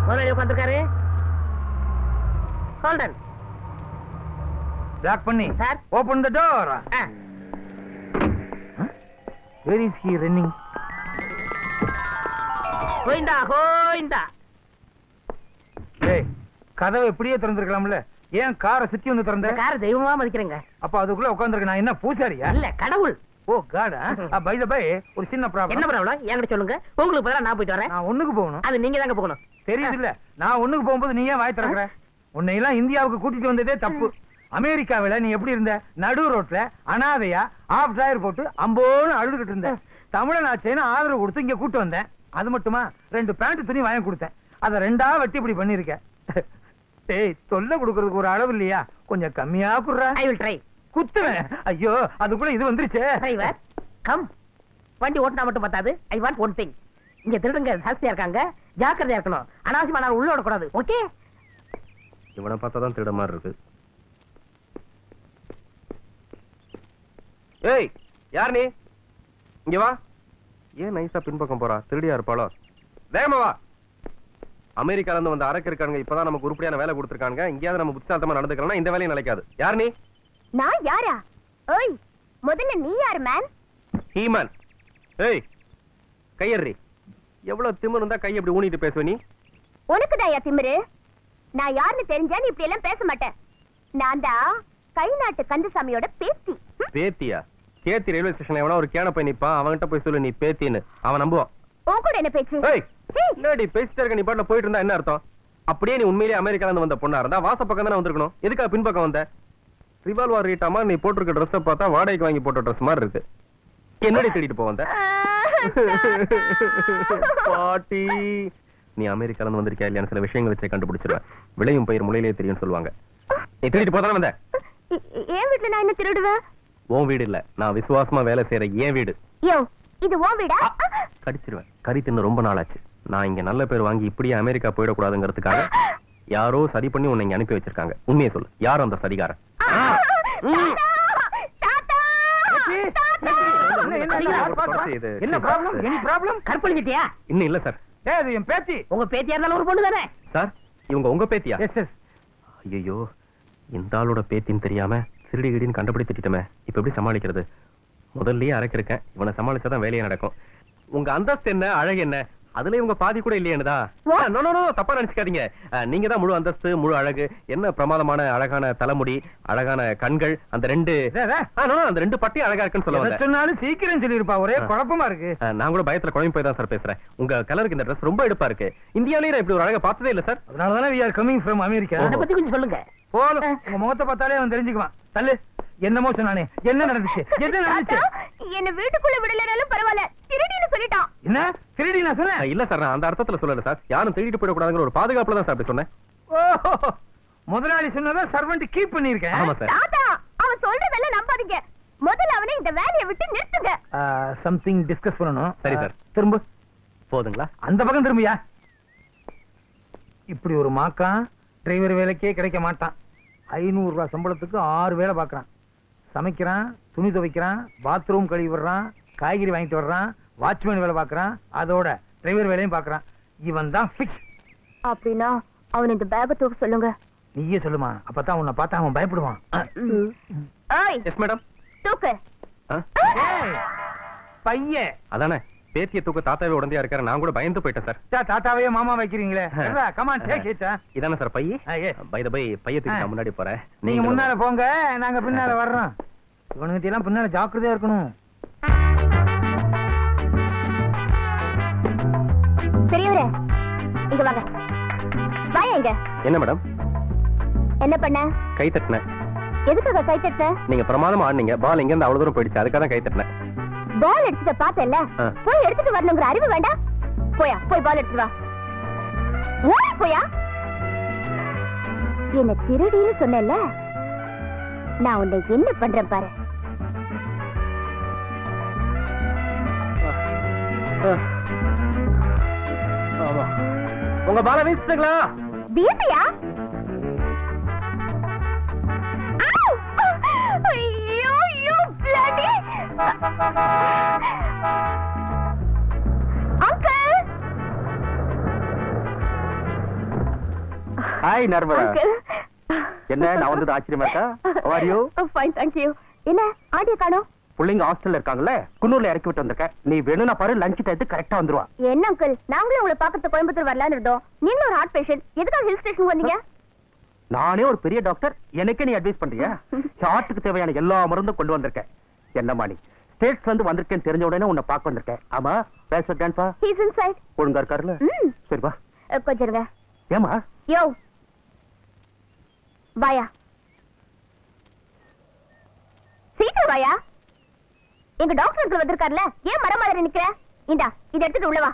முதலாளி உட்காந்துருக்காரு ஹோல்டன் லாக் பண்ணி sir open the door where is he running கோயிந்தா கோயிந்தா ஏய் கதவை இப்படியே திறந்திருக்கலாம்ல ஏன் காரை சுத்தி வந்து திறந்த இந்த காரை தெய்வமா மதிக்கிறேங்க அப்ப அதுக்குள்ள உட்கார்ந்திருக்க நான் என்ன பூசாரியா இல்ல கடவுள் ஓ காடா பை த பை ஒரு சின்ன என்ன ப்ராப்ளம் ப்ராப்ளம் என்கிட்ட சொல்லுங்க உங்களுக்கு பதிலா நான் போயிட்டு வரேன் நான் ஒண்ணுக்கு போகணும் அது நீங்க தாங்க போகணும் தெரியுது இல்ல நான் ஒண்ணுக்கு போகும்போது நீ ஏன் வாய் திறக்கிற உன்னை எல்லாம் இந்தியாவுக்கு கூட்டிட்டு வந்ததே தப்பு அமெரிக்காவில நீ எப்படி இருந்த நடு ரோட்ல அனாதையா ஆஃப் டயர் போட்டு அம்போன்னு அழுதுகிட்டு இருந்த தமிழனாச்சேன்னு ஆதரவு கொடுத்து இங்க கூட்டு வந்தேன் அது மட்டுமா ரெண்டு பேண்ட் துணி வாங்கி கொடுத்தேன் அதை ரெண்டா வெட்டி இப்படி பண்ணிருக்க டேய் தொல்லை கொடுக்கறதுக்கு ஒரு அளவு இல்லையா கொஞ்சம் கம்மியா குடுற ஐ வில் ட்ரை குத்துவேன் ஐயோ அதுக்குள்ள இது வந்துருச்சே டிரைவர் கம் வண்டி ஓட்டினா மட்டும் பத்தாது ஐ வாண்ட் ஒன் திங் இங்க திருடுங்க ஜாஸ்தியா இருக்காங்க ஜாக்கிரதையா இருக்கணும் அனாவசியமா நான் உள்ள விடக்கூடாது ஓகே இவனை பார்த்தா தான் திருட மாதிரி இருக்கு ஏய் யார் நீ இங்க வா ஏன் நைஸா பின்பக்கம் போறா திருடியா இருப்பாளோ வேகமா வா அமெரிக்கால இருந்து வந்த அரக்கு இருக்காங்க இப்பதான் நமக்கு உருப்படியான வேலை கொடுத்துருக்காங்க இங்கேயாவது நம்ம புத்திசாலத்தமா நடந்துக்கிறோம்னா இந்த வேலையும் நிலைக்காது யார் நீ நான் யாரா ஓய் முதல்ல நீ யார் மேன் ஹீமன் ஏய் கையறி எவ்வளவு திமிரு இருந்தா கை அப்படி ஊனிட்டு பேசுவ நீ உனக்கு தான் திமிரு நான் யாருன்னு தெரிஞ்சா நீ இப்படி எல்லாம் பேச மாட்டேன் நான் தான் கை நாட்டு கந்தசாமியோட பேத்தி ம்? பேத்தியா கேத்தி ரயில்வே ஸ்டேஷன் எவனா ஒரு கேன போய் நிப்பான் அவன்கிட்ட போய் சொல்லு நீ பேத்தின்னு அவன் நம்புவான் உன் கூட என்ன பேச்சு ஏய் ஹேய், என்னடி பேசிட்டே இருக்க நீ பாட்டுல போயிட்டு இருந்தா என்ன அர்த்தம் அப்படியே நீ உண்மையிலேயே அமெரிக்கால இருந்து வந்த பொண்ணா இருந்தா வாச பக்கம் தானே வந்திருக்கணும் எதுக்காக பின்பக்கம் வந்த ரிவால்வர் ரீட்டாமா நீ போட்டிருக்க ட்ரெஸ்ஸை பார்த்தா வாடகைக்கு வாங்கி போட்ட ட்ரெஸ் மாதிரி இருக்கு என்னடி தேடிட்டு போக வந்த பாட்டி நீ அமெரிக்கால இருந்து வந்திருக்கியா இல்லையான்னு சில விஷயங்கள் வச்சே கண்டுபிடிச்சிருவேன் விளையும் பயிர் முளையிலே தெரியும்னு சொல்லுவாங்க நீ தேடிட்டு போதானே வந்த எ- எ- என் வீட்டுல நான் என்ன திருடுவேன் உன் வீடு இல்ல நான் விசுவாசமா வேலை செய்யற என் வீடு யோ இது உன் வீடா கடிச்சிருவேன் கறி தின்னு ரொம்ப நாளாச்சு நான் இங்க நல்ல பேர் வாங்கி இப்படியே அமெரிக்கா போயிடக்கூடாதுங்கிறதுக்காக யாரோ சதி பண்ணி உன்னை இங்க அனுப்பி வச்சிருக்காங்க உண்மையை சொல்லு யார் அந்த சதிகாரன் தாத்தா தொடர்ச்சி இது. என்ன ப்ராப்ளம் எனி ப்ராப்ளம் கற்பழிச்சிட்டியா இன்னும் இல்ல சார் ஏ அது என் பேத்தி உங்க பேத்தியா இருந்தாலும் ஒரு பொண்ணு தானே சார் இவங்க உங்க பேத்தியா எஸ் எஸ் ஐயோ இந்த ஆளோட பேத்தின்னு தெரியாம திருடி கிடின்னு கண்டுபிடி திட்டமே இப்ப எப்படி சமாளிக்கிறது முதல்லயே அரைக்கிருக்கேன் இவனை சமாளிச்சாதான் வேலையே நடக்கும் உங்க அந்தஸ்து என்ன அழகு என்ன அதுல இவங்க பாதி கூட இல்லையேனுதா What? நோ நோ நோ தப்பா நினைச்சுக்காதீங்க அஹ், நீங்க தான் முழு அந்தஸ்து முழு அழகு என்ன பிரமாதமான அழகான தலைமுடி அழகான கண்கள் அந்த ரெண்டு இதே, இதே. ஆ, no, no, அந்த ரெண்டு பட்டி அழகா இருக்குன்னு சொல்ல எதை வந்தேன் சொன்னாலும் சீக்கிரம் சொல்லிருப்பா ஒரே ஆ. குழப்பமா இருக்கு அஹ், நான் கூட பயத்துல குழம்பு போய் தான் சார் பேசுறேன் உங்க கலருக்கு இந்த ட்ரெஸ் ரொம்ப எடுப்பா இருக்கு இந்தியாலயே நான் இப்படி ஒரு அழகை பார்த்ததே இல்ல சார் அதனாலதானே we are coming from America அதை பத்தி கொஞ்சம் சொல்லுங்க போதும் உங்க முகத்தை பார்த்தாலே அவன் தெரிஞ்சுக்குவான் தள்ளு என்னமோ சொன்னானே என்ன நடந்துச்சு என்ன நடந்துச்சு தாத்தா என்ன வீட்டுக்குள்ள விடலனாலும் பரவாயில்ல திருடின்னு சொல்லிட்டான் என்ன திருடி நான் சொன்னேன் அஹ், இல்ல சார் நான் அந்த அர்த்தத்துல சொல்லல சார் யாரும் திருடிட்டு போயிடக்கூடாதுங்கிற ஒரு பாதுகாப்புல தான் சார் அப்படி சொன்னேன் ஓ முதலாளி சொன்னதை சர்வெண்ட் கீப் பண்ணிருக்கேன் ஆமா சார் தாத்தா அவன் சொல்றதெல்லாம் நம்பாதீங்க முதல்ல அவனை இந்த வேலையை விட்டு நிறுத்துங்க சம்திங் டிஸ்கஸ் பண்ணணும் சரி, sir. ஆ, திரும்ப போதுங்களா அந்த பக்கம் திரும்பியா இப்படி ஒரு மாக்கான் டிரைவர் வேலைக்கே கிடைக்க மாட்டான் ஐநூறு ரூபாய் சம்பளத்துக்கு ஆறு வேலை பார்க்கறான் சமைக்கிறான் துணி துவைக்கிறான் பாத்ரூம் கழுவி விடுறான் காய்கறி வாங்கிட்டு வர்றான் வாட்ச்மேன் வேலை பார்க்கறான் அதோட டிரைவர் வேலையும் பார்க்கறான் இவன் தான் ஃபிக்ஸ் அப்படின்னா அவன் இந்த பேக தூக்க சொல்லுங்க நீயே சொல்லுமா அப்பதான் உன்னை பார்த்தா அவன் பயப்படுவான் ஏய் எஸ் மேடம் தூக்கு ஏய், பையன் அதானே பேத்திய தூக்க தாத்தாவே உடந்தையா இருக்காரு நான் கூட பயந்து போயிட்டேன் சார் தா- தாத்தாவையே மாமா வைக்கிறீங்களே கமான் டேக் இட் இதானே சார் பைய Ah, yes. By the by பைய தூக்கி நான் முன்னாடி போறேன் நீங்க முன்னால போங்க நாங்க பின்னால வர்றோம் இவனுக்கு எல்லாம் பின்னால ஜாக்கிரதையா இருக்கணும் பெரியவரே இங்க வாங்க வாயா இங்க என்ன மேடம் என்ன பண்ண கை தட்டினேன் எதுக்காக கை தட்ட நீங்க பிரமாதமா ஆடுனீங்க பால் இங்க இருந்து அவ்வளவு தூரம் போயிடுச்சு அதுக்காக தான் கை தட்டினேன் பால் அடிச்சுட்ட பார்த்தேல்ல ஆ. போய் எடுத்துட்டு வரணுங்கிற அறிவு வேண்டாம் போயா போய் பால் எடுத்துட்டு வா ஓடி போயா என்ன திருடின்னு சொன்னேன்ல நான் உன்னை என்ன பண்றேன் பாரு ஆமா உங்க பால வீசுங்களா வீசையா ஐயோ you bloody uncle hi Narmada uncle என்ன நான் வந்தது ஆச்சரியமா இருக்கா வாரியோ ஃபைன் தேங்க் யூ என்ன ஆண்டிய காணோம் பிள்ளைங்க ஹாஸ்டல்ல இருக்காங்கல்ல குன்னூர்ல இறக்கி விட்டு வந்திருக்கேன் நீ வேணும்னா பாரு லஞ்ச் டயத்துக்கு கரெக்டா வந்துருவா என்ன அங்கிள் நாங்களும் உங்களை பார்க்கறது கோயம்புத்தூர் வரலான்னு இருந்தோம் நீங்க ஒரு ஹார்ட் பேஷண்ட் எதுக்காக ஹில் ஸ்டேஷன் வந்தீங்க நானே ஒரு பெரிய டாக்டர் எனக்கே நீ அட்வைஸ் பண்றியா ஹார்ட்டுக்கு தேவையான எல்லா மருந்தும் கொண்டு வந்திருக்கேன் என்னம்மா நீ ஸ்டேட்ஸ்ல இருந்து வந்திருக்கேன்னு தெரிஞ்ச உடனே உன்னை பார்க்க வந்திருக்கேன் ஆமா பேச டான்ப்பா ஹீஸ் இன்சைட் ஒழுங்கா இருக்காருல்ல ம் சரி வா கொஞ்சம் இருங்க ஏமா யோ வாயா சீக்கிரம் வாயா எங்க டாக்டர் அங்கிள் வந்திருக்காருல ஏன் மரம் மாதிரி நிக்கிற இந்தா இத எடுத்துட்டு உள்ள வா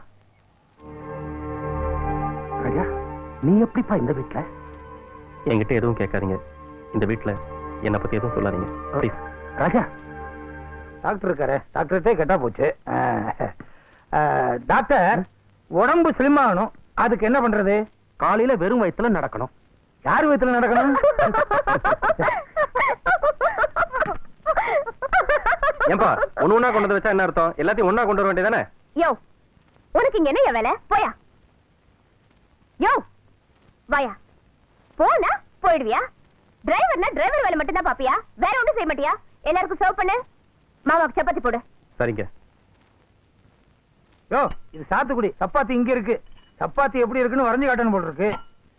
ராஜா நீ எப்படிப்பா இந்த வீட்ல என்கிட்ட எதுவும் கேட்காதீங்க இந்த வீட்ல என்னை பத்தி எதுவும் சொல்லாதீங்க ப்ளீஸ் ராஜா டாக்டர் இருக்காரு டாக்டர்கிட்டே கேட்டா போச்சு அஹ், அஹ், டாக்டர் உடம்பு ஸ்லிம் ஆகணும் அதுக்கு என்ன பண்றது காலையில வெறும் வயித்துல நடக்கணும் யார் வயித்துல நடக்கணும் ஏன்பா ஒண்ணு ஒண்ணா கொண்டு வந்து வச்சா என்ன அர்த்தம் எல்லாத்தையும் ஒண்ணா கொண்டு வர வேண்டியதானே யோ உனக்கு இங்க என்ன வேலை போயா யோ வாயா போனா போயிடுவியா டிரைவர்னா டிரைவர் வேலை மட்டும் தான் பாப்பியா வேற ஒண்ணும் செய்ய மாட்டியா எல்லாருக்கும் சர்வ் பண்ணு மாமாக்கு சப்பாத்தி போடு சரிங்க யோ இது சாத்துக்குடி சப்பாத்தி இங்க இருக்கு சப்பாத்தி எப்படி இருக்குன்னு வரைஞ்சு காட்டணும் போல இருக்கு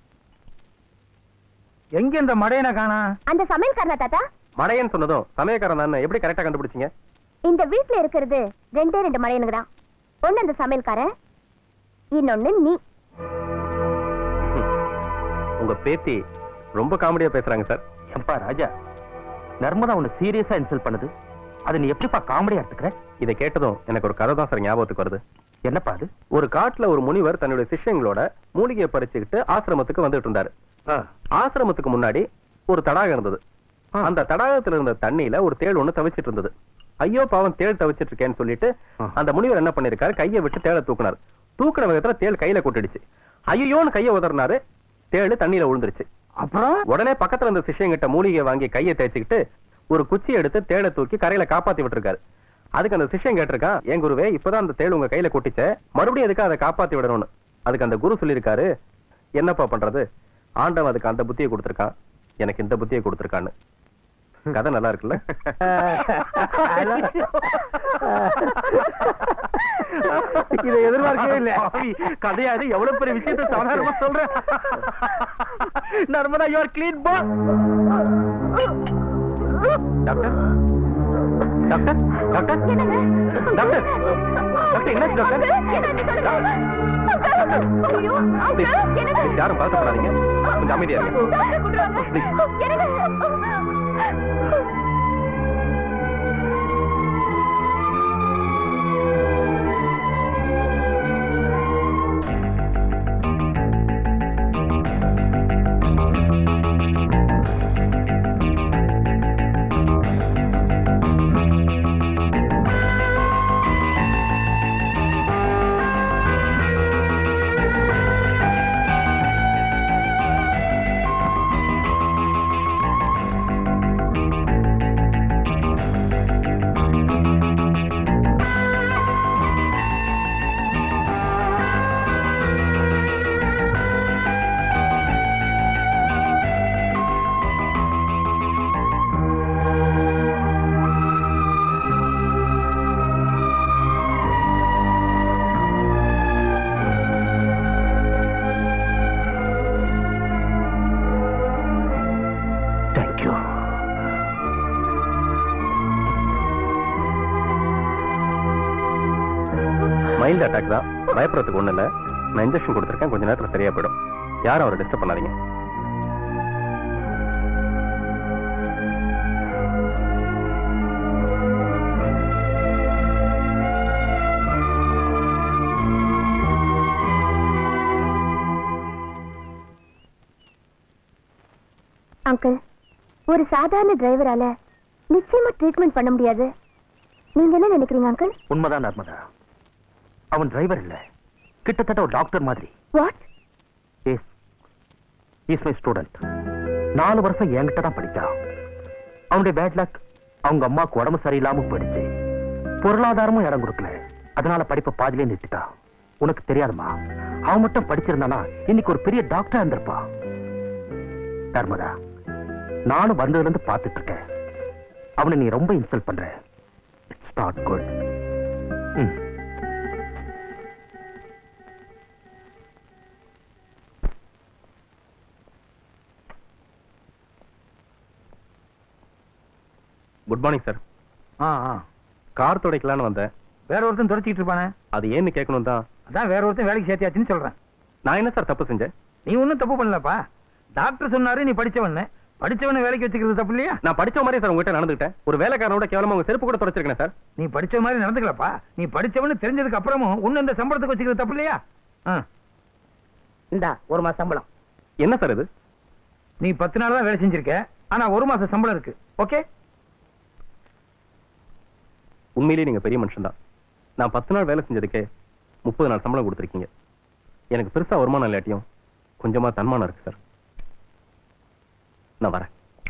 எங்க இந்த மடையனை காணா அந்த சமையல்காரனா தாத்தா மடையன் சொன்னதும் சமயக்காரன் தான் எப்படி கரெக்டா கண்டுபிடிச்சீங்க இந்த வீட்ல இருக்கிறது ரெண்டே ரெண்டு மடையனுக்கு தான் ஒண்ணு அந்த சமையல்காரன் இன்னொன்னு நீ உங்க பேத்தி ரொம்ப காமெடியா பேசுறாங்க சார் ஏன்பா ராஜா நர்மதா உன்னை சீரியஸா இன்சல்ட் பண்ணுது அதை நீ எப்படிப்பா காமெடியா எடுத்துக்கிற இதை கேட்டதும் எனக்கு ஒரு கதை தான் சார் ஞாபகத்துக்கு வருது என்னப்பா அது ஒரு காட்டுல ஒரு முனிவர் தன்னுடைய சிஷ்யங்களோட மூலிகையை பறிச்சுக்கிட்டு ஆசிரமத்துக்கு வந்துட்டு இருந்தாரு ஆசிரமத்துக்கு முன்னாடி ஒரு தடாகம் இருந்தது அந்த தடாகத்துல இருந்த தண்ணியில ஒரு தேள் ஒண்ணு தவிச்சிட்டு இருந்தது ஐயோ பாவம் தேள் தவிச்சிட்டு இருக்கேன்னு சொல்லிட்டு அந்த முனிவர் என்ன பண்ணிருக்காரு கையை விட்டு தேளை தூக்குனாரு தூக்குன விதத்துல தேள் கையில கொட்டிடுச்சு ஐயோன்னு கையை உதறினாரு தேள் தண்ணியில விழுந்துருச்சு அப்புறம் உடனே பக்கத்துல இருந்த சிஷ்யங்கிட்ட மூலிகை வாங்கி கையை தேய்ச்சிக்கிட்டு ஒரு குச்சி எடுத்து தேளை தூக்கி கரையில காப்பாத்தி விட்டுருக்காரு அதுக்கு அந்த சிஷ்யன் கேட்டிருக்கான் என் குருவே இப்பதான் அந்த தேள் உங்க கையில கொட்டிச்ச மறுபடியும் எதுக்கு அதை காப்பாத்தி விடணும்னு அதுக்கு அந்த குரு சொல்லியிருக்காரு என்னப்பா பண்றது ஆண்டவன் அதுக்கு அந்த புத்தியை கொடுத்திருக்கான் எனக்கு இந்த புத்தியை கொடுத்திருக்கான்னு கதை நல்லா இருக்குல்ல இதை எதிர்பார்க்கவே இல்ல கதையாது எவ்வளவு பெரிய விஷயத்தை சாதாரணமா சொல்றேன் நர்மதா யுவர் கிளீன் பா doctor doctor doctor doctor doctor என்னாச்சு டாக்டர் Please, please, யாரும் பதட்டப்படாதீங்க கொஞ்சம் அமைதியா இருங்க தேங்க்யூ மைல்டு அட்டாக் தான் பயப்படுறதுக்கு ஒண்ணு இல்ல நான் இன்ஜெக்ஷன் கொடுத்துருக்கேன் கொஞ்ச நேரத்துல சரியா போயிடும் யாரும் அவரை டிஸ்டர்ப் பண்ணாதீங்க அங்கிள் ஒரு சாதாரண டிரைவரால நிச்சயமா ட்ரீட்மெண்ட் பண்ண முடியாது நீங்க என்ன நினைக்கிறீங்க அங்கிள் உண்மைதான் நர்மதா அவன் டிரைவர் இல்ல கிட்டத்தட்ட ஒரு டாக்டர் மாதிரி what yes is my student நாலு வருஷம் என்கிட்ட தான் படிச்சான் அவனுடைய பேட் லக் அவங்க அம்மாவுக்கு உடம்பு சரியில்லாம போயிடுச்சு பொருளாதாரமும் இடம் கொடுக்கல அதனால படிப்பை பாதியிலே நிறுத்திட்டான் உனக்கு தெரியாதுமா அவன் மட்டும் படிச்சிருந்தானா இன்னைக்கு ஒரு பெரிய டாக்டரா இருந்திருப்பான் தர்மதா நானும் வந்ததுல இருந்து பார்த்துட்டு இருக்கேன் அவனை நீ ரொம்ப இன்சல்ட் பண்ற it's not good good morning sir ஆ ஆ கார் துடைக்கலான்னு வந்தேன் வேற ஒருத்தன் தொடச்சிக்கிட்டு இருப்பானே அது ஏன்னு கேட்கணும் தான் அதான் வேற ஒருத்தன் வேலைக்கு சேர்த்தியாச்சுன்னு சொல்றேன் நான் என்ன சார் தப்பு செஞ்சேன் நீ ஒன்றும் தப்பு பண்ணலப்பா டாக்டர் சொன்னாரு நீ படிச்சவன்னு படிச்சவனை வேலைக்கு வச்சுக்கிறது தப்பு இல்லையா நான் படிச்ச மாதிரி சார் உங்ககிட்ட நடந்துக்கிட்டேன் ஒரு வேலைக்காரனோட கேவலமா உங்க செருப்பு கூட தொடச்சிருக்கேன் சார் நீ படிச்ச மாதிரி நடந்துக்கலப்பா நீ படிச்சவன்னு தெரிஞ்சதுக்கு அப்புறமும் உன்னை இந்த சம்பளத்துக்கு வச்சுக்கிறது தப்பு இல்லையா ஆ இந்தா ஒரு மாசம் சம்பளம் என்ன சார் இது நீ பத்து நாள் தான் வேலை செஞ்சிருக்க ஆனா ஒரு மாசம் சம்பளம் இருக்கு ஓகே உண்மையிலேயே நீங்க பெரிய மனுஷன் தான் நான் பத்து நாள் வேலை செஞ்சதுக்கே முப்பது நாள் சம்பளம் கொடுத்துருக்கீங்க எனக்கு பெருசா வருமானம் இல்லாட்டியும் கொஞ்சமா தன்மானம் இருக்கு சார் நான் வரேன்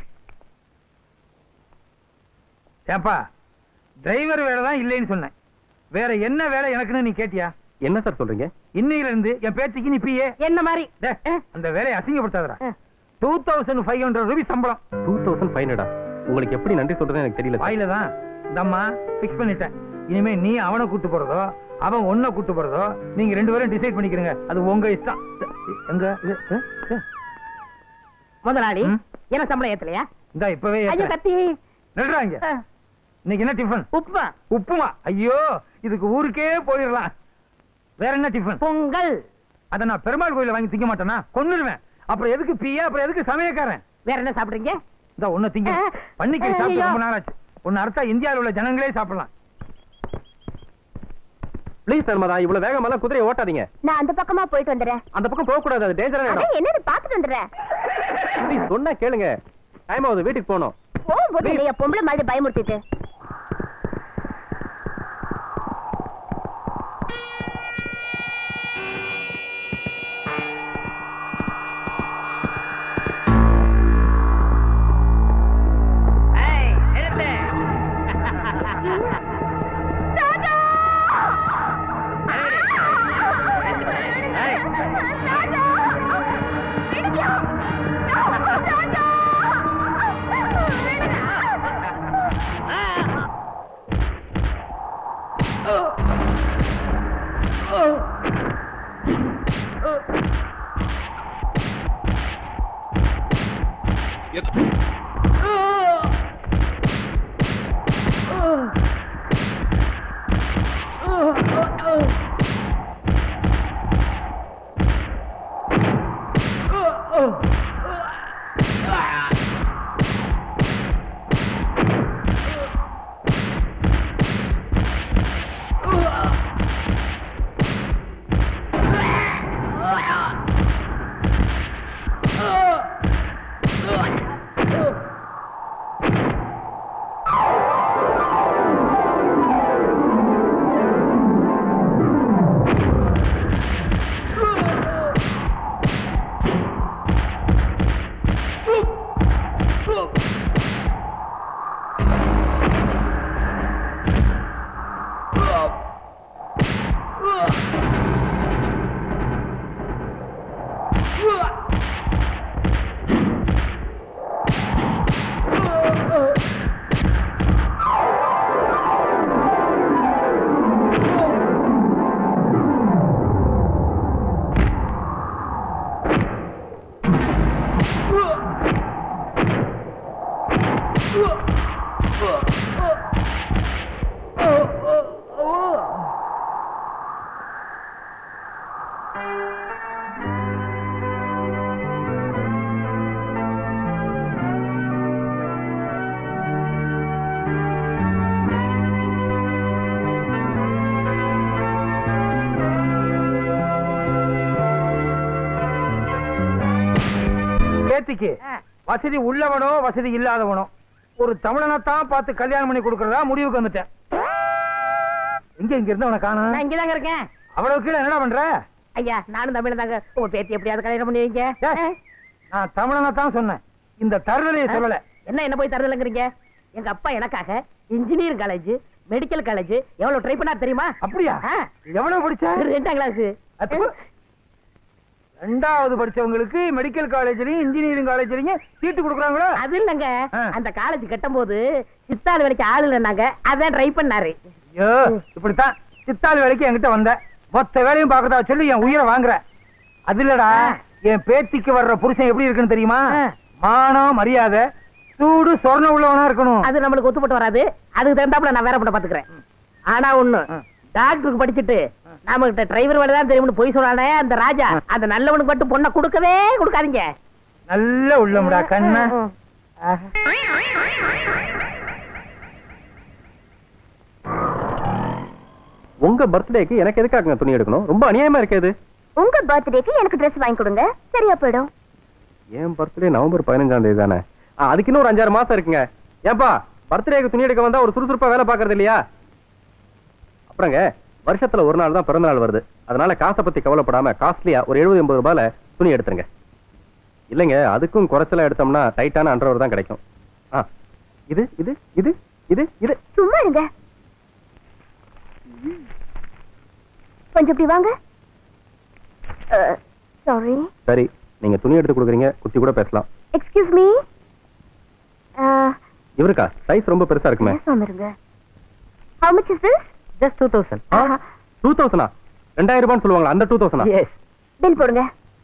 ஏப்பா டிரைவர் வேலை தான் இல்லைன்னு சொன்னேன் வேற என்ன வேலை எனக்குன்னு நீ கேட்டியா என்ன சார் சொல்றீங்க இன்னையில இருந்து என் பேத்திக்கு நீ பிஏ என்ன மாதிரி அந்த வேலையை அசிங்கப்படுத்தாதடா two thousand five hundred rupees சம்பளம் டூ தௌசண்ட் ஃபைவ் ஹண்ட்ரடா உங்களுக்கு எப்படி நன்றி சொல்றதுன்னு எனக்கு தெரியல சார் வாயில தான் இந்த அம்மா ஃபிக்ஸ் பண்ணிட்டேன் இனிமே நீ அவனை கூட்டு போறதோ அவன் ஒன்ன கூட்டு போறதோ நீங்க ரெண்டு பேரும் டிசைட் பண்ணிக்கிறீங்க அது உங்க இஷ்டம் எங்க இது, இது, இது. முதலாளி என்ன சம்பளம் ஏத்தலையா இந்தா இப்பவே ஐயோ ஏத்துறேன். கத்தி நில்றாங்க இன்னைக்கு என்ன டிஃபன் உப்புமா உப்புமா ஐயோ இதுக்கு ஊருக்கே போயிடலாம் வேற என்ன டிஃபன் பொங்கல் அத நான் பெருமாள் கோயில வாங்கி திங்க மாட்டேனா கொன்னுடுவேன் அப்புறம் எதுக்கு பிஏ அப்புறம் எதுக்கு சமயக்காரன் வேற என்ன சாப்பிடுறீங்க இந்த ஒண்ணு திங்க பன்னிக்கறி சாப்பிட்டு ரொம்ப நாளாச்சு ஒன்னு அர்த்தா இந்தியாவில் உள்ள ஜனங்களே சாப்பிடலாம் ப்ளீஸ் தர்மதா இவ்வளவு வேகமெல்லாம் குதிரையை ஓட்டாதீங்க நான் அந்த பக்கமா போயிட்டு வந்துடுறேன் அந்த பக்கம் போக கூடாது அது டேஞ்சரான இடம் அதான் என்னது பாத்துட்டு வந்துடுறேன் ப்ளீஸ் சொன்னா கேளுங்க டைம் ஆகுது வீட்டுக்கு போகணும் போகும்போது இல்லையா பொம்பளை மாதிரி பயமுறுத்திட்டு பேத்திக்கு வசதி உள்ளவனோ வசதி இல்லாதவனோ ஒரு தமிழனைத்தான் பார்த்து கல்யாணம் பண்ணி கொடுக்கறதா முடிவுக்கு வந்துட்டேன் எங்க இங்க இருந்து அவனை காணும் நான் இங்கதாங்க இருக்கேன் அவ்வளவு கீழே என்னடா பண்ற ஐயா நானும் தமிழ் தாங்க உங்க பேத்தி எப்படியாவது கல்யாணம் பண்ணி வைங்க நான் தமிழனை தான் சொன்னேன் இந்த தருதலையை சொல்லல என்ன என்ன போய் தருதலைங்கிறீங்க எங்க அப்பா எனக்காக இன்ஜினியரிங் காலேஜ் மெடிக்கல் காலேஜ் எவ்வளவு ட்ரை பண்ணா தெரியுமா அப்படியா எவ்வளவு படிச்ச ரெண்டாம் கிளாஸ் ரெண்டாவது படிச்சவங்களுக்கு மெடிக்கல் காலேஜ்லயும் இன்ஜினியரிங் காலேஜ்லயும் சீட்டு கொடுக்குறாங்களா அது இல்லைங்க அந்த காலேஜ் கட்டும் போது சித்தாள் வேலைக்கு ஆள் இல்லைன்னாங்க அதான் ட்ரை பண்ணாரு ஐயோ இப்படித்தான் சித்தாள் வேலைக்கு என்கிட்ட வந்த மொத்த வேலையும் பார்க்கதா சொல்லி என் உயிரை வாங்குற அது இல்லடா என் பேத்திக்கு வர்ற புருஷன் எப்படி இருக்குன்னு தெரியுமா மானம் மரியாதை சூடு சொர்ண உள்ளவனா இருக்கணும் அது நம்மளுக்கு ஒத்துப்பட்டு வராது அதுக்கு தகுந்தாப்புல நான் வேற பட்ட பாத்துக்கிறேன் ஆனா ஒண்ணு டாக்டருக்கு படிச்சுட்டு நாம கிட்ட டிரைவர் வேலை தான் தெரியும்னு போய் சொன்னானே அந்த ராஜா அந்த நல்லவனுக்கு மட்டும் பொண்ணை கொடுக்கவே கொடுக்காதீங்க நல்ல உள்ளமுடா கண்ணா உங்க பர்த்டேக்கு எனக்கு எதுக்காக துணி எடுக்கணும் ரொம்ப அநியாயமா இருக்கே உங்க பர்த்டேக்கு எனக்கு Dress வாங்கி கொடுங்க சரியா போயிடும் என் பர்த்டே நவம்பர் பதினஞ்சாம் தேதி தானே ஆ, அதுக்கு இன்னும் ஒரு அஞ்சாறு மாசம் இருக்குங்க ஏன்பா பர்த்டேக்கு துணி எடுக்க வந்தா ஒரு சுறுசுறுப்பா வேலை பாக்குறது இல்லையா அப்புறங்க வருஷத்துல ஒரு நாள் தான் பிறந்த நாள் வருது அதனால காசை பத்தி கவலைப்படாம காஸ்ட்லியா ஒரு எழுபது எண்பது ரூபாயில துணி எடுத்துருங்க இல்லைங்க அதுக்கும் குறைச்சலா எடுத்தோம்னா டைட்டான அண்டர்வர் தான் கிடைக்கும் ஆ இது இது இது இது இது சும்மா இருங்க கொஞ்சம் இப்படி வாங்க சாரி சரி நீங்க துணி எடுத்து கொடுக்குறீங்க குத்தி கூட பேசலாம் எக்ஸ்கியூஸ் மீ இவருக்கா சைஸ் ரொம்ப பெருசா இருக்குமே பேசாம இருங்க how much is this just two thousand two தௌசண்டா ரெண்டாயிரம் ரூபான்னு சொல்லுவாங்களா அந்த டூ தௌசண்டா எஸ் பில் போடுங்க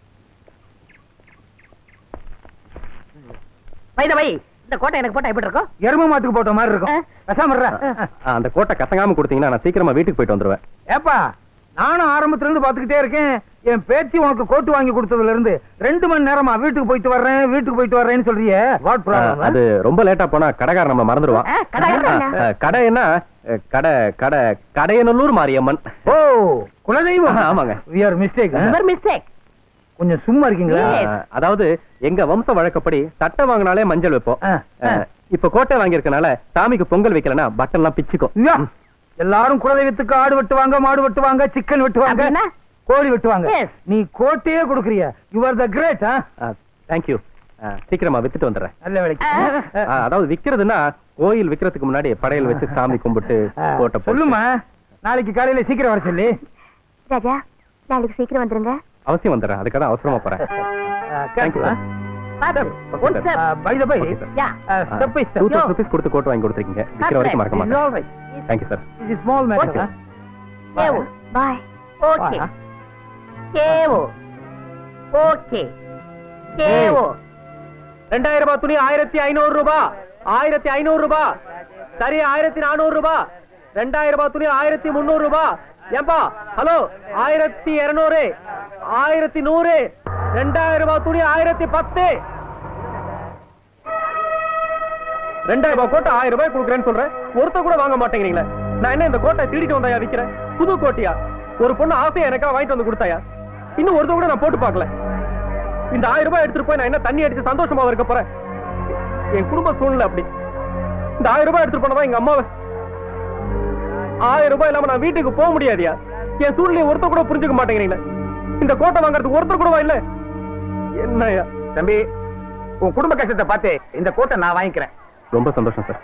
வைத வை இந்த கோட்டை எனக்கு போட்டா எப்படி இருக்கும் எரும மாட்டுக்கு போட்ட மாதிரி இருக்கும் பேசாம இருடா. அந்த கோட்டை கசங்காம கொடுத்தீங்கன்னா நான் சீக்கிரமா வீட்டுக்கு போயிட்டு வந்துருவேன் ஏப்பா நானும் ஆரம்பத்துல இருந்து பாத்துக்கிட்டே இருக்கேன் என் பேத்தி உனக்கு கோட்டு வாங்கி கொடுத்ததுல இருந்து ரெண்டு மணி நேரமா வீட்டுக்கு போயிட்டு வர்றேன் வீட்டுக்கு போயிட்டு வர்றேன்னு சொல்றியே வாட் ஆ, ப்ராப்ளம் அது ரொம்ப லேட்டா போனா கடைக்காரன் நம்ம மறந்துடுவான் ஆ, கடைக்காரன் ஆ, ஆ, கடை என்ன அ, கடை கடை கடையநல்லூர் மாரியம்மன் ஓ குலதெய்வம் ஆமாங்க. We are mistake your mistake கொஞ்சம் சும்மா இருக்கீங்களா ஆ, அதாவது எங்க வம்ச வழக்கப்படி சட்டை வாங்கினாலே மஞ்சள் வைப்போம் ஆ, ஆ. ஆ, இப்ப கோட்டை வாங்கியிருக்கனால சாமிக்கு பொங்கல் வைக்கலன்னா பட்டன் எல்லாம் பிச்சுக்கும் ஐயா, எல்லாரும் குலதெய்வத்துக்கு ஆடு வெட்டுவாங்க மாடு வெட்டுவாங்க சிக்கன் வெட்டுவாங்க அப்படின்னா? கோழி வெட்டுவாங்க Yes. நீ கோட்டையே கொடுக்குறிய you are the great thank you சீக்கிரமா வித்துட்டு வந்துடுறேன் நல்ல வேலைக்கு ஆ, அதாவது விக்கிறதுன்னா கோயில் விக்கிறதுக்கு முன்னாடி படையல் வச்சு சாமி கும்பிட்டு ஆ, கோட்டை போட்டு- சொல்லுமா நாளைக்கு காலையில சீக்கிரம் வர சொல்லி ராஜா நாளைக்கு சீக்கிரம் வந்துருங்க அவசியம் வந்துடுறேன் அதுக்காக தான் அவசரமா போறேன் thank you sir one step by the by Okay, sir. Yeah step by two step thousand rupees கொடுத்து கோட் வாங்கி கொடுத்துருக்கீங்க விற்கிற வரைக்கும் மறக்க மாட்டேன் all right thank you sir this is small Okay. Matter கேவு பாய் ஓகே கேவு ஓகே கேவு ரெண்டாயிரம் ரூபாய் துணி ஆயிரத்தி ஐநூறு ரூபாய் ஆயிரத்தி ஐநூறு ரூபாய் சரி ஆயிரத்தி நானூறு ரூபாய் ரெண்டாயிரம் ரூபாய் துணி ஆயிரத்தி முந்நூறு ரூபாய் ஏன்பா ஹலோ ஆயிரத்தி இருநூறு ஆயிரத்தி நூறு ரெண்டாயிரம் ரூபாய் துணி ஆயிரத்தி பத்து ரெண்டாயிரம் ரூபாய் கோட்டை ஆயிரம் ரூபாய் கொடுக்குறேன்னு சொல்றேன் ஒருத்தர் கூட வாங்க மாட்டேங்கிறீங்களே நான் என்ன இந்த கோட்டை திருடிட்டு வந்தாயா விக்கிறேன் புது கோட்டியா ஒரு பொண்ணு ஆசையா எனக்கா வாங்கிட்டு வந்து கொடுத்தாயா இன்னும் ஒருத்தர் கூட நான் போட்டு பார்க்கல இந்த ஆயிரம் ரூபாய் எடுத்துட்டு போய் நான் என்ன தண்ணி அடிச்சு சந்தோஷமா இருக்க போறேன் என் குடும்ப சூழ்நிலை அப்படி இந்த ஆயிரம் ரூபாய் எடுத்துட்டு போனதா எங்க அம்மாவை ஆயிரம் ரூபாய் இல்லாம நான் வீட்டுக்கு போக முடியாதியா என் சூழ்நிலையை ஒருத்தர் கூட புரிஞ்சுக்க மாட்டேங்கிறீங்களே இந்த கோட்டை வாங்குறதுக்கு ஒருத்தர் கூடவா இல்ல என்னய்யா தம்பி உன் குடும்ப கஷ்டத்தை பார்த்து இந்த கோட்டை நான் வாங்கிக்கிறேன் ரொம்ப சந்தோஷம் சார்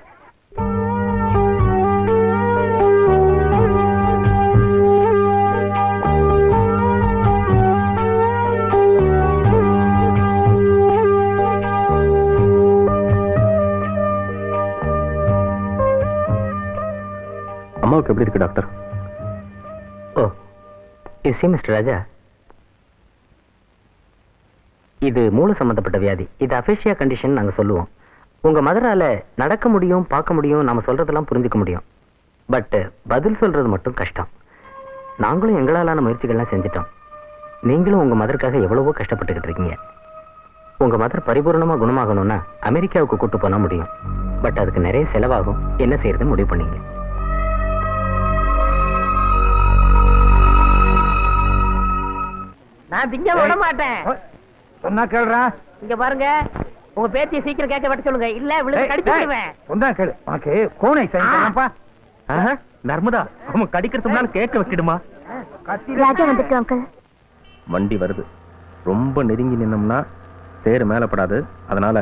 அம்மாவுக்கு எப்படி இருக்கு doctor oh you see mister Raja இது மூல சம்பந்தப்பட்ட வியாதி இது அஃபிஷியா கண்டிஷன் நாங்க சொல்லுவோம் உங்க மதரால நடக்க முடியும் பார்க்க முடியும் நாம சொல்றதெல்லாம் புரிஞ்சுக்க முடியும் பட் பதில் சொல்றது மட்டும் கஷ்டம் நாங்களும் எங்களாலான முயற்சிகள்லாம் செஞ்சுட்டோம் நீங்களும் உங்க மதருக்காக எவ்வளவோ கஷ்டப்பட்டுக்கிட்டு இருக்கீங்க உங்க மதர் பரிபூர்ணமா குணமாகணும்னா அமெரிக்காவுக்கு கூட்டு போனா முடியும் பட் அதுக்கு நிறைய செலவாகும் என்ன செய்யறதுன்னு முடிவு பண்ணீங்க நான் திங்க விட மாட்டேன் சொன்னா கேளுடா இங்க பாருங்க உங்க பேத்தியை சீக்கிரம் கேட்க விட சொல்லுங்க இல்ல விழுந்து கடிச்சு விடுவேன் சொன்னா கேளு உனக்கு கோனை செய்யலாம்ப்பா நர்மதா அவன் கடிக்கிறதுக்கு முன்னால கேட்க வச்சிடுமா ராஜா வந்துட்டு அங்கிள் வண்டி வருது ரொம்ப நெருங்கி நின்னோம்னா சேறு மேல படாது அதனால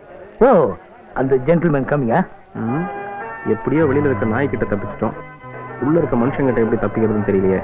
ஓ அந்த ஜென்டில்மேன் கம்மியா ம், எப்படியோ வெளியில இருக்க நாய்க்கிட்ட தப்பிச்சிட்டோம் உள்ள இருக்க மனுஷங்கிட்ட எப்படி தப்பிக்கிறதுன்னு தெரியலையே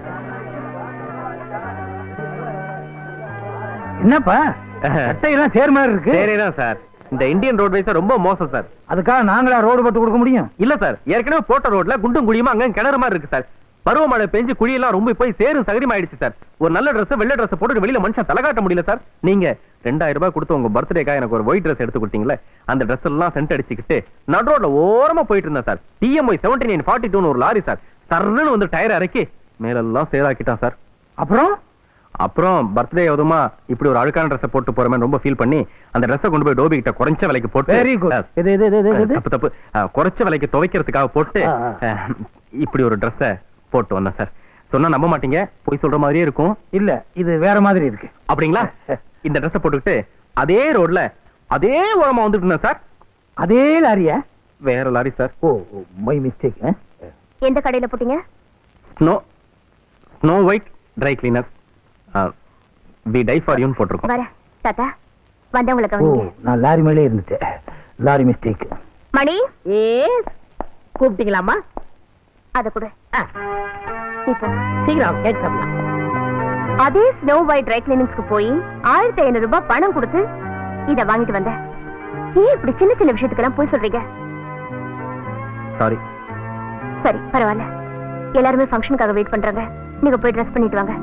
என்னப்பா சட்டையெல்லாம் சேர் மாதிரி இருக்கு சரிதான் சார் இந்த இந்தியன் ரோட்வேஸ் ரொம்ப மோசம் சார் அதுக்காக நாங்களா ரோடு போட்டு கொடுக்க முடியும் இல்ல சார் ஏற்கனவே போட்ட ரோட்ல குண்டும் குழியுமா அங்க கிணறு மாதிரி இருக்கு சார் பருவமழை பெஞ்சு குழியெல்லாம் ரொம்ப போய் சேரும் சகதியம் ஆயிடுச்சு சார் ஒரு நல்ல Dress வெள்ளை Dress போட்டு வெளியில மனுஷன் தலை காட்ட முடியல சார் நீங்க ரெண்டாயிரம் ரூபாய் கொடுத்து உங்க பர்த்டேக்காக எனக்கு ஒரு ஒயிட் Dress எடுத்து கொடுத்தீங்களே அந்த Dress எல்லாம் சென்ட் அடிச்சுக்கிட்டு நடு ரோட்ல ஓரமா போயிட்டு இருந்தேன் sir TMI seventy nine forty டூன்னு ஒரு லாரி சார் சர்ன்னு வந்து டயர் இறக்கி மேலெல்லாம் சேதாக்கிட்டான் சார் அப்புறம் அப்புறம் பர்த்டே எதுமா இப்படி ஒரு அழுக்கான ட்ரெஸ் போட்டு போறமே ரொம்ப ஃபீல் பண்ணி அந்த ட்ரெஸ்ஸை கொண்டு போய் டோபி கிட்ட குறைஞ்ச விலைக்கு போட்டு வெரி குட் அஹ், இது இது இது இது, இது தப்பு தப்பு அஹ், குறைச்ச விலைக்கு துவைக்கிறதுக்காக போட்டு ஆ, ஆ. அஹ், இப்படி ஒரு Dress-அ போட்டு வந்தேன் சார் சொன்னா நம்ப மாட்டீங்க போய் சொல்ற மாதிரியே இருக்கும் இல்ல இது வேற மாதிரி இருக்கு அப்படிங்களா இந்த Dress-அ போட்டுக்கிட்டு அதே ரோட்ல அதே ஓரமா வந்துட்டு இருந்தேன் சார் அதே லாரியா வேற லாரி சார் ஓ மை மிஸ்டேக் எந்த கடையில போட்டீங்க snow snow white dry cleaners we dye for யூன்னு போட்டிருக்கோம் வர தாத்தா வந்தவங்களை ஓ கவனிங்க நான் லாரி மேலே இருந்துட்டேன் லாரி மிஸ்டேக் மணி ஏஸ் கூப்பிட்டீங்களாமா அத கொடு ஆ, இப்போ சீக்கிரம் கேக் சாப்பிடலாம் அதே ஸ்னோ ஒயிட் ட்ரை கிளீனிங்ஸ்க்கு போய் ஆயிரத்தி ஐநூறு ரூபாய் பணம் கொடுத்து இத வாங்கிட்டு வந்தேன் ஏன் இப்படி சின்ன சின்ன விஷயத்துக்கெல்லாம் போய் சொல்றீங்க சாரி சரி பரவாயில்ல எல்லாருமே ஃபங்க்ஷனுக்காக வெயிட் பண்றாங்க நீங்க போய் ட்ரெஸ் பண்ணிட்டு வாங்க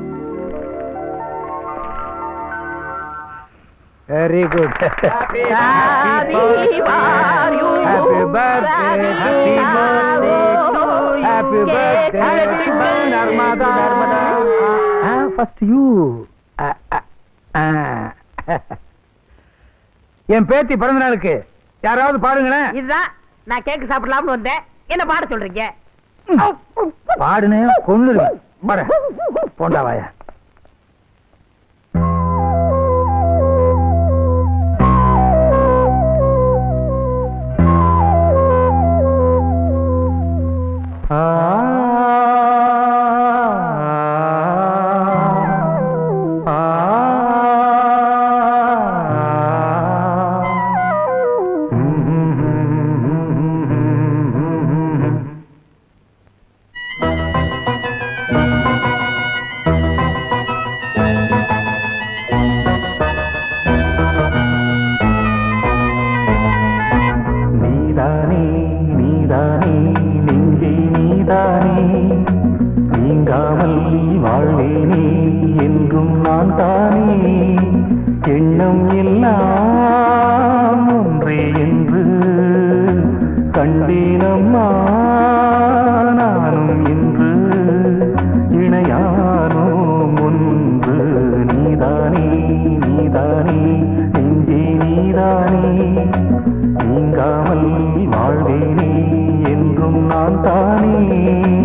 very good Happy for you. Happy birthday, happy birthday to you. Happy birthday, happy birthday, Narmada. First you என் பேத்தி பிறந்த நாளுக்கு யாராவது பாடுங்களேன் இதுதான் நான் கேக் சாப்பிடலாம்னு வந்தேன் என்ன பாட சொல்றீங்க பாடுனே கொண்டு பாட போண்டா வாயா நீதானே நீதானே நெஞ்சே நீதானே நீங்காமல் வாழ்வேனே என்றும் நான் தானே எண்ணம் எல்லாம் ஒன்றே என்று கண்டேனம்மா நானும் என்று இணையானோம் ஒன்று நீதானே நீதானே நெஞ்சே நீதானே நீங்காமல் வாழ்வேனே என்றும் நான் தானே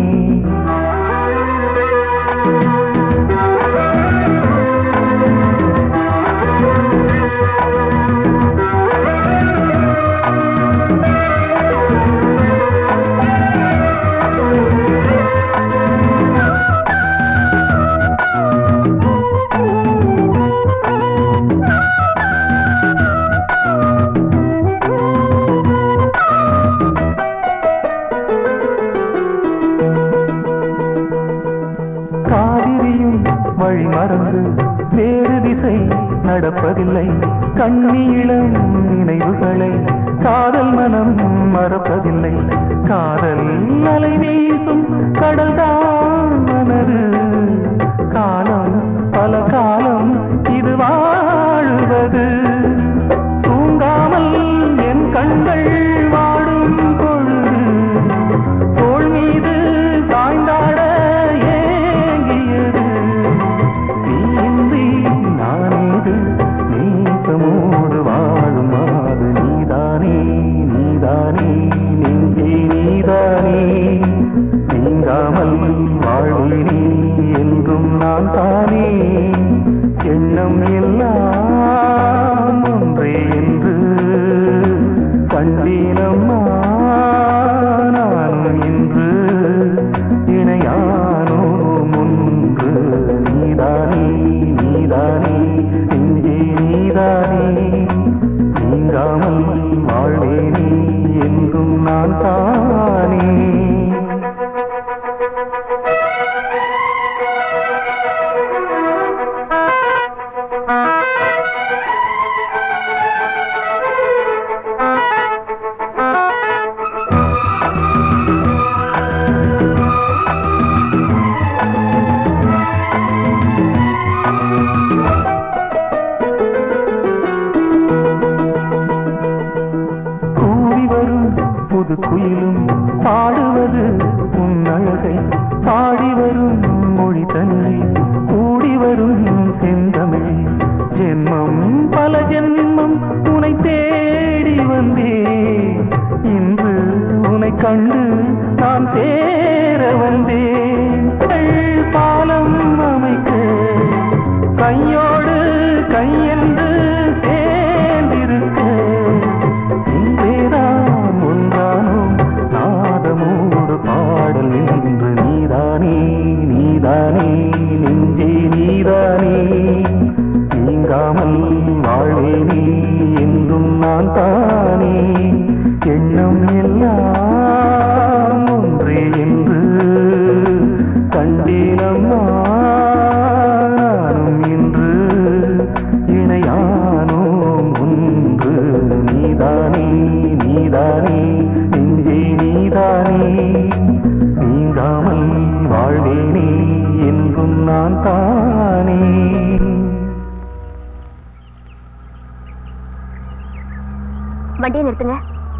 காவிரியும் வழி மறந்து வேறு திசை நடப்பதில்லை கண்ணீளம் நினைவுகளை காதல் மனம் மறப்பதில்லை காதல் அலை வீசும் கடல் தான் மனது காலம் பல காலம் இது வாழுவது தூங்காமல் என் கண்கள் வாடும் பொழுது தோள் மீது சாய்ந்தாட ஏங்கியது நீந்தி நானேது நேசமோடு வாழும் மாது நீதானே நீதானே நெஞ்சே நீதானே நீங்காமல் வாழ்வேனே என்றும் நான் தானே எண்ணம் எல்லாம் ஒன்றே என்று கண்டீனம்மா நானும் இன்று இணையானோ ஒன்று நீதானே நீதானே நெஞ்சே நீதானே நீங்காமல் வாழ்வேனே என்றும் நான் தானே புது குயிலும் பாடுவது உன் அழகை பாடி வரும் மொழி தன்னை கூடி வரும் செந்தமிழ் ஜென்மம் பல ஜென்மம் உனை தேடி வந்தேன் இன்று உனை கண்டு நான் சேர வந்தேன் கல் பாலம் அமைக்க கையோடு கையென்று சேர்ந்திருக்க இன்றேதான் ஒன்றானோம் நாதமோடு பாடல் என்று நீதானே நீதானே நெஞ்சே நீதானே நீங்காமல் வாழ்வேனே என்றும் நான் தானே எண்ணம் எல்லாம் ஒன்றே என்று கண்டீனம்மா நானும் இன்று இணையானோம் ஒன்று நீதானே நீதானே நெஞ்சே நீதானே நீங்காமல் வாழ்வேனே என்றும் நான் தானே வண்டியை நிறுத்துங்க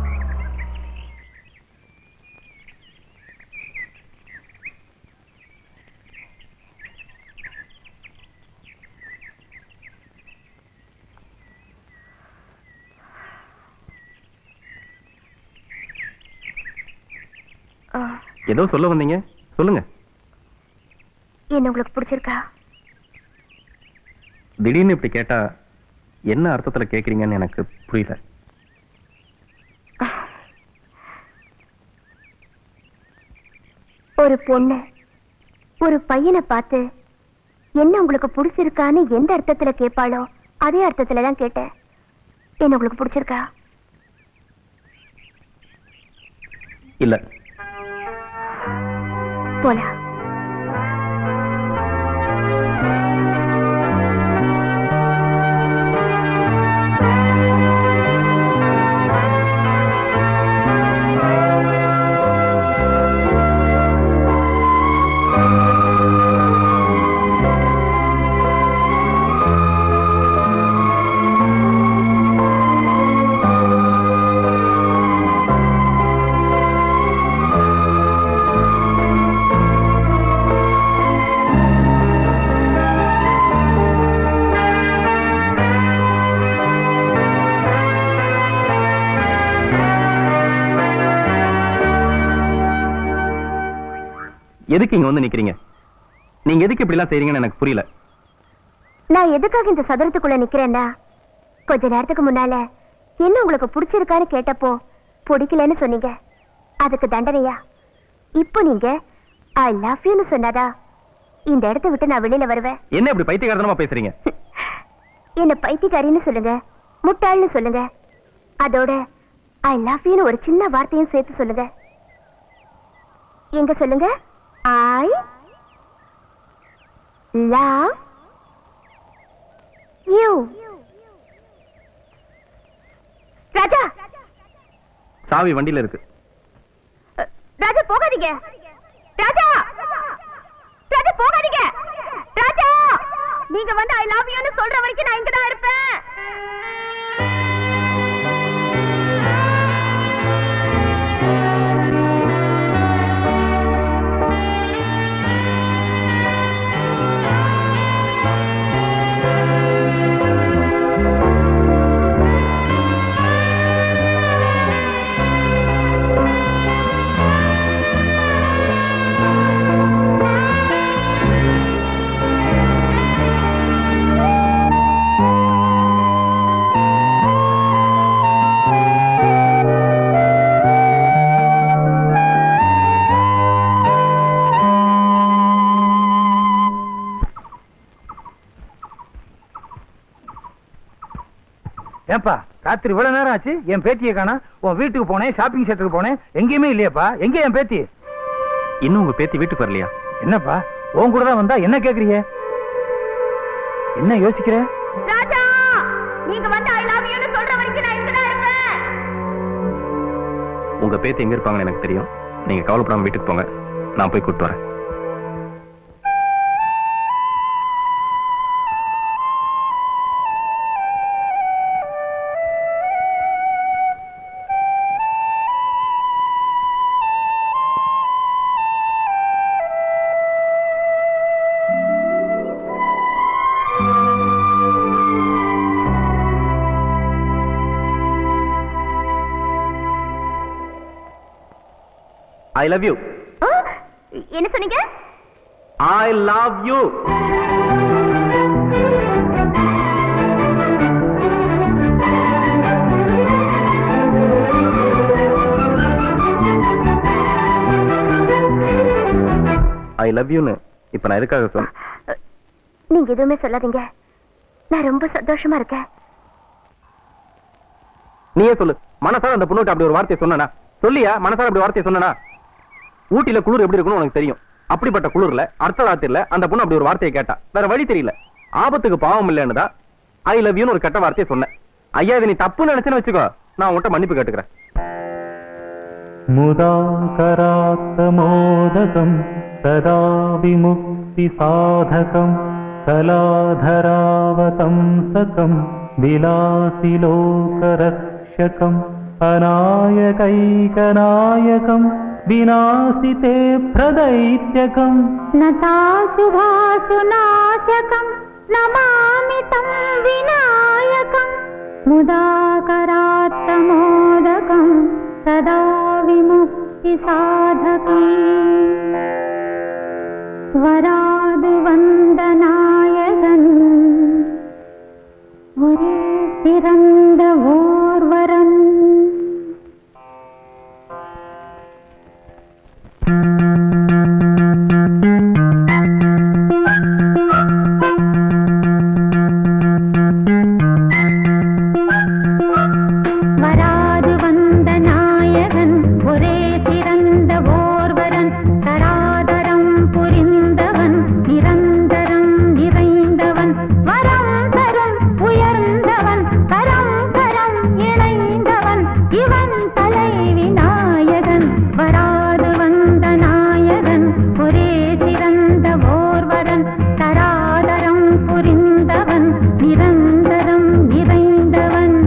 ஆ, ஏதோ சொல்ல வந்தீங்க சொல்லுங்க என்ன உங்களுக்கு பிடிச்சிருக்கா திடீர்னு இப்படி கேட்டா என்ன அர்த்தத்துல கேக்குறீங்கன்னு எனக்கு புரியல ஒரு பொண்ணு ஒரு பையனை பார்த்து என்ன உங்களுக்கு பிடிச்சிருக்கான்னு எந்த அர்த்தத்துல கேட்பாளோ அதே அர்த்தத்துல தான் கேட்டேன் என்ன உங்களுக்கு பிடிச்சிருக்கா இல்ல போலாம் எதுக்கு இங்க வந்து நிக்கிறீங்க நீங்க எதுக்கு இப்படி எல்லாம் செய்றீங்கன்னு எனக்கு புரியல நான் எதுக்காக இந்த சதுரத்துக்குள்ள நிக்கிறேன்னா கொஞ்ச நேரத்துக்கு முன்னால என்ன உங்களுக்கு பிடிச்சிருக்கான்னு கேட்டப்போ பிடிக்கலன்னு சொன்னீங்க அதுக்கு தண்டனையா இப்போ நீங்க ஐ லவ் யூன்னு சொன்னாதா இந்த இடத்த விட்டு நான் வெளியில வருவேன் என்ன இப்படி பைத்தியகாரத்தனமா பேசுறீங்க என்ன பைத்தியக்காரின்னு சொல்லுங்க முட்டாள்னு சொல்லுங்க அதோட ஐ லவ் யூன்னு ஒரு சின்ன வார்த்தையும் சேர்த்து சொல்லுங்க எங்க சொல்லுங்க ஐ லவ் யூ ராஜா சாவி வண்டியில இருக்கு ராஜா போகாதீங்க ராஜா ராஜா போகாதீங்க ராஜா நீங்க வந்து ஐ லவ் யூன்னு சொல்ற வரைக்கும் நான் இங்க தான் இருப்பேன் ஏன்பா ராத்திரி இவ்வளவு நேரம் ஆச்சு என் பேத்தியை காணா உன் வீட்டுக்கு போனேன் ஷாப்பிங் சென்டருக்கு போனேன் எங்கேயுமே இல்லையாப்பா எங்க என் பேத்தி இன்னும் உங்க பேத்தி வீட்டுக்கு வரலையா என்னப்பா உன் கூட தான் வந்தா என்ன கேக்குறீங்க என்ன யோசிக்கிற ராஜா நீங்க வந்து ஐ லவ் யூன்னு சொல்ற வரைக்கும் நான் இங்க தான் இருப்பேன் உங்க பேத்தி எங்க இருப்பாங்கன்னு எனக்கு தெரியும் நீங்க கவலைப்படாம வீட்டுக்கு போங்க நான் போய் கூட்டு வரேன் ஐ லவ் யூ ஆ, என்ன சொன்னீங்க I love you I love யூன்னு இப்ப நான் எதுக்காக சொன்னேன் நீங்க எதுவுமே சொல்லாதீங்க நான் ரொம்ப சந்தோஷமா இருக்கேன் நீயே சொல்லு மனசார அந்த பொண்ணுகிட்ட அப்படி ஒரு வார்த்தையை சொன்னனா சொல்லியா மனசார அப்படி வார்த்தையை சொன்னனா ஊட்டில குளிர் எப்படி இருக்கும்னு உனக்கு தெரியும் அப்படிப்பட்ட குளிர்ல அர்த்த ராத்திரில அந்த பொண்ணு அப்படி ஒரு வார்த்தையை கேட்டா வேற வழி தெரியல ஆபத்துக்கு பாவம் இல்லைன்னு தான் ஐ லவ் யூன்னு ஒரு கெட்ட வார்த்தையை சொன்னேன் ஐயா இதை நீ தப்பு நினைச்சுன்னு வச்சுக்கோ நான் உன்கிட்ட மன்னிப்பு கேட்டுக்கிறேன் मुदाकरात्तमोदकं सदा विमुक्तिसाधकं कलाधरावतंसकं विलासिलोकरक्षकम् अनायकैकनायकं विनाशिते प्रदैत्यकम् नताशुभाशुनाशकं नमामि तं विनायकं मुदाकरात्तमोदकं सदा विमुक्तिसाधकम् वराद् वन्दनायகன் ஒரே சிறந்த ஓர்வரன் வராது வந்த நாயகன் ஒரே சிறந்த ஓர்வரன் தராதரம் புரிந்தவன் நிரந்தரம் நிறைந்தவன் வரம் தரும் உயர்ந்தவன் கரம் கரம் இணைந்தவன் இவன் தலை விநாயகன் வராது வந்த நாயகன் ஒரே சிறந்த ஓர்வரன் தராதரம் புரிந்தவன் நிரந்தரம் நிறைந்தவன்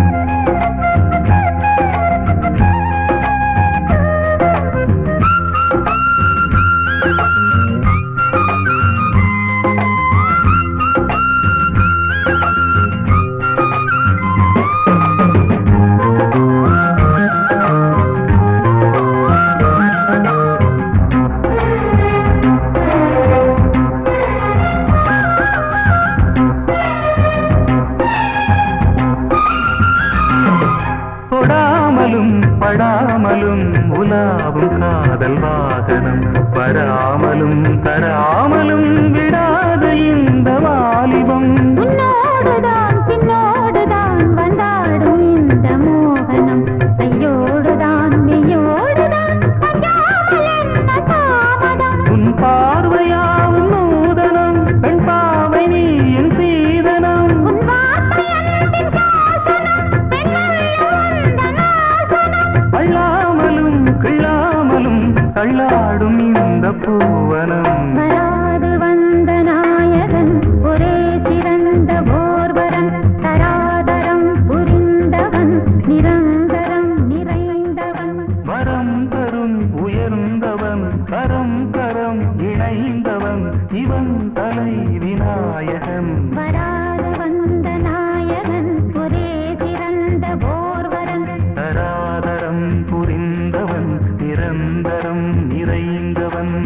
தொடாமலும் படாமலும் உலாவும் காதல் வாகனம் வராமலும் தராமலும் விடாத இந்த வாலிபம் உன்னோடுதான் பின்னோடுதான் வந்தாடும் இந்த மோகனம் கையோடுதான் மெய்யோடுதான் பஞ்சாமல் என்ன தாமதம் உன் பார்வையாவும் நூதனம் பெண் பாவை நீ என் சீதனம் உன் வார்த்தை அன்பின் சாசனம் பெண்ணுள்ள வந்த நாசனம் அள்ளாமலும் கிள்ளாமலும் தள்ளாடும் இந்த பூவனம் வராது வந்த நாயகன் ஒரே சிறந்த ஓர்வரன் தராதரம் புரிந்தவன் நிரந்தரம் நிறைந்தவன் வரம் தரும் உயர்ந்தவன் கரம் கரம் இணைந்தவன் இவன் தலை விநாயகன் வராது வந்த நாயகன் ஒரே சிறந்த ஓர்வரன் தராதரம் புரிந்தவன் நிரந்தரம் நிறைந்தவன்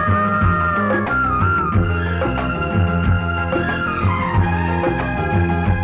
ஆ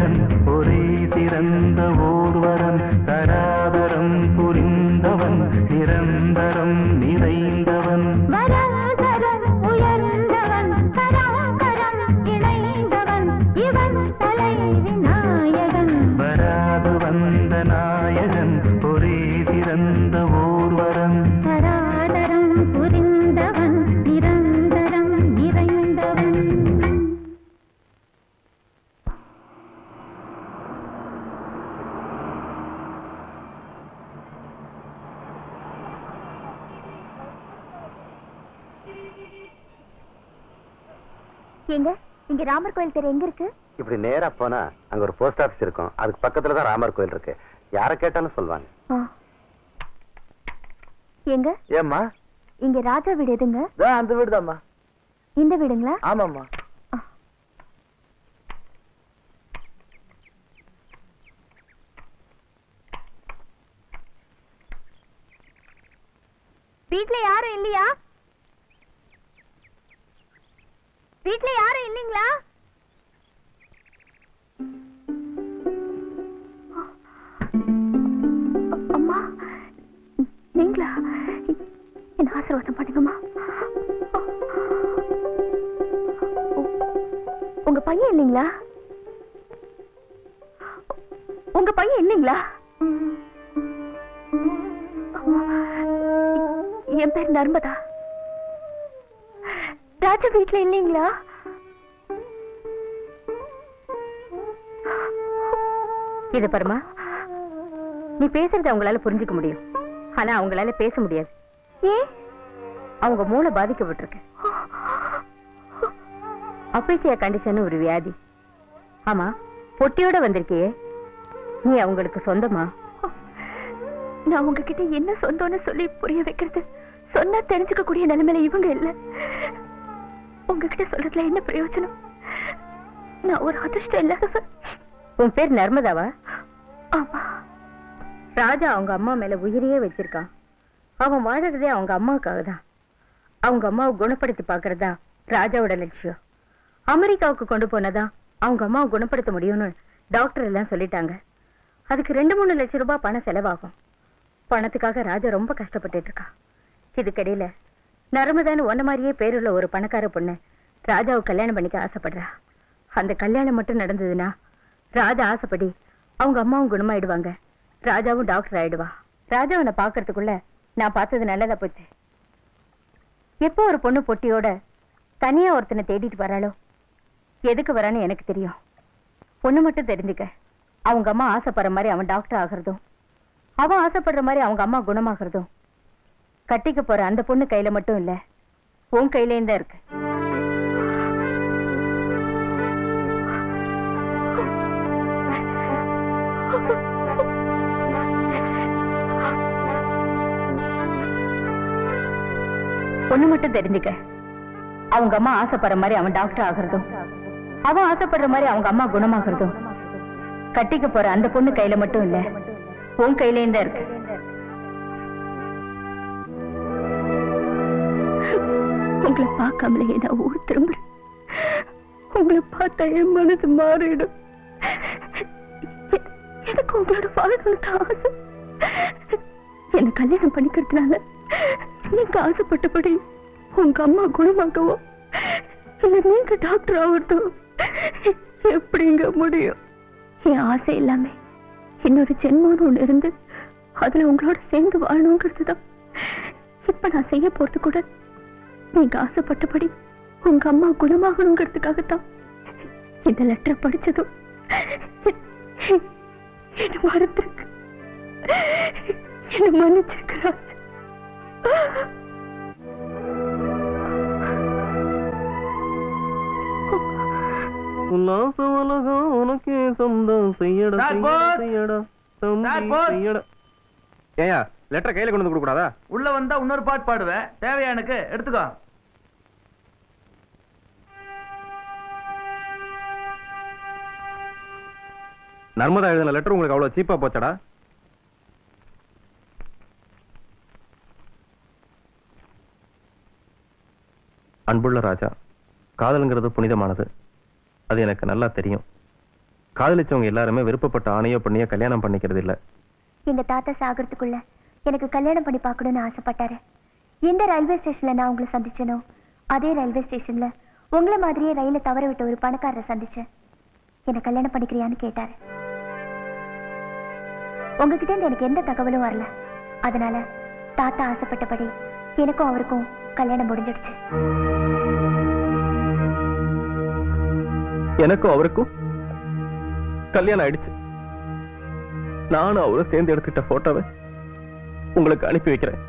நாயகன் ஒரே சிறந்த ஓர்வரன் தராதரம் புரிந்தவன் நிரந்தரம் நிறைந்தவன் வராதரன் உயர்ந்தவன் கராகரம் இணைந்தவன் இவன் தலைவி நாயகன் வராது வந்த நாயகன் ஒரே சிறந்த ஓர்வரன் கராதரம் புரிந்தவன் நிரந்தரம் நிறைந்தவன் எங்க இங்க ராமர் கோயில் தெரு எங்க இருக்கு இப்படி நேரா போனா அங்க ஒரு போஸ்ட் ஆபீஸ் இருக்கும் அதுக்கு பக்கத்துல தான் ராமர் கோயில் இருக்கு யாரை கேட்டாலும் சொல்லுவாங்க ஆ. எங்க ஏம்மா இங்க ராஜா வீடு எதுங்க இதோ அந்த வீடுதாம்மா இந்த வீடுங்களா ஆமாம்மா வீட்ல யாரும் இல்லையா வீட்ல யாரும் இல்லைங்களா அம்மா நீங்களா என்ன ஆசீர்வாதம் பண்ணுங்கம்மா உ- உங்க பையன் இல்லைங்களா உங்க பையன் இல்லைங்களா அம்மா, என் பேர் நர்மதா ராஜா வீட்ல இல்லைங்களா இது பரமா நீ பேசுறத அவங்களால புரிஞ்சுக்க முடியும் ஆனா அவங்களால பேச முடியாது ஏன் அவங்க மூளை பாதிக்கப்பட்டிருக்கு அப்பேசியா கண்டிஷன் ஒரு வியாதி ஆமா பொட்டியோட வந்திருக்கியே நீ அவங்களுக்கு சொந்தமா நான் உங்ககிட்ட என்ன சொந்தம்னு சொல்லி புரிய வைக்கிறது சொன்னா தெரிஞ்சுக்க கூடிய நிலைமையில இவங்க இல்ல உங்ககிட்ட சொல்றதுல என்ன பிரயோஜனம் நான் ஒரு அதிர்ஷ்டம் இல்லாதவ உன் பேர் நர்மதாவா ஆமா ராஜா அவங்க அம்மா மேல உயிரையே வச்சிருக்கான் அவன் வாழறதே அவங்க அம்மாவுக்காக தான் அவங்க அம்மாவை குணப்படுத்தி பார்க்கறதா ராஜாவோட லட்சியம் அமெரிக்காவுக்கு கொண்டு போனதா அவங்க அம்மாவை குணப்படுத்த முடியும்னு டாக்டர் எல்லாம் சொல்லிட்டாங்க அதுக்கு ரெண்டு மூணு லட்சம் ரூபாய் பணம் செலவாகும் பணத்துக்காக ராஜா ரொம்ப கஷ்டப்பட்டுட்டு இருக்கான் இதுக்கடையில நர்மதான்னு ஒன்ன மாதிரியே பேருள்ள ஒரு பணக்கார பொண்ணு ராஜாவை கல்யாணம் பண்ணிக்க ஆசைப்படுறா அந்த கல்யாணம் மட்டும் நடந்ததுன்னா ராஜா ஆசைப்படி அவங்க அம்மாவும் குணமாயிடுவாங்க ராஜாவும் டாக்டர் ஆயிடுவா ராஜாவனை பார்க்கறதுக்குள்ள நான் பார்த்தது நல்லதா போச்சு எப்போ ஒரு பொண்ணு பொட்டியோட தனியா ஒருத்தனை தேடிட்டு வராளோ எதுக்கு வரான்னு எனக்கு தெரியும் பொண்ணு மட்டும் தெரிஞ்சுக்க அவங்க அம்மா ஆசைப்படுற மாதிரி அவன் டாக்டர் ஆகுறதும் அவன் ஆசைப்படுற மாதிரி அவங்க அம்மா குணமாகறதும் கட்டிக்க போற அந்த பொண்ணு கையில மட்டும் இல்ல உன் கையிலேயும் தான் இருக்கு பொண்ணு மட்டும் தெரிஞ்சுக்க அவங்க அம்மா ஆசைப்படுற மாதிரி அவன் டாக்டர் ஆகுறதும் அவன் ஆசைப்படுற மாதிரி அவங்க அம்மா குணமாகறதும் கட்டிக்க போற அந்த பொண்ணு கையில மட்டும் இல்ல உன் கையிலேயும் தான் இருக்கு உங்களை பார்க்காமலே நான் ஊர் திரும்புறேன் உங்களை பார்த்தா என் மனசு மாறிடும் எ- எனக்கு உங்களோட வாழணும்னு தான் ஆசை என்ன கல்யாணம் பண்ணிக்கிறதுனால நீங்க ஆசைப்பட்டபடி உங்க அம்மா குணமாக்கவோ இல்ல நீங்க டாக்டர் ஆகறதோ எப்படிங்க முடியும் என் ஆசை எல்லாமே இன்னொரு ஜென்மம்னு ஒண்ணு இருந்து அதுல உங்களோட சேர்ந்து வாழணுங்கிறது தான் இப்ப நான் செய்ய போறது கூட நீங்க ஆசைப்பட்டபடி உங்க அம்மா குணமாகணுங்கிறதுக்காகத்தான் இந்த லெட்டர் படிச்சதும் என்ன மறந்துருக்கு என்ன மன்னிச்சிருக்கு ராஜ் உல்லாச உலகம் உனக்கே சொந்தம் செய்யடா Sir, செய்யடா, boss. செய்யடா Sir, தம்பி boss. செய்யடா ஏயா லெட்டர் கையில கொண்டு வந்து கொடுக்க கூடாதா உள்ள வந்தா இன்னொரு பாட்டு பாடுவேன் தேவையா எனக்கு எடுத்துக்கோ நர்மதா எழுதின லெட்டர் உங்களுக்கு அவ்வளவு சீப்பா போச்சடா அன்புள்ள ராஜா காதலுங்கிறது புனிதமானது அது எனக்கு நல்லா தெரியும் காதலிச்சவங்க எல்லாருமே விருப்பப்பட்ட ஆணையோ பண்ணியோ கல்யாணம் பண்ணிக்கிறது இல்ல எங்க தாத்தா சாகிறதுக்குள்ள எனக்கு கல்யாணம் பண்ணி பார்க்கணும்னு ஆசைப்பட்டாரு எந்த ரயில்வே ஸ்டேஷன்ல நான் உங்களை சந்திச்சேனோ அதே ரயில்வே ஸ்டேஷன்ல உங்களை மாதிரியே ரயில தவற விட்ட ஒரு பணக்காரரை சந்திச்சேன் என்னை கல்யாணம் பண்ணிக்கிறியான்னு கேட்டாரு உங்ககிட்ட இருந்து எனக்கு எந்த தகவலும் வரல அதனால தாத்தா ஆசைப்பட்டபடி எனக்கும் அவருக்கும் கல்யாணம் முடிஞ்சிடுச்சு எனக்கும் அவருக்கும் கல்யாணம் ஆயிடுச்சு நானும் அவரும் சேர்ந்து எடுத்துக்கிட்ட போட்டோவை உங்களுக்கு அனுப்பி வைக்கிறேன்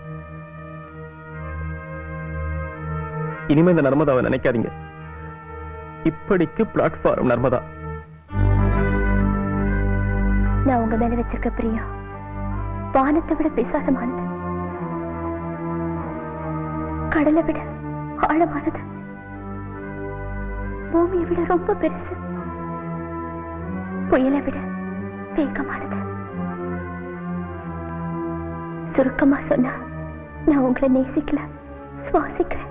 இனிமே இந்த நர்மதாவை நினைக்காதீங்க இப்படிக்கு பிளாட்ஃபார்ம் நர்மதா நான் உங்க மேல வச்சிருக்க பிரியம் வானத்தை விட பிசாசமானது கடலை விட ஆழமானது பூமியை விட ரொம்ப பெருசு புயலை விட வேகமானது சுருக்கமா சொன்னா நான் உங்களை நேசிக்கல சுவாசிக்கிறேன்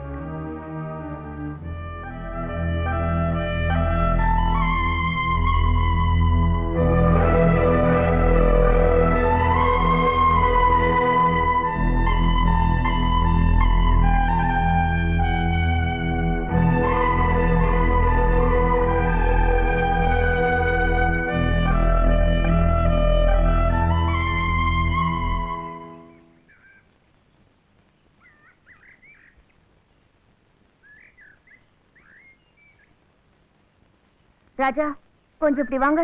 ராஜா கொஞ்சம் இப்படி வாங்க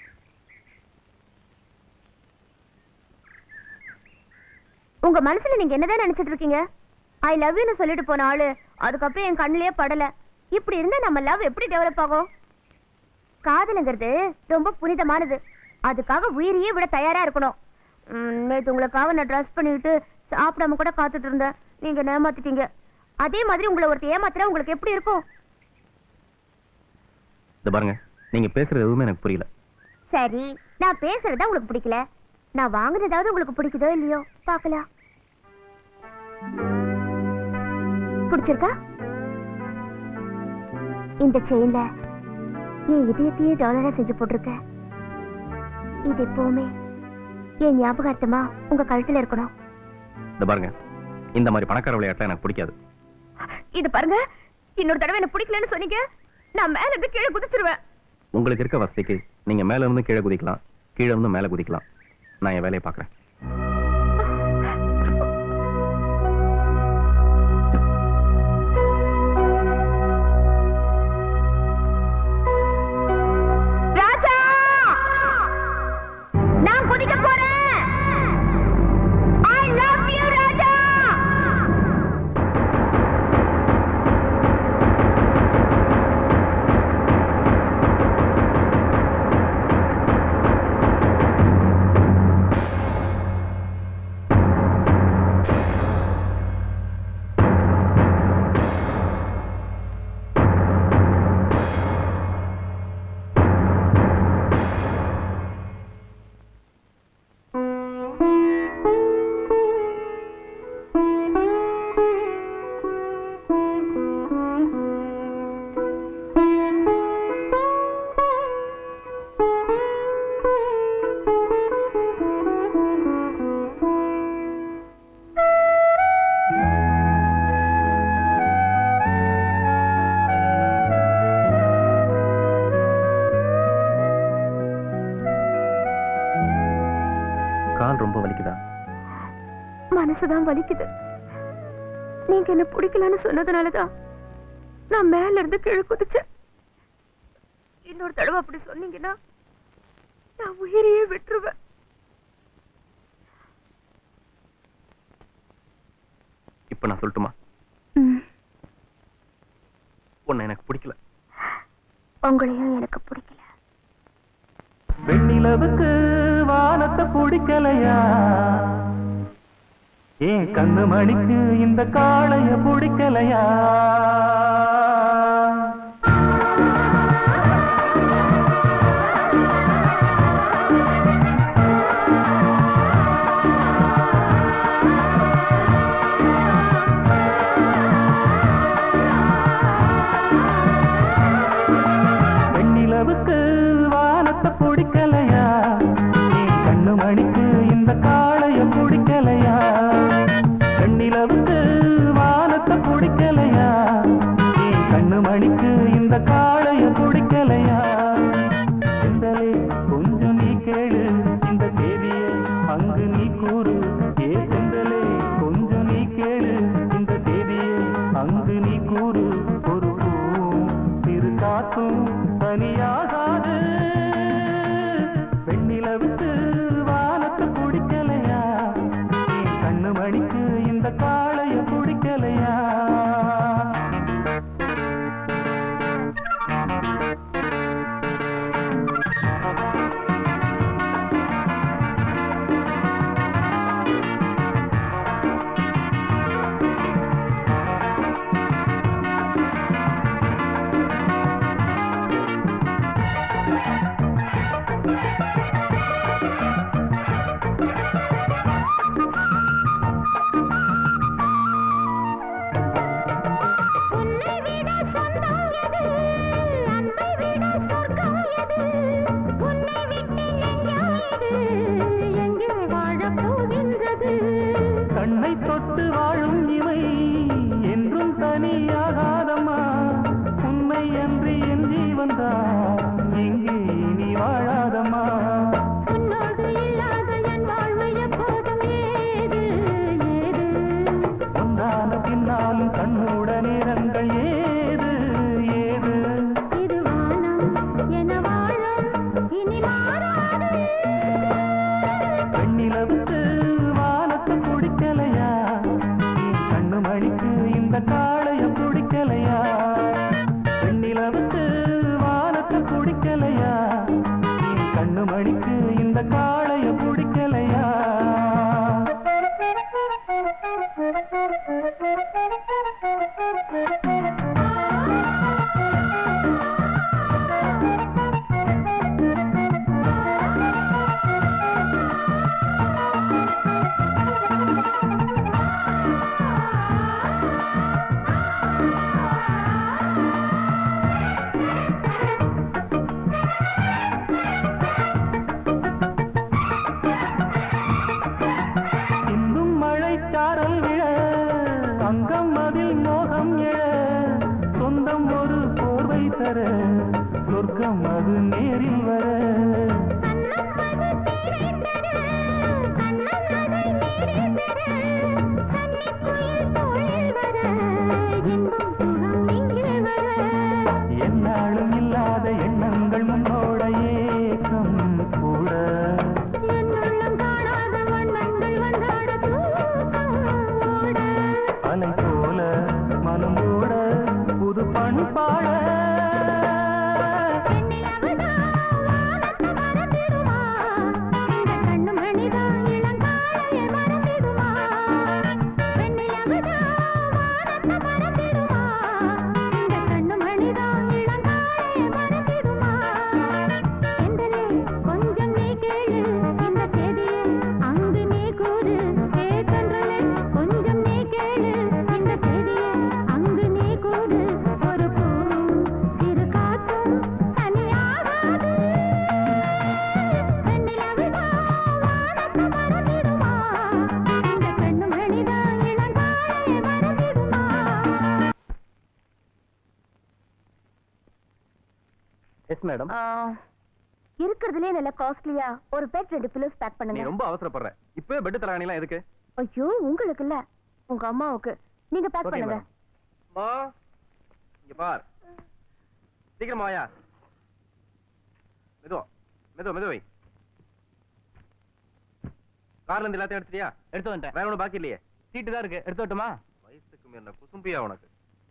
உங்க மனசுல நீங்க என்னதான் நினைச்சிட்டு இருக்கீங்க ஐ லவ் யூன்னு சொல்லிட்டு போன ஆளு அதுக்கப்புறம் என் கண்ணிலேயே படல இப்படி இருந்தா நம்ம லவ் எப்படி டெவலப் ஆகும் காதலுங்கிறது ரொம்ப புனிதமானது அதுக்காக உயிரையே விட தயாரா இருக்கணும் உம், நேத்து உங்களுக்காக நான் ட்ரெஸ் பண்ணிட்டு சாப்பிடாம கூட காத்துட்டு இருந்தேன் நீங்க ஏமாத்திட்டீங்க அதே மாதிரி உங்களை ஒருத்தர் ஏமாத்துறா உங்களுக்கு எப்படி இருக்கும் இந்த பாருங்க நீங்க பேசுறது எதுவுமே எனக்கு புரியல சரி நான் பேசுறதா உங்களுக்கு பிடிக்கல நான் வாங்குனதாவது உங்களுக்கு பிடிக்குதோ இல்லையோ பார்க்கலாம் பிடிச்சிருக்கா இந்த செயின்ல என் இதயத்தையே டாலரா செஞ்சு போட்டிருக்க இது எப்பவுமே என் ஞாபகார்த்தமா உங்க கழுத்துல இருக்கணும் இந்த பாருங்க இந்த மாதிரி பணக்கார விளையாட்டுலாம் எனக்கு பிடிக்காது இது பாருங்க இன்னொரு தடவை எனக்கு பிடிக்கலன்னு சொன்னீங்க நான் மேல இருந்து கீழே குதிச்சிருவேன் உங்களுக்கு இருக்க வசதிக்கு நீங்க மேல இருந்து கீழே குதிக்கலாம் கீழே இருந்து மேல குதிக்கலாம் நான் என் வேலையை பார்க்கறேன் ராஜா நான் குதிக்க போறேன் ஐ லவ் யூ ராஜா கால் ரொம்ப வலிக்குதா மனசுதான் வலிக்குது நீங்க என்ன பிடிக்கலன்னு சொன்னதுனாலதான் நான் மேல இருந்து கீழே குதிச்சேன் இன்னொரு தடவை அப்படி சொன்னீங்கன்னா நான் உயிரையே விட்டுருவேன் இப்ப நான் சொல்லட்டுமா உன்னை எனக்கு பிடிக்கல உங்களையும் எனக்கு பிடிக்கல வெண்ணிலவுக்கு வானத்தை பிடிக்கலையா ஏன் கண்ணு மணிக்கு இந்த காளைய பிடிக்கலையா வெண்ணிலவுக்கு வானத்தை உன்னை விட சொந்தம் எது அன்பை விட சொர்க்கம் எது உன்னை விட்டு நெஞ்சம் எது எங்கே வாழப் போகின்றது கண்ணை தொட்டு வாழும் இவை என்றும் தனியாகாதம்மா உண்மை அன்றி என் ஜீவன்தான் எங்கே நீ வாழாதம்மா உன்னோடு இல்லாத என் வாழ்வு எப்போதும் ஏது ஏது ஒன்றான பின்னாலும் கண்ணூட நேரங்கள் ஏது ஏது இது வானம் என வாழும் இனி மாறாது பெண்ணிலவுக்கு வானத்தை பிடிக்கலையா என் கண்ணு மணிக்கு இந்த காளைய பிடிக்கலையா பெண்ணிலவுக்கு வானத்தை பிடிக்கலையா என் கண்ணு மணிக்கு இந்த காளைய பிடிக்கலையா இன்னும் மழை சாரல் விழ அங்கம் அதில் மோகம் எழ சொந்தம் ஒரு போர்வை தர சொர்க்கம் அது நேரில் வர இன்பம் சுகம் இங்கே வர என்னாலும் இல்லாத எண்ணங்கள் முன்னோட ஏக்கம் கூட என்னுள்ளம் காணாத வண்ணங்கள் வந்தாட தூக்கம் ஓட அலை போல மனம் ஓட புது பண்பாட கொஞ்சம் நீ கேளு இந்த செய்தியை அங்கு நீ கூறு ஏ தென்றலே கொஞ்சம் நீ கேளு இந்த செய்தியை அங்கு நீ கூறு ஒரு பூவும் சிறு காத்தும் தனியாகாது வெண்ணிலவுதா வானத்து மறந்திடுமா இந்த கண்ணு மணிதா இளங்காலை மறந்திடுமா எஸ் மேடம் இருக்கிறதுலே நல்ல காஸ்ட்லியா ஒரு பெட் ரெண்டு பில்லோஸ் பேக் நீ பண்ணுங்க ரொம்ப அவசரப்படுற இப்பவே பெட் தராணிலாம் எதுக்கு ஐயோ உங்களுக்கு இல்ல உங்க அம்மாவுக்கு நீங்க பேக் Okay, பண்ணுங்க madam. மா இங்க பார் சீக்கிரமா வாயா மெதுவா மெதுவா மெதுவை கார்ல இருந்து எல்லாத்தையும் எடுத்துட்டியா எடுத்து வந்துட்டேன் வேற ஒண்ணும் பாக்கி இல்லையே சீட்டு தான் இருக்கு எடுத்து வரட்டுமா வயசுக்கு மேல குசும்பியா உனக்கு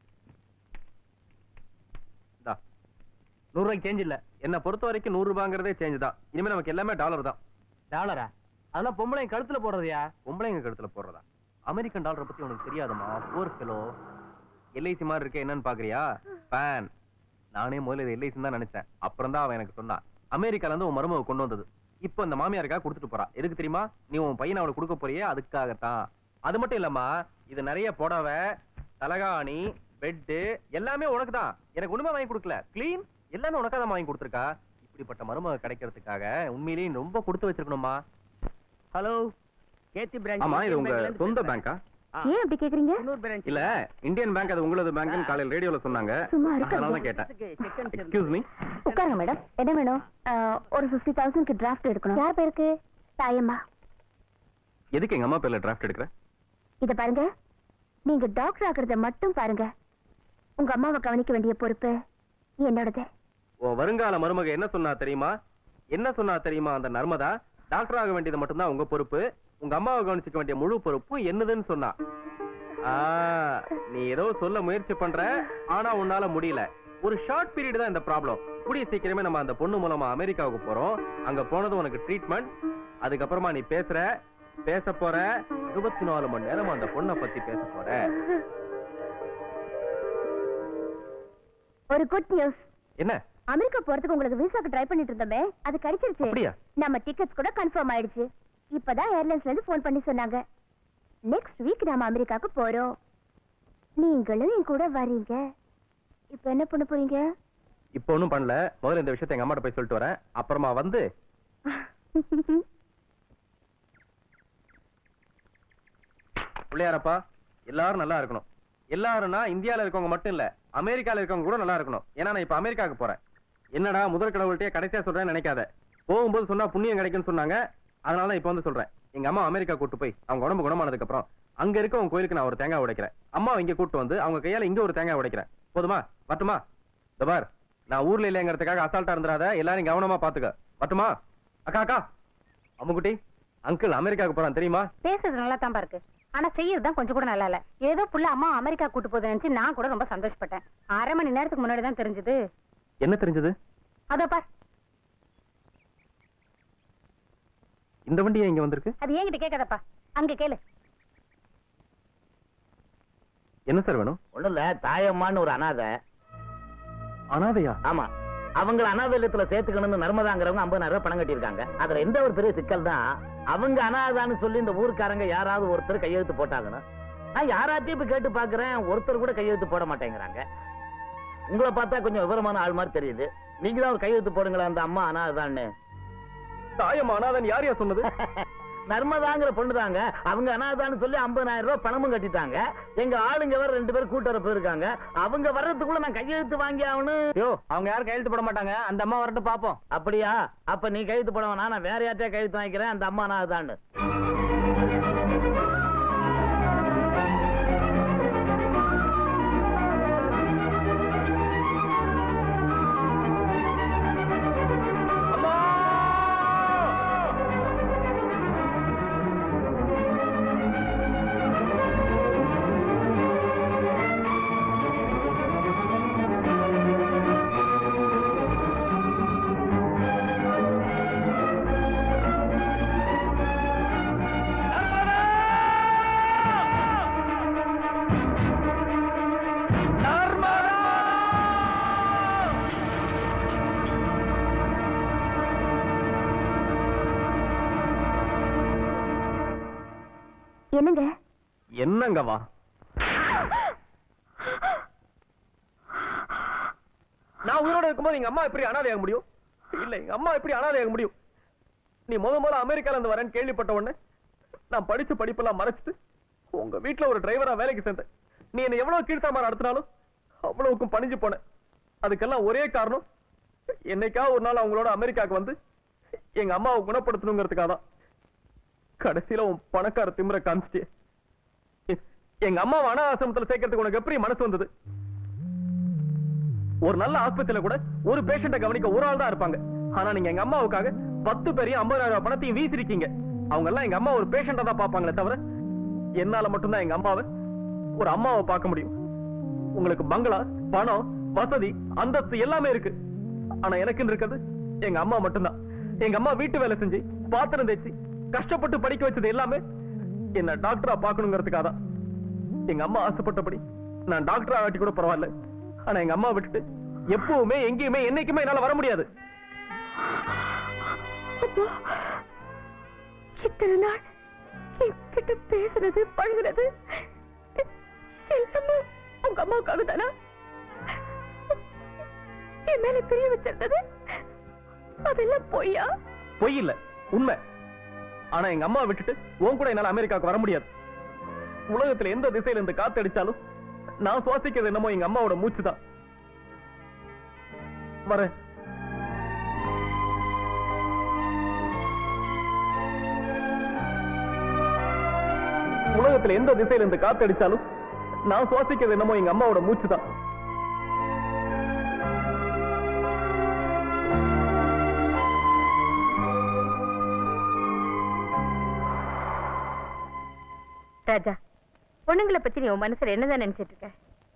இந்தா நூறு ரூபாய்க்கு சேஞ்ச் இல்ல என்ன பொறுத்த வரைக்கும் நூறு ரூபாங்கிறதே சேஞ்ச் தான் இனிமே நமக்கு எல்லாமே டாலர் தான் டாலரா அதெல்லாம் பொம்பளை கழுத்துல போடுறதுயா பொம்பளைங்க கழுத்துல போடுறதா அமெரிக்கன் டாலரை பத்தி உனக்கு தெரியாதுமா போர் ஃபெலோ எல்ஐசி மாதிரி இருக்கே என்னன்னு பாக்குறியா ஃபேன் நானே முதல்ல இது எல்ஐசி தான் நினைச்சேன் அப்புறம் தான் அவன் எனக்கு சொன்னான் அமெரிக்கால இருந்து உன் மருமக கொண்டு வந்தது இப்போ இந்த மாமியாருக்காக கொடுத்துட்டு போறா எதுக்கு தெரியுமா நீ உன் பையனை அவளுக்கு கொடுக்க போறியே அதுக்காகத்தான் அது மட்டும் இல்லம்மா இது நிறைய புடவை தலகாணி பெட்டு எல்லாமே உனக்கு தான் எனக்கு ஒண்ணுமே வாங்கி கொடுக்கல க்ளீன் எல்லாமே உனக்காக தான் வாங்கி கொடுத்துருக்கா இப்படிப்பட்ட மருமக கிடைக்கிறதுக்காக உண்மையிலேயே நீ ரொம்ப கொடுத்து வச்சிருக்கணுமா ஹலோ கேச்சி பிரான்ச் ஆமா இது உங்க சொந்த பேங்கா ஏன் அப்படி கேக்குறீங்க இல்ல இந்தியன் பேங்க் அது உங்களது பேங்க்னு காலையில ரேடியோல சொன்னாங்க சும்மா இருக்காது. அதனால தான் கேட்டேன் எக்ஸ்கியூஸ் மீ உட்காருங்க மேடம் என்ன வேணும் ஆஹ், ஒரு ஃபிஃப்டி தௌசண்ட்க்கு டிராஃப்ட் எடுக்கணும் யார் பேருக்கு தாயம்மா எதுக்கு எங்க அம்மா பேர்ல டிராஃப்ட் எடுக்கிற இத பாருங்க நீங்க டாக்டர் ஆகுறத மட்டும் பாருங்க உங்க அம்மாவை கவனிக்க வேண்டிய பொறுப்பு என்னோடது உன் வருங்கால மருமக என்ன சொன்னா தெரியுமா என்ன சொன்னா தெரியுமா அந்த நர்மதா டாக்டர் ஆக வேண்டியது மட்டும்தான் உங்க பொறுப்பு உங்க அம்மாவை கவனிச்சுக்க வேண்டிய முழு பொறுப்பு என்னதுன்னு சொன்னா ஆ, நீ ஏதோ சொல்ல முயற்சி பண்ற ஆனா உன்னால முடியல ஒரு ஷார்ட் பீரியட் தான் இந்த ப்ராப்ளம் கூடிய சீக்கிரமே நம்ம அந்த பொண்ணு மூலமா அமெரிக்காவுக்கு போறோம் அங்க போனது உனக்கு ட்ரீட்மெண்ட் அதுக்கப்புறமா நீ பேசுற பேச போற இருபத்தி நாலு மணி நேரம் அந்த பொண்ணை பத்தி பேச போற ஒரு குட் நியூஸ் என்ன அமெரிக்கா போறதுக்கு உங்களுக்கு விசாக்கு ட்ரை பண்ணிட்டு இருந்தோமே அது கிடைச்சிருச்சு அப்படியா? நம்ம டிக்கெட்ஸ் கூட கன்ஃபார்ம் ஆயிடுச்சு இப்பதான் ஏர்லைன்ஸ்ல இருந்து ஃபோன் பண்ணி சொன்னாங்க நெக்ஸ்ட் வீக் நாம அமெரிக்காக்கு போறோம் நீங்களும் என் கூட வரீங்க இப்ப என்ன பண்ண போறீங்க இப்போ ஒண்ணும் பண்ணல முதல்ல இந்த விஷயத்தை எங்க அம்மாட்ட போய் சொல்லிட்டு வரேன் அப்புறமா வந்து பிள்ளையாரப்பா எல்லாரும் நல்லா இருக்கணும் எல்லாரும்னா இந்தியால இருக்கவங்க மட்டும் இல்ல அமெரிக்கால இருக்கவங்க கூட நல்லா இருக்கணும் ஏன்னா நான் இப்ப அமெரிக்காவுக்கு போறேன் என்னடா முதல் கடவுள்கிட்டயே கடைசியா சொல்றேன்னு நினைக்காத போகும்போது சொன்னா புண்ணியம் கிடைக்கும்னு சொன்னாங்க அதனால தான் இப்ப வந்து சொல்றேன் எங்க அம்மா அமெரிக்கா கூட்டு போய் அவங்க உடம்பு குணமானதுக்கு அப்புறம் அங்க இருக்க உங்க கோயிலுக்கு நான் ஒரு தேங்காய் உடைக்கிறேன் அம்மா இங்க கூட்டு வந்து அவங்க கையால இங்க ஒரு தேங்காய் உடைக்கிறேன் போதுமா வரட்டுமா இந்த பார் நான் ஊர்ல இல்லைங்கிறதுக்காக அசால்ட்டா இருந்துடாத எல்லாரும் கவனமா பாத்துக்க வரட்டுமா அக்கா அக்கா அம்முக்குட்டி அங்கிள் அமெரிக்காவுக்கு போறான் தெரியுமா பேசுறது நல்லா தான் இருக்கு ஆனா செய்யறது தான் கொஞ்சம் கூட நல்லா இல்ல ஏதோ புள்ள அம்மா அமெரிக்கா கூட்டு போகுது நினைச்சு நான் கூட ரொம்ப சந்தோஷப்பட்டேன் அரை மணி நேரத்துக்கு முன்னாடி தான் தெரிஞ்சது என்ன தெரிஞ்சது அதோ பார் இந்த வண்டி ஏன் இங்க வந்திருக்கு அது என்கிட்ட கேட்காதப்பா அங்க கேளு என்ன சார் வேணும் ஒண்ணும் இல்ல தாயம்மான்னு ஒரு அனாதை அனாதையா ஆமா அவங்கள அனாதை இல்லத்துல சேர்த்துக்கணும்னு நர்மதாங்கிறவங்க ஐம்பதாயிரம் ரூபாய் பணம் கட்டியிருக்காங்க அதுல எந்த ஒரு பெரிய சிக்கல் தான் அவங்க அனாதான்னு சொல்லி இந்த ஊருக்காரங்க யாராவது ஒருத்தர் கையெழுத்து போட்டாங்கன்னு நான் யாராத்தையும் இப்ப கேட்டு பாக்குறேன் ஒருத்தர் கூட கையெழுத்து போட மாட்டேங்கிறாங்க உங்களை பார்த்தா கொஞ்சம் விவரமான ஆள் மாதிரி தெரியுது நீங்க தான் ஒரு கையெழுத்து போடுங்களேன் அந்த அம்மா அனாதான்னு தாயம் அனாதன் யார் யார் சொன்னது நர்மதாங்கிற பொண்ணு தாங்க அவங்க அனாதான்னு சொல்லி ஐம்பதாயிரம் ரூபாய் பணமும் கட்டிட்டாங்க எங்க ஆளுங்க வர ரெண்டு பேரும் கூட்டு வர போயிருக்காங்க அவங்க வர்றதுக்குள்ள நான் கையெழுத்து வாங்கி ஆகணும் யோ அவங்க யாரும் கையெழுத்து போட மாட்டாங்க அந்த அம்மா வரட்டும் பாப்போம் அப்படியா அப்ப நீ கையெழுத்து போட வேணாம் நான் வேற யார்கிட்டயா கையெழுத்து வாங்கிக்கிறேன் அந்த அம்மா நான் தான்னு என்னங்க என்னங்க வா நான் உயிரோட இருக்கும்போது எங்க அம்மா எப்படி அனாதையாக முடியும் இல்ல எங்க அம்மா எப்படி அனாதையாக முடியும் நீ முத முதல்ல அமெரிக்கால இருந்து வரேன்னு கேள்விப்பட்ட உடனே நான் படிச்ச படிப்பெல்லாம் மறைச்சிட்டு உங்க வீட்டுல ஒரு டிரைவரா வேலைக்கு சேர்ந்தேன் நீ என்ன எவ்வளவு கீழ்த்தரமா நடத்தினாலும் அவ்வளவுக்கும் பணிஞ்சு போனேன் அதுக்கெல்லாம் ஒரே காரணம் என்னைக்கா ஒரு நாள் அவங்களோட அமெரிக்காவுக்கு வந்து எங்க அம்மாவை குணப்படுத்தணுங்கிறதுக்காக தான் கடைசியில உன் பணக்கார திமிர காமிச்சிட்டே எ- எங்க அம்மாவை அனாசிரமத்துல சேர்க்கறதுக்கு உனக்கு எப்படி மனசு வந்தது ஒரு நல்ல ஆஸ்பத்திரியில கூட ஒரு பேஷண்ட கவனிக்க ஒரு ஆள் தான் இருப்பாங்க ஆனா நீங்க எங்க அம்மாவுக்காக பத்து பேரையும் ஐம்பதாயிரம் ரூபாய் பணத்தையும் வீசிருக்கீங்க அவங்க எல்லாம் எங்க அம்மா ஒரு பேஷண்டா தான் பாப்பாங்களே தவிர என்னால மட்டும்தான் எங்க அம்மாவை ஒரு அம்மாவை பார்க்க முடியும் உங்களுக்கு பங்களா பணம் வசதி அந்தஸ்து எல்லாமே இருக்கு ஆனா எனக்குன்னு இருக்கிறது எங்க அம்மா மட்டும்தான் எங்க அம்மா வீட்டு வேலை செஞ்சு பாத்திரம் தேய்ச்சி கஷ்டப்பட்டு படிக்க வச்சது எல்லாமே என்ன டாக்டரா பார்க்கணுங்கிறதுக்காக தான் எங்க அம்மா ஆசைப்பட்டபடி நான் டாக்டரா ஆட்டி கூட பரவாயில்ல ஆனா எங்க அம்மா விட்டுட்டு எப்பவுமே எங்கேயுமே என்னைக்குமே என்னால வர முடியாது அப்பா இத்தனை நாள் என்கிட்ட பேசுறது பழகுறது எல்லாமே உங்க அம்மாவுக்காக தானா என் மேல பிரிய வச்சிருந்தது அதெல்லாம் பொய்யா பொய் இல்ல உண்மை ஆனா எங்க அம்மா விட்டுட்டு உன் கூட என்னால அமெரிக்காவுக்கு வர முடியாது உலகத்துல எந்த திசையில இருந்து காத்து அடிச்சாலும் நான் சுவாசிக்கிறது என்னமோ எங்க அம்மாவோட மூச்சு தான் வரேன் உலகத்துல எந்த திசையில இருந்து காத்து அடிச்சாலும் நான் சுவாசிக்கிறது என்னமோ எங்க அம்மாவோட மூச்சு தான் ராஜா பொண்ணுங்களை பத்தி நீ உன் மனசுல என்னதான் நினைச்சிட்டு இருக்க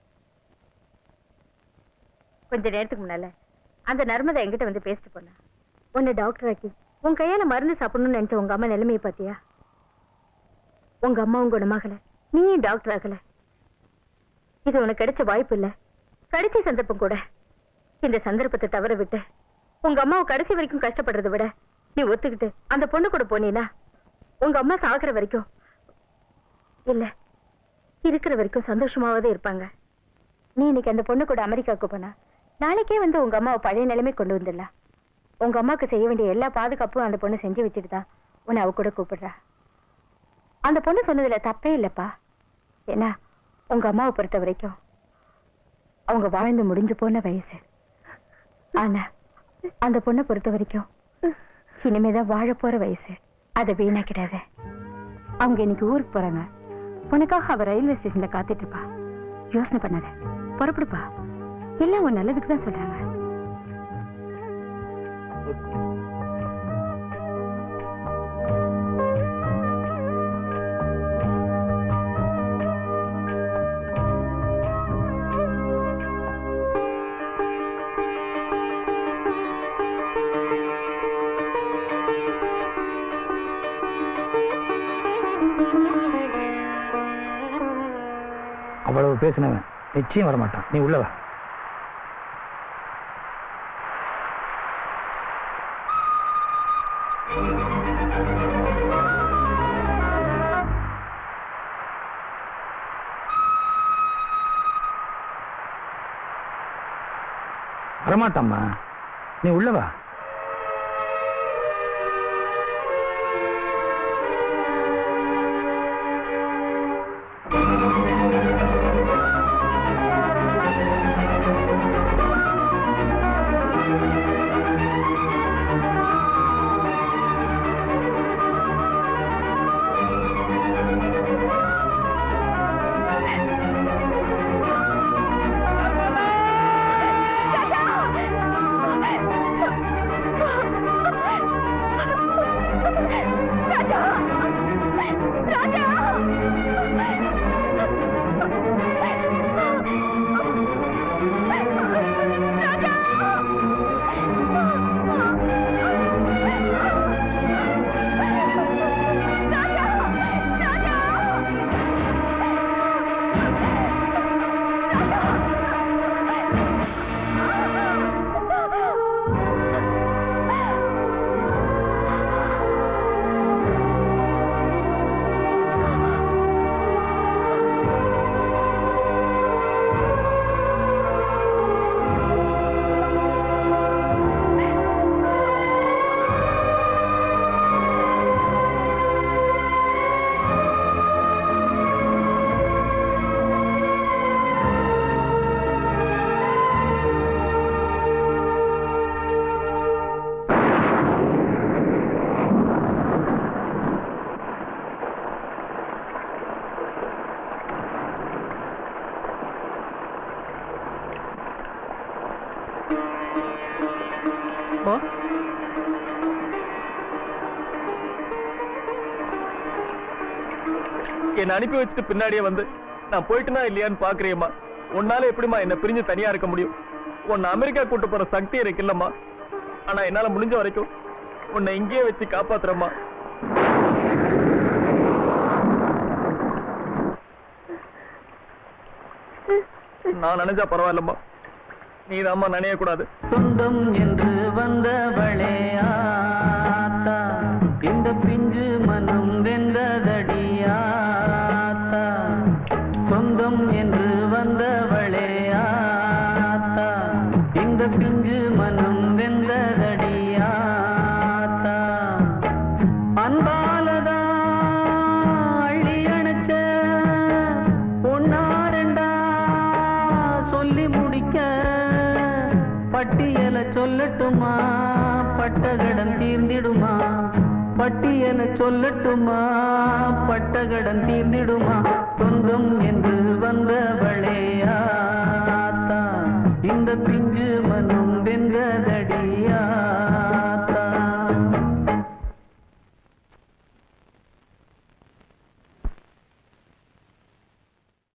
கொஞ்ச நேரத்துக்கு முன்னால அந்த நர்மதா என்கிட்ட வந்து பேசிட்டு போனா உன்னை டாக்டர் ஆக்கி உன் கையால மருந்து சாப்பிடணும்னு நினைச்ச உங்க அம்மா நிலைமையை பாத்தியா உங்க அம்மாவும் குணமாகல நீயும் டாக்டர் ஆகல இது உனக்கு கிடைச்ச வாய்ப்பு இல்ல கிடைச்ச சந்தர்ப்பம் கூட இந்த சந்தர்ப்பத்தை தவற விட்டு உங்க அம்மாவை கடைசி வரைக்கும் கஷ்டப்படுறதை விட நீ ஒத்துக்கிட்டு அந்த பொண்ணு கூட போனீனா உங்க அம்மா சாகுற வரைக்கும் இல்ல இருக்கிற வரைக்கும் சந்தோஷமாவே இருப்பாங்க நீ இன்னைக்கு அந்த பொண்ணு கூட அமெரிக்காவுக்கு போனா நாளைக்கே வந்து உங்க அம்மாவை பழைய நிலைமை கொண்டு வந்துடலாம் உங்க அம்மாவுக்கு செய்ய வேண்டிய எல்லா பாதுகாப்பும் அந்த பொண்ணு செஞ்சு வச்சுட்டு தான் உன்னை அவ கூட கூப்பிடுறா அந்த பொண்ணு சொன்னதுல தப்பே இல்லப்பா ஏன்னா உங்க அம்மாவை பொறுத்த வரைக்கும் அவங்க வாழ்ந்து முடிஞ்சு போன வயசு ஆனா அந்த பொண்ணை பொறுத்த வரைக்கும் இனிமேதான் வாழ போற வயசு அதை வீணாக்கிடாத அவங்க இன்னைக்கு ஊருக்கு போறாங்க உனக்காக அவ ரயில்வே ஸ்டேஷன்ல காத்துட்டு இருப்பா யோசனை பண்ணாத புறப்படுப்பா எல்லாம் உன் நல்லதுக்கு தான் சொல்றாங்க அவ்வளவு பேசினவன் நிச்சயம் வரமாட்டான் நீ உள்ள வா வரமாட்டாம்மா நீ உள்ள வா என்ன அனுப்பி வச்சுட்டு பின்னாடியே வந்து நான் போயிட்டுனா இல்லையான்னு பாக்குறியம்மா உன்னால எப்படிம்மா என்ன பிரிஞ்சு தனியா இருக்க முடியும் உன்னை அமெரிக்கா கூட்டு போற சக்தி எனக்கு இல்லம்மா ஆனா என்னால முடிஞ்ச வரைக்கும் உன்னை இங்கேயே வச்சு காப்பாத்துறேம்மா நான் நினைச்சா பரவாயில்லம்மா நீதாம்மா நினைய கூடாது சொந்தம் என்று வந்தவளே ஆத்தா இந்த பிஞ்சு மனம் வெந்ததடியாத்தா சொந்தம் என்று வந்தவளே ஆத்தா இந்த பிஞ்சு மனம் வெந்ததடியாத்தா அன்பாலதா அள்ளி அணைச்ச ஒன்னா ரெண்டா சொல்லி முடிக்க பட்டியல சொல்லட்டுமா பட்டகடன் தீர்ந்திடுமா பட்டியல சொல்லட்டுமா பட்டகடன் தீர்ந்திடுமா சொந்தம் என்று வந்தவளே ஆத்தா இந்த பிஞ்சு மனம் வென்றதடி